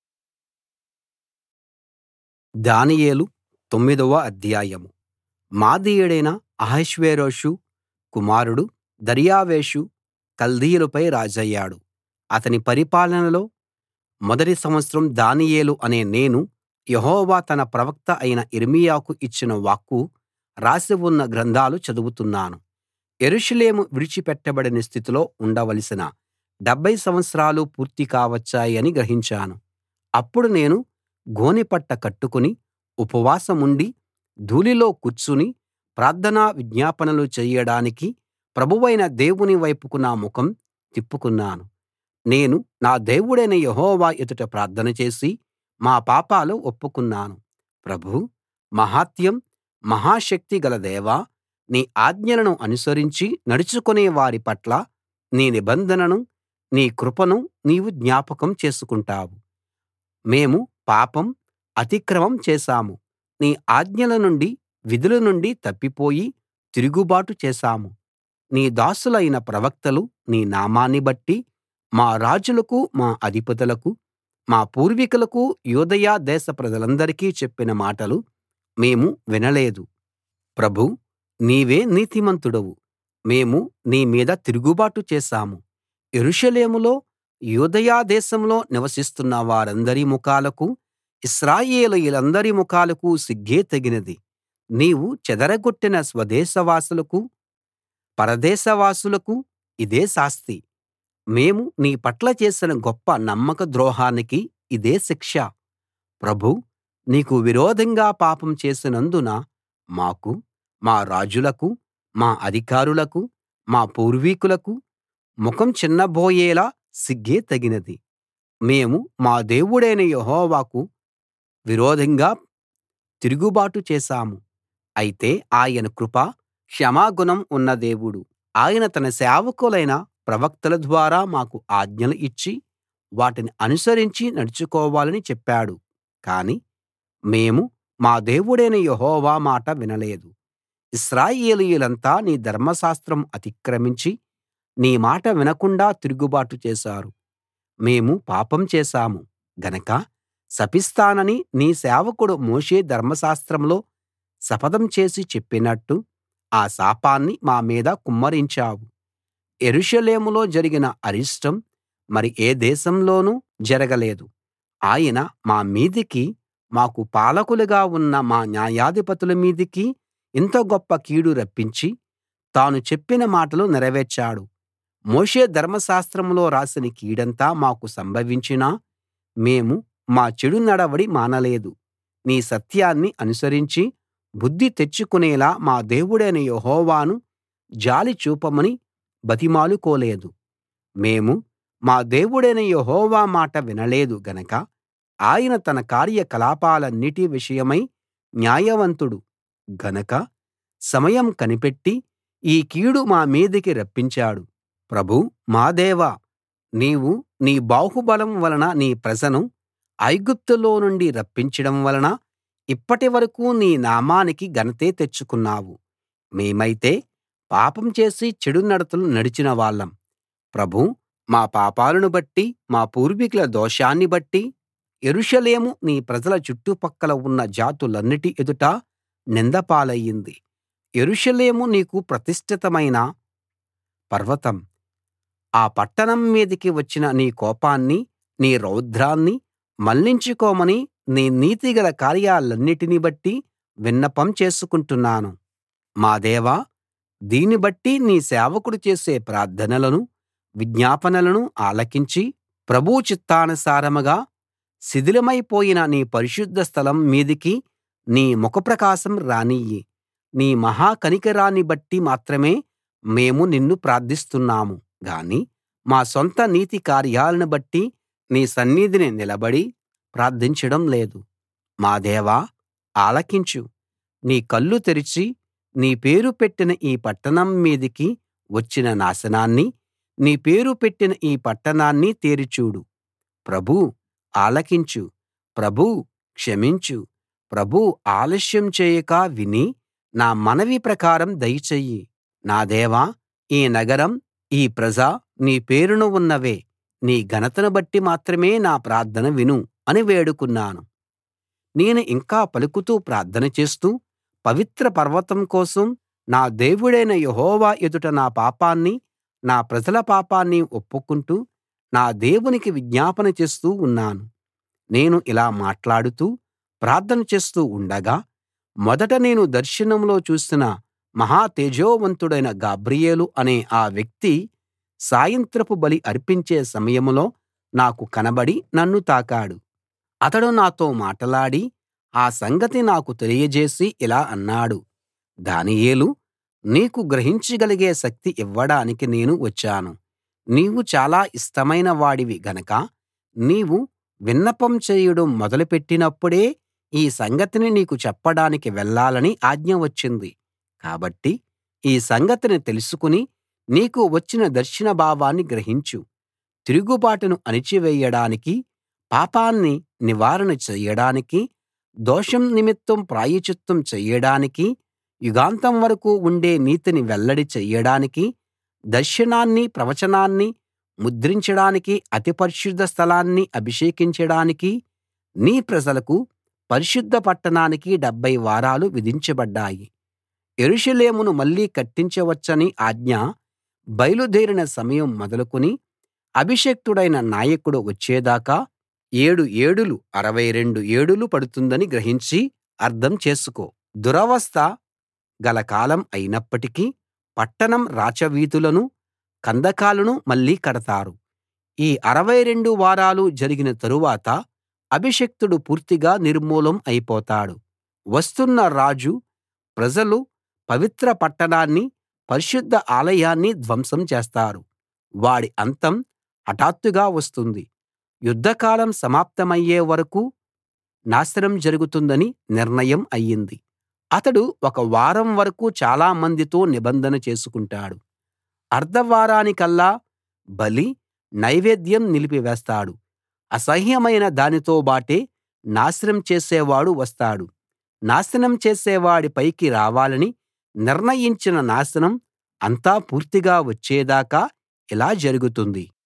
దానియేలు తొమ్మిదవ అధ్యాయం మాదీయుడైన అహష్వేరోషు కుమారుడు దర్యావేషు కల్దీయులపై రాజయ్యాడు అతని పరిపాలనలో మొదటి సంవత్సరం దానియేలు అనే నేను యెహోవా తన ప్రవక్త అయిన యిర్మీయాకు ఇచ్చిన వాక్కు రాసి ఉన్న గ్రంథాలు చదువుతున్నాను యెరూషలేము విడిచిపెట్టబడిన స్థితిలో ఉండవలసిన డెబ్భై సంవత్సరాలు పూర్తి కావచ్చాయని గ్రహించాను అప్పుడు నేను గోనెపట్ట కట్టుకుని ఉపవాసముండి ధూళిలో కూర్చుని ప్రార్థనా విజ్ఞాపనలు చెయ్యడానికి ప్రభువైన దేవుని వైపుకు నా ముఖం తిప్పుకున్నాను నేను నా దేవుడైన యెహోవా ఎదుట ప్రార్థన చేసి మా పాపాలు ఒప్పుకున్నాను ప్రభూ మహాత్యం మహాశక్తి గల దేవా నీ ఆజ్ఞలను అనుసరించి నడుచుకునే వారి పట్ల నీ నిబంధనను నీ కృపను నీవు జ్ఞాపకం చేసుకుంటావు మేము పాపం అతిక్రమం చేశాము నీ ఆజ్ఞల నుండి విధుల నుండి తప్పిపోయి తిరుగుబాటు చేశాము నీ దాసులైన ప్రవక్తలు నీ నామాన్ని బట్టి మా రాజులకు మా అధిపతులకు మా పూర్వీకులకు యూదయ దేశ ప్రజలందరికీ చెప్పిన మాటలు మేము వినలేదు ప్రభూ నీవే నీతిమంతుడవు మేము నీ మీద తిరుగుబాటు చేశాము యెరూషలేములో యూదయ దేశంలో నివసిస్తున్న వారందరి ముఖాలకు ఇశ్రాయేలీయులందరి ముఖాలకు సిగ్గే తగినది నీవు చెదరగొట్టిన స్వదేశవాసులకు పరదేశవాసులకు ఇదే శాస్తి మేము నీ పట్ల చేసిన గొప్ప నమ్మక ద్రోహానికి ఇదే శిక్ష ప్రభూ నీకు విరోధంగా పాపం చేసినందున మాకు మా రాజులకు మా అధికారులకు మా పూర్వీకులకు ముఖం చిన్నబోయేలా సిగ్గే తగినది మేము మా దేవుడైన యెహోవాకు విరోధంగా తిరుగుబాటు చేశాము అయితే ఆయన కృప క్షమాగుణం ఉన్న దేవుడు ఆయన తన సేవకులైన ప్రవక్తల ద్వారా మాకు ఆజ్ఞలు ఇచ్చి వాటిని అనుసరించి నడుచుకోవాలని చెప్పాడు కాని మేము మా దేవుడైన యెహోవా మాట వినలేదు ఇశ్రాయేలీయులంతా నీ ధర్మశాస్త్రం అతిక్రమించి నీ మాట వినకుండా తిరుగుబాటు చేశారు మేము పాపం చేశాము గనక శపిస్తానని నీ సేవకుడు మోషే ధర్మశాస్త్రంలో శపథం చేసి చెప్పినట్టు ఆ శాపాన్ని మా మీద కుమ్మరించావు యెరూషలేములో జరిగిన అరిష్టం మరి ఏ దేశంలోనూ జరగలేదు ఆయన మా మీదికి మాకు పాలకులుగా ఉన్న మా న్యాయాధిపతుల మీదికి ఇంత గొప్ప కీడు రప్పించి తాను చెప్పిన మాటలు నెరవేర్చాడు మోషే ధర్మశాస్త్రంలో రాసిన కీడంతా మాకు సంభవించినా మేము మా చెడు నడవడి మానలేదు నీ సత్యాన్ని అనుసరించి బుద్ధి తెచ్చుకునేలా మా దేవుడైన యెహోవాను జాలి చూపమని బతిమాలుకోలేదు మేము మా దేవుడైన యెహోవా మాట వినలేదు గనక ఆయన తన కార్యకలాపాలన్నిటి విషయమై న్యాయవంతుడు గనక సమయం కనిపెట్టి ఈ కీడు మా మీదికి రప్పించాడు ప్రభూ మా దేవా నీవు నీ బాహుబలం వలన నీ ప్రజను ఐగుప్తులో నుండి రప్పించడం వలన ఇప్పటి వరకూ నీ నామానికి ఘనతే తెచ్చుకున్నావు మేమైతే పాపం చేసి చెడు నడతలు నడిచిన వాళ్ళం ప్రభూ మా పాపాలను బట్టి మా పూర్వీకుల దోషాన్ని బట్టి యెరూషలేము నీ ప్రజల చుట్టుపక్కల ఉన్న జాతులన్నిటి ఎదుట నింద పాలయ్యింది యెరూషలేము నీకు ప్రతిష్ఠితమైన పర్వతం ఆ పట్టణం మీదికి వచ్చిన నీ కోపాన్ని నీ రౌద్రాన్ని మళ్లించుకోమని నీ నీతిగల కార్యాలన్నిటిని బట్టి విన్నపం చేసుకుంటున్నాను మా దేవా దీన్ని బట్టి నీ సేవకుడు చేసే ప్రార్థనలను విజ్ఞాపనలను ఆలకించి ప్రభువు చిత్తానుసారంగా శిథిలమైపోయిన నీ పరిశుద్ధ స్థలం మీదికి నీ ముఖప్రకాశం రానియ్యి నీ మహా కనికరాన్ని బట్టి మాత్రమే మేము నిన్ను ప్రార్థిస్తున్నాము గాని మా సొంత నీతి కార్యాలను బట్టి నీ సన్నిధిని నిలబడి ప్రార్థించడం లేదు మా దేవా ఆలకించు నీ కళ్ళు తెరిచి నీ పేరు పెట్టిన ఈ పట్టణం మీదికి వచ్చిన నాశనాన్ని నీ పేరు పెట్టిన ఈ పట్టణాన్ని తేరి చూడు ప్రభూ ఆలకించు ప్రభూ క్షమించు ప్రభూ ఆలస్యం చేయక విని నా మనవి ప్రకారం దయచెయ్యి నా దేవా ఈ నగరం ఈ ప్రజ నీ పేరున ఉన్నవే నీ ఘనతను బట్టి మాత్రమే నా ప్రార్థన విను అని వేడుకున్నాను నేను ఇంకా పలుకుతూ ప్రార్థన చేస్తూ పవిత్ర పర్వతం కోసం నా దేవుడైన యెహోవా ఎదుట నా పాపాన్ని నా ప్రజల పాపాన్ని ఒప్పుకుంటూ నా దేవునికి విజ్ఞాపన చేస్తూ ఉన్నాను నేను ఇలా మాట్లాడుతూ ప్రార్థన చేస్తూ ఉండగా మొదట నేను దర్శనంలో చూసిన మహా తేజోవంతుడైన గాబ్రియేలు అనే ఆ వ్యక్తి సాయంత్రపు బలి అర్పించే సమయంలో నాకు కనబడి నన్ను తాకాడు అతడు నాతో మాటలాడి ఆ సంగతి నాకు తెలియజేసి ఇలా అన్నాడు దానియేలూ నీకు గ్రహించగలిగే శక్తి ఇవ్వడానికి నేను వచ్చాను నీవు చాలా ఇష్టమైన వాడివి గనక నీవు విన్నపం చేయడం మొదలుపెట్టినప్పుడే ఈ సంగతిని నీకు చెప్పడానికి వెళ్ళాలని ఆజ్ఞ వచ్చింది కాబట్టి ఈ సంగతిని తెలుసుకుని నీకు వచ్చిన దర్శన భావాన్ని గ్రహించు తిరుగుబాటును అణిచివేయడానికి పాపాన్ని నివారణ చెయ్యడానికి దోషం నిమిత్తం ప్రాయశ్చిత్తం చెయ్యడానికి యుగాంతం వరకూ ఉండే నీతిని వెల్లడి చెయ్యడానికి దర్శనాన్ని ప్రవచనాన్ని ముద్రించడానికి అతి పరిశుద్ధ స్థలాన్ని అభిషేకించడానికి నీ ప్రజలకు పరిశుద్ధ పట్టణానికి 70 వారాలు విధించబడ్డాయి యెరూషలేమును మళ్ళీ కట్టించవచ్చని ఆజ్ఞ బయలుదేరిన సమయం మొదలుకుని అభిషిక్తుడైన నాయకుడు వచ్చేదాకా ఏడు ఏడులు 62 ఏడులు పడుతుందని గ్రహించి అర్థం చేసుకో దురవస్థ గల కాలం అయినప్పటికీ పట్టణం రాచవీధులను కందకాలను మళ్ళీ కడతారు ఈ 62 వారాలు జరిగిన తరువాత అభిషిక్తుడు పూర్తిగా నిర్మూలం అయిపోతాడు వస్తున్న రాజు ప్రజలు పవిత్ర పట్టణాన్ని పరిశుద్ధ ఆలయాన్ని ధ్వంసం చేస్తారు వాడి అంతం హఠాత్తుగా వస్తుంది యుద్ధకాలం సమాప్తమయ్యే వరకూ నాశనం జరుగుతుందని నిర్ణయం అయింది అతడు ఒక వారం వరకూ చాలా మందితో నిబంధన చేసుకుంటాడు అర్థవారానికల్లా బలి నైవేద్యం నిలిపివేస్తాడు అసహ్యమైన దానితోబాటే నాశనం చేసేవాడు వస్తాడు నాశనం చేసేవాడి పైకి రావాలని నిర్ణయించిన నాశనం అంతా పూర్తిగా వచ్చేదాకా ఇలా జరుగుతుంది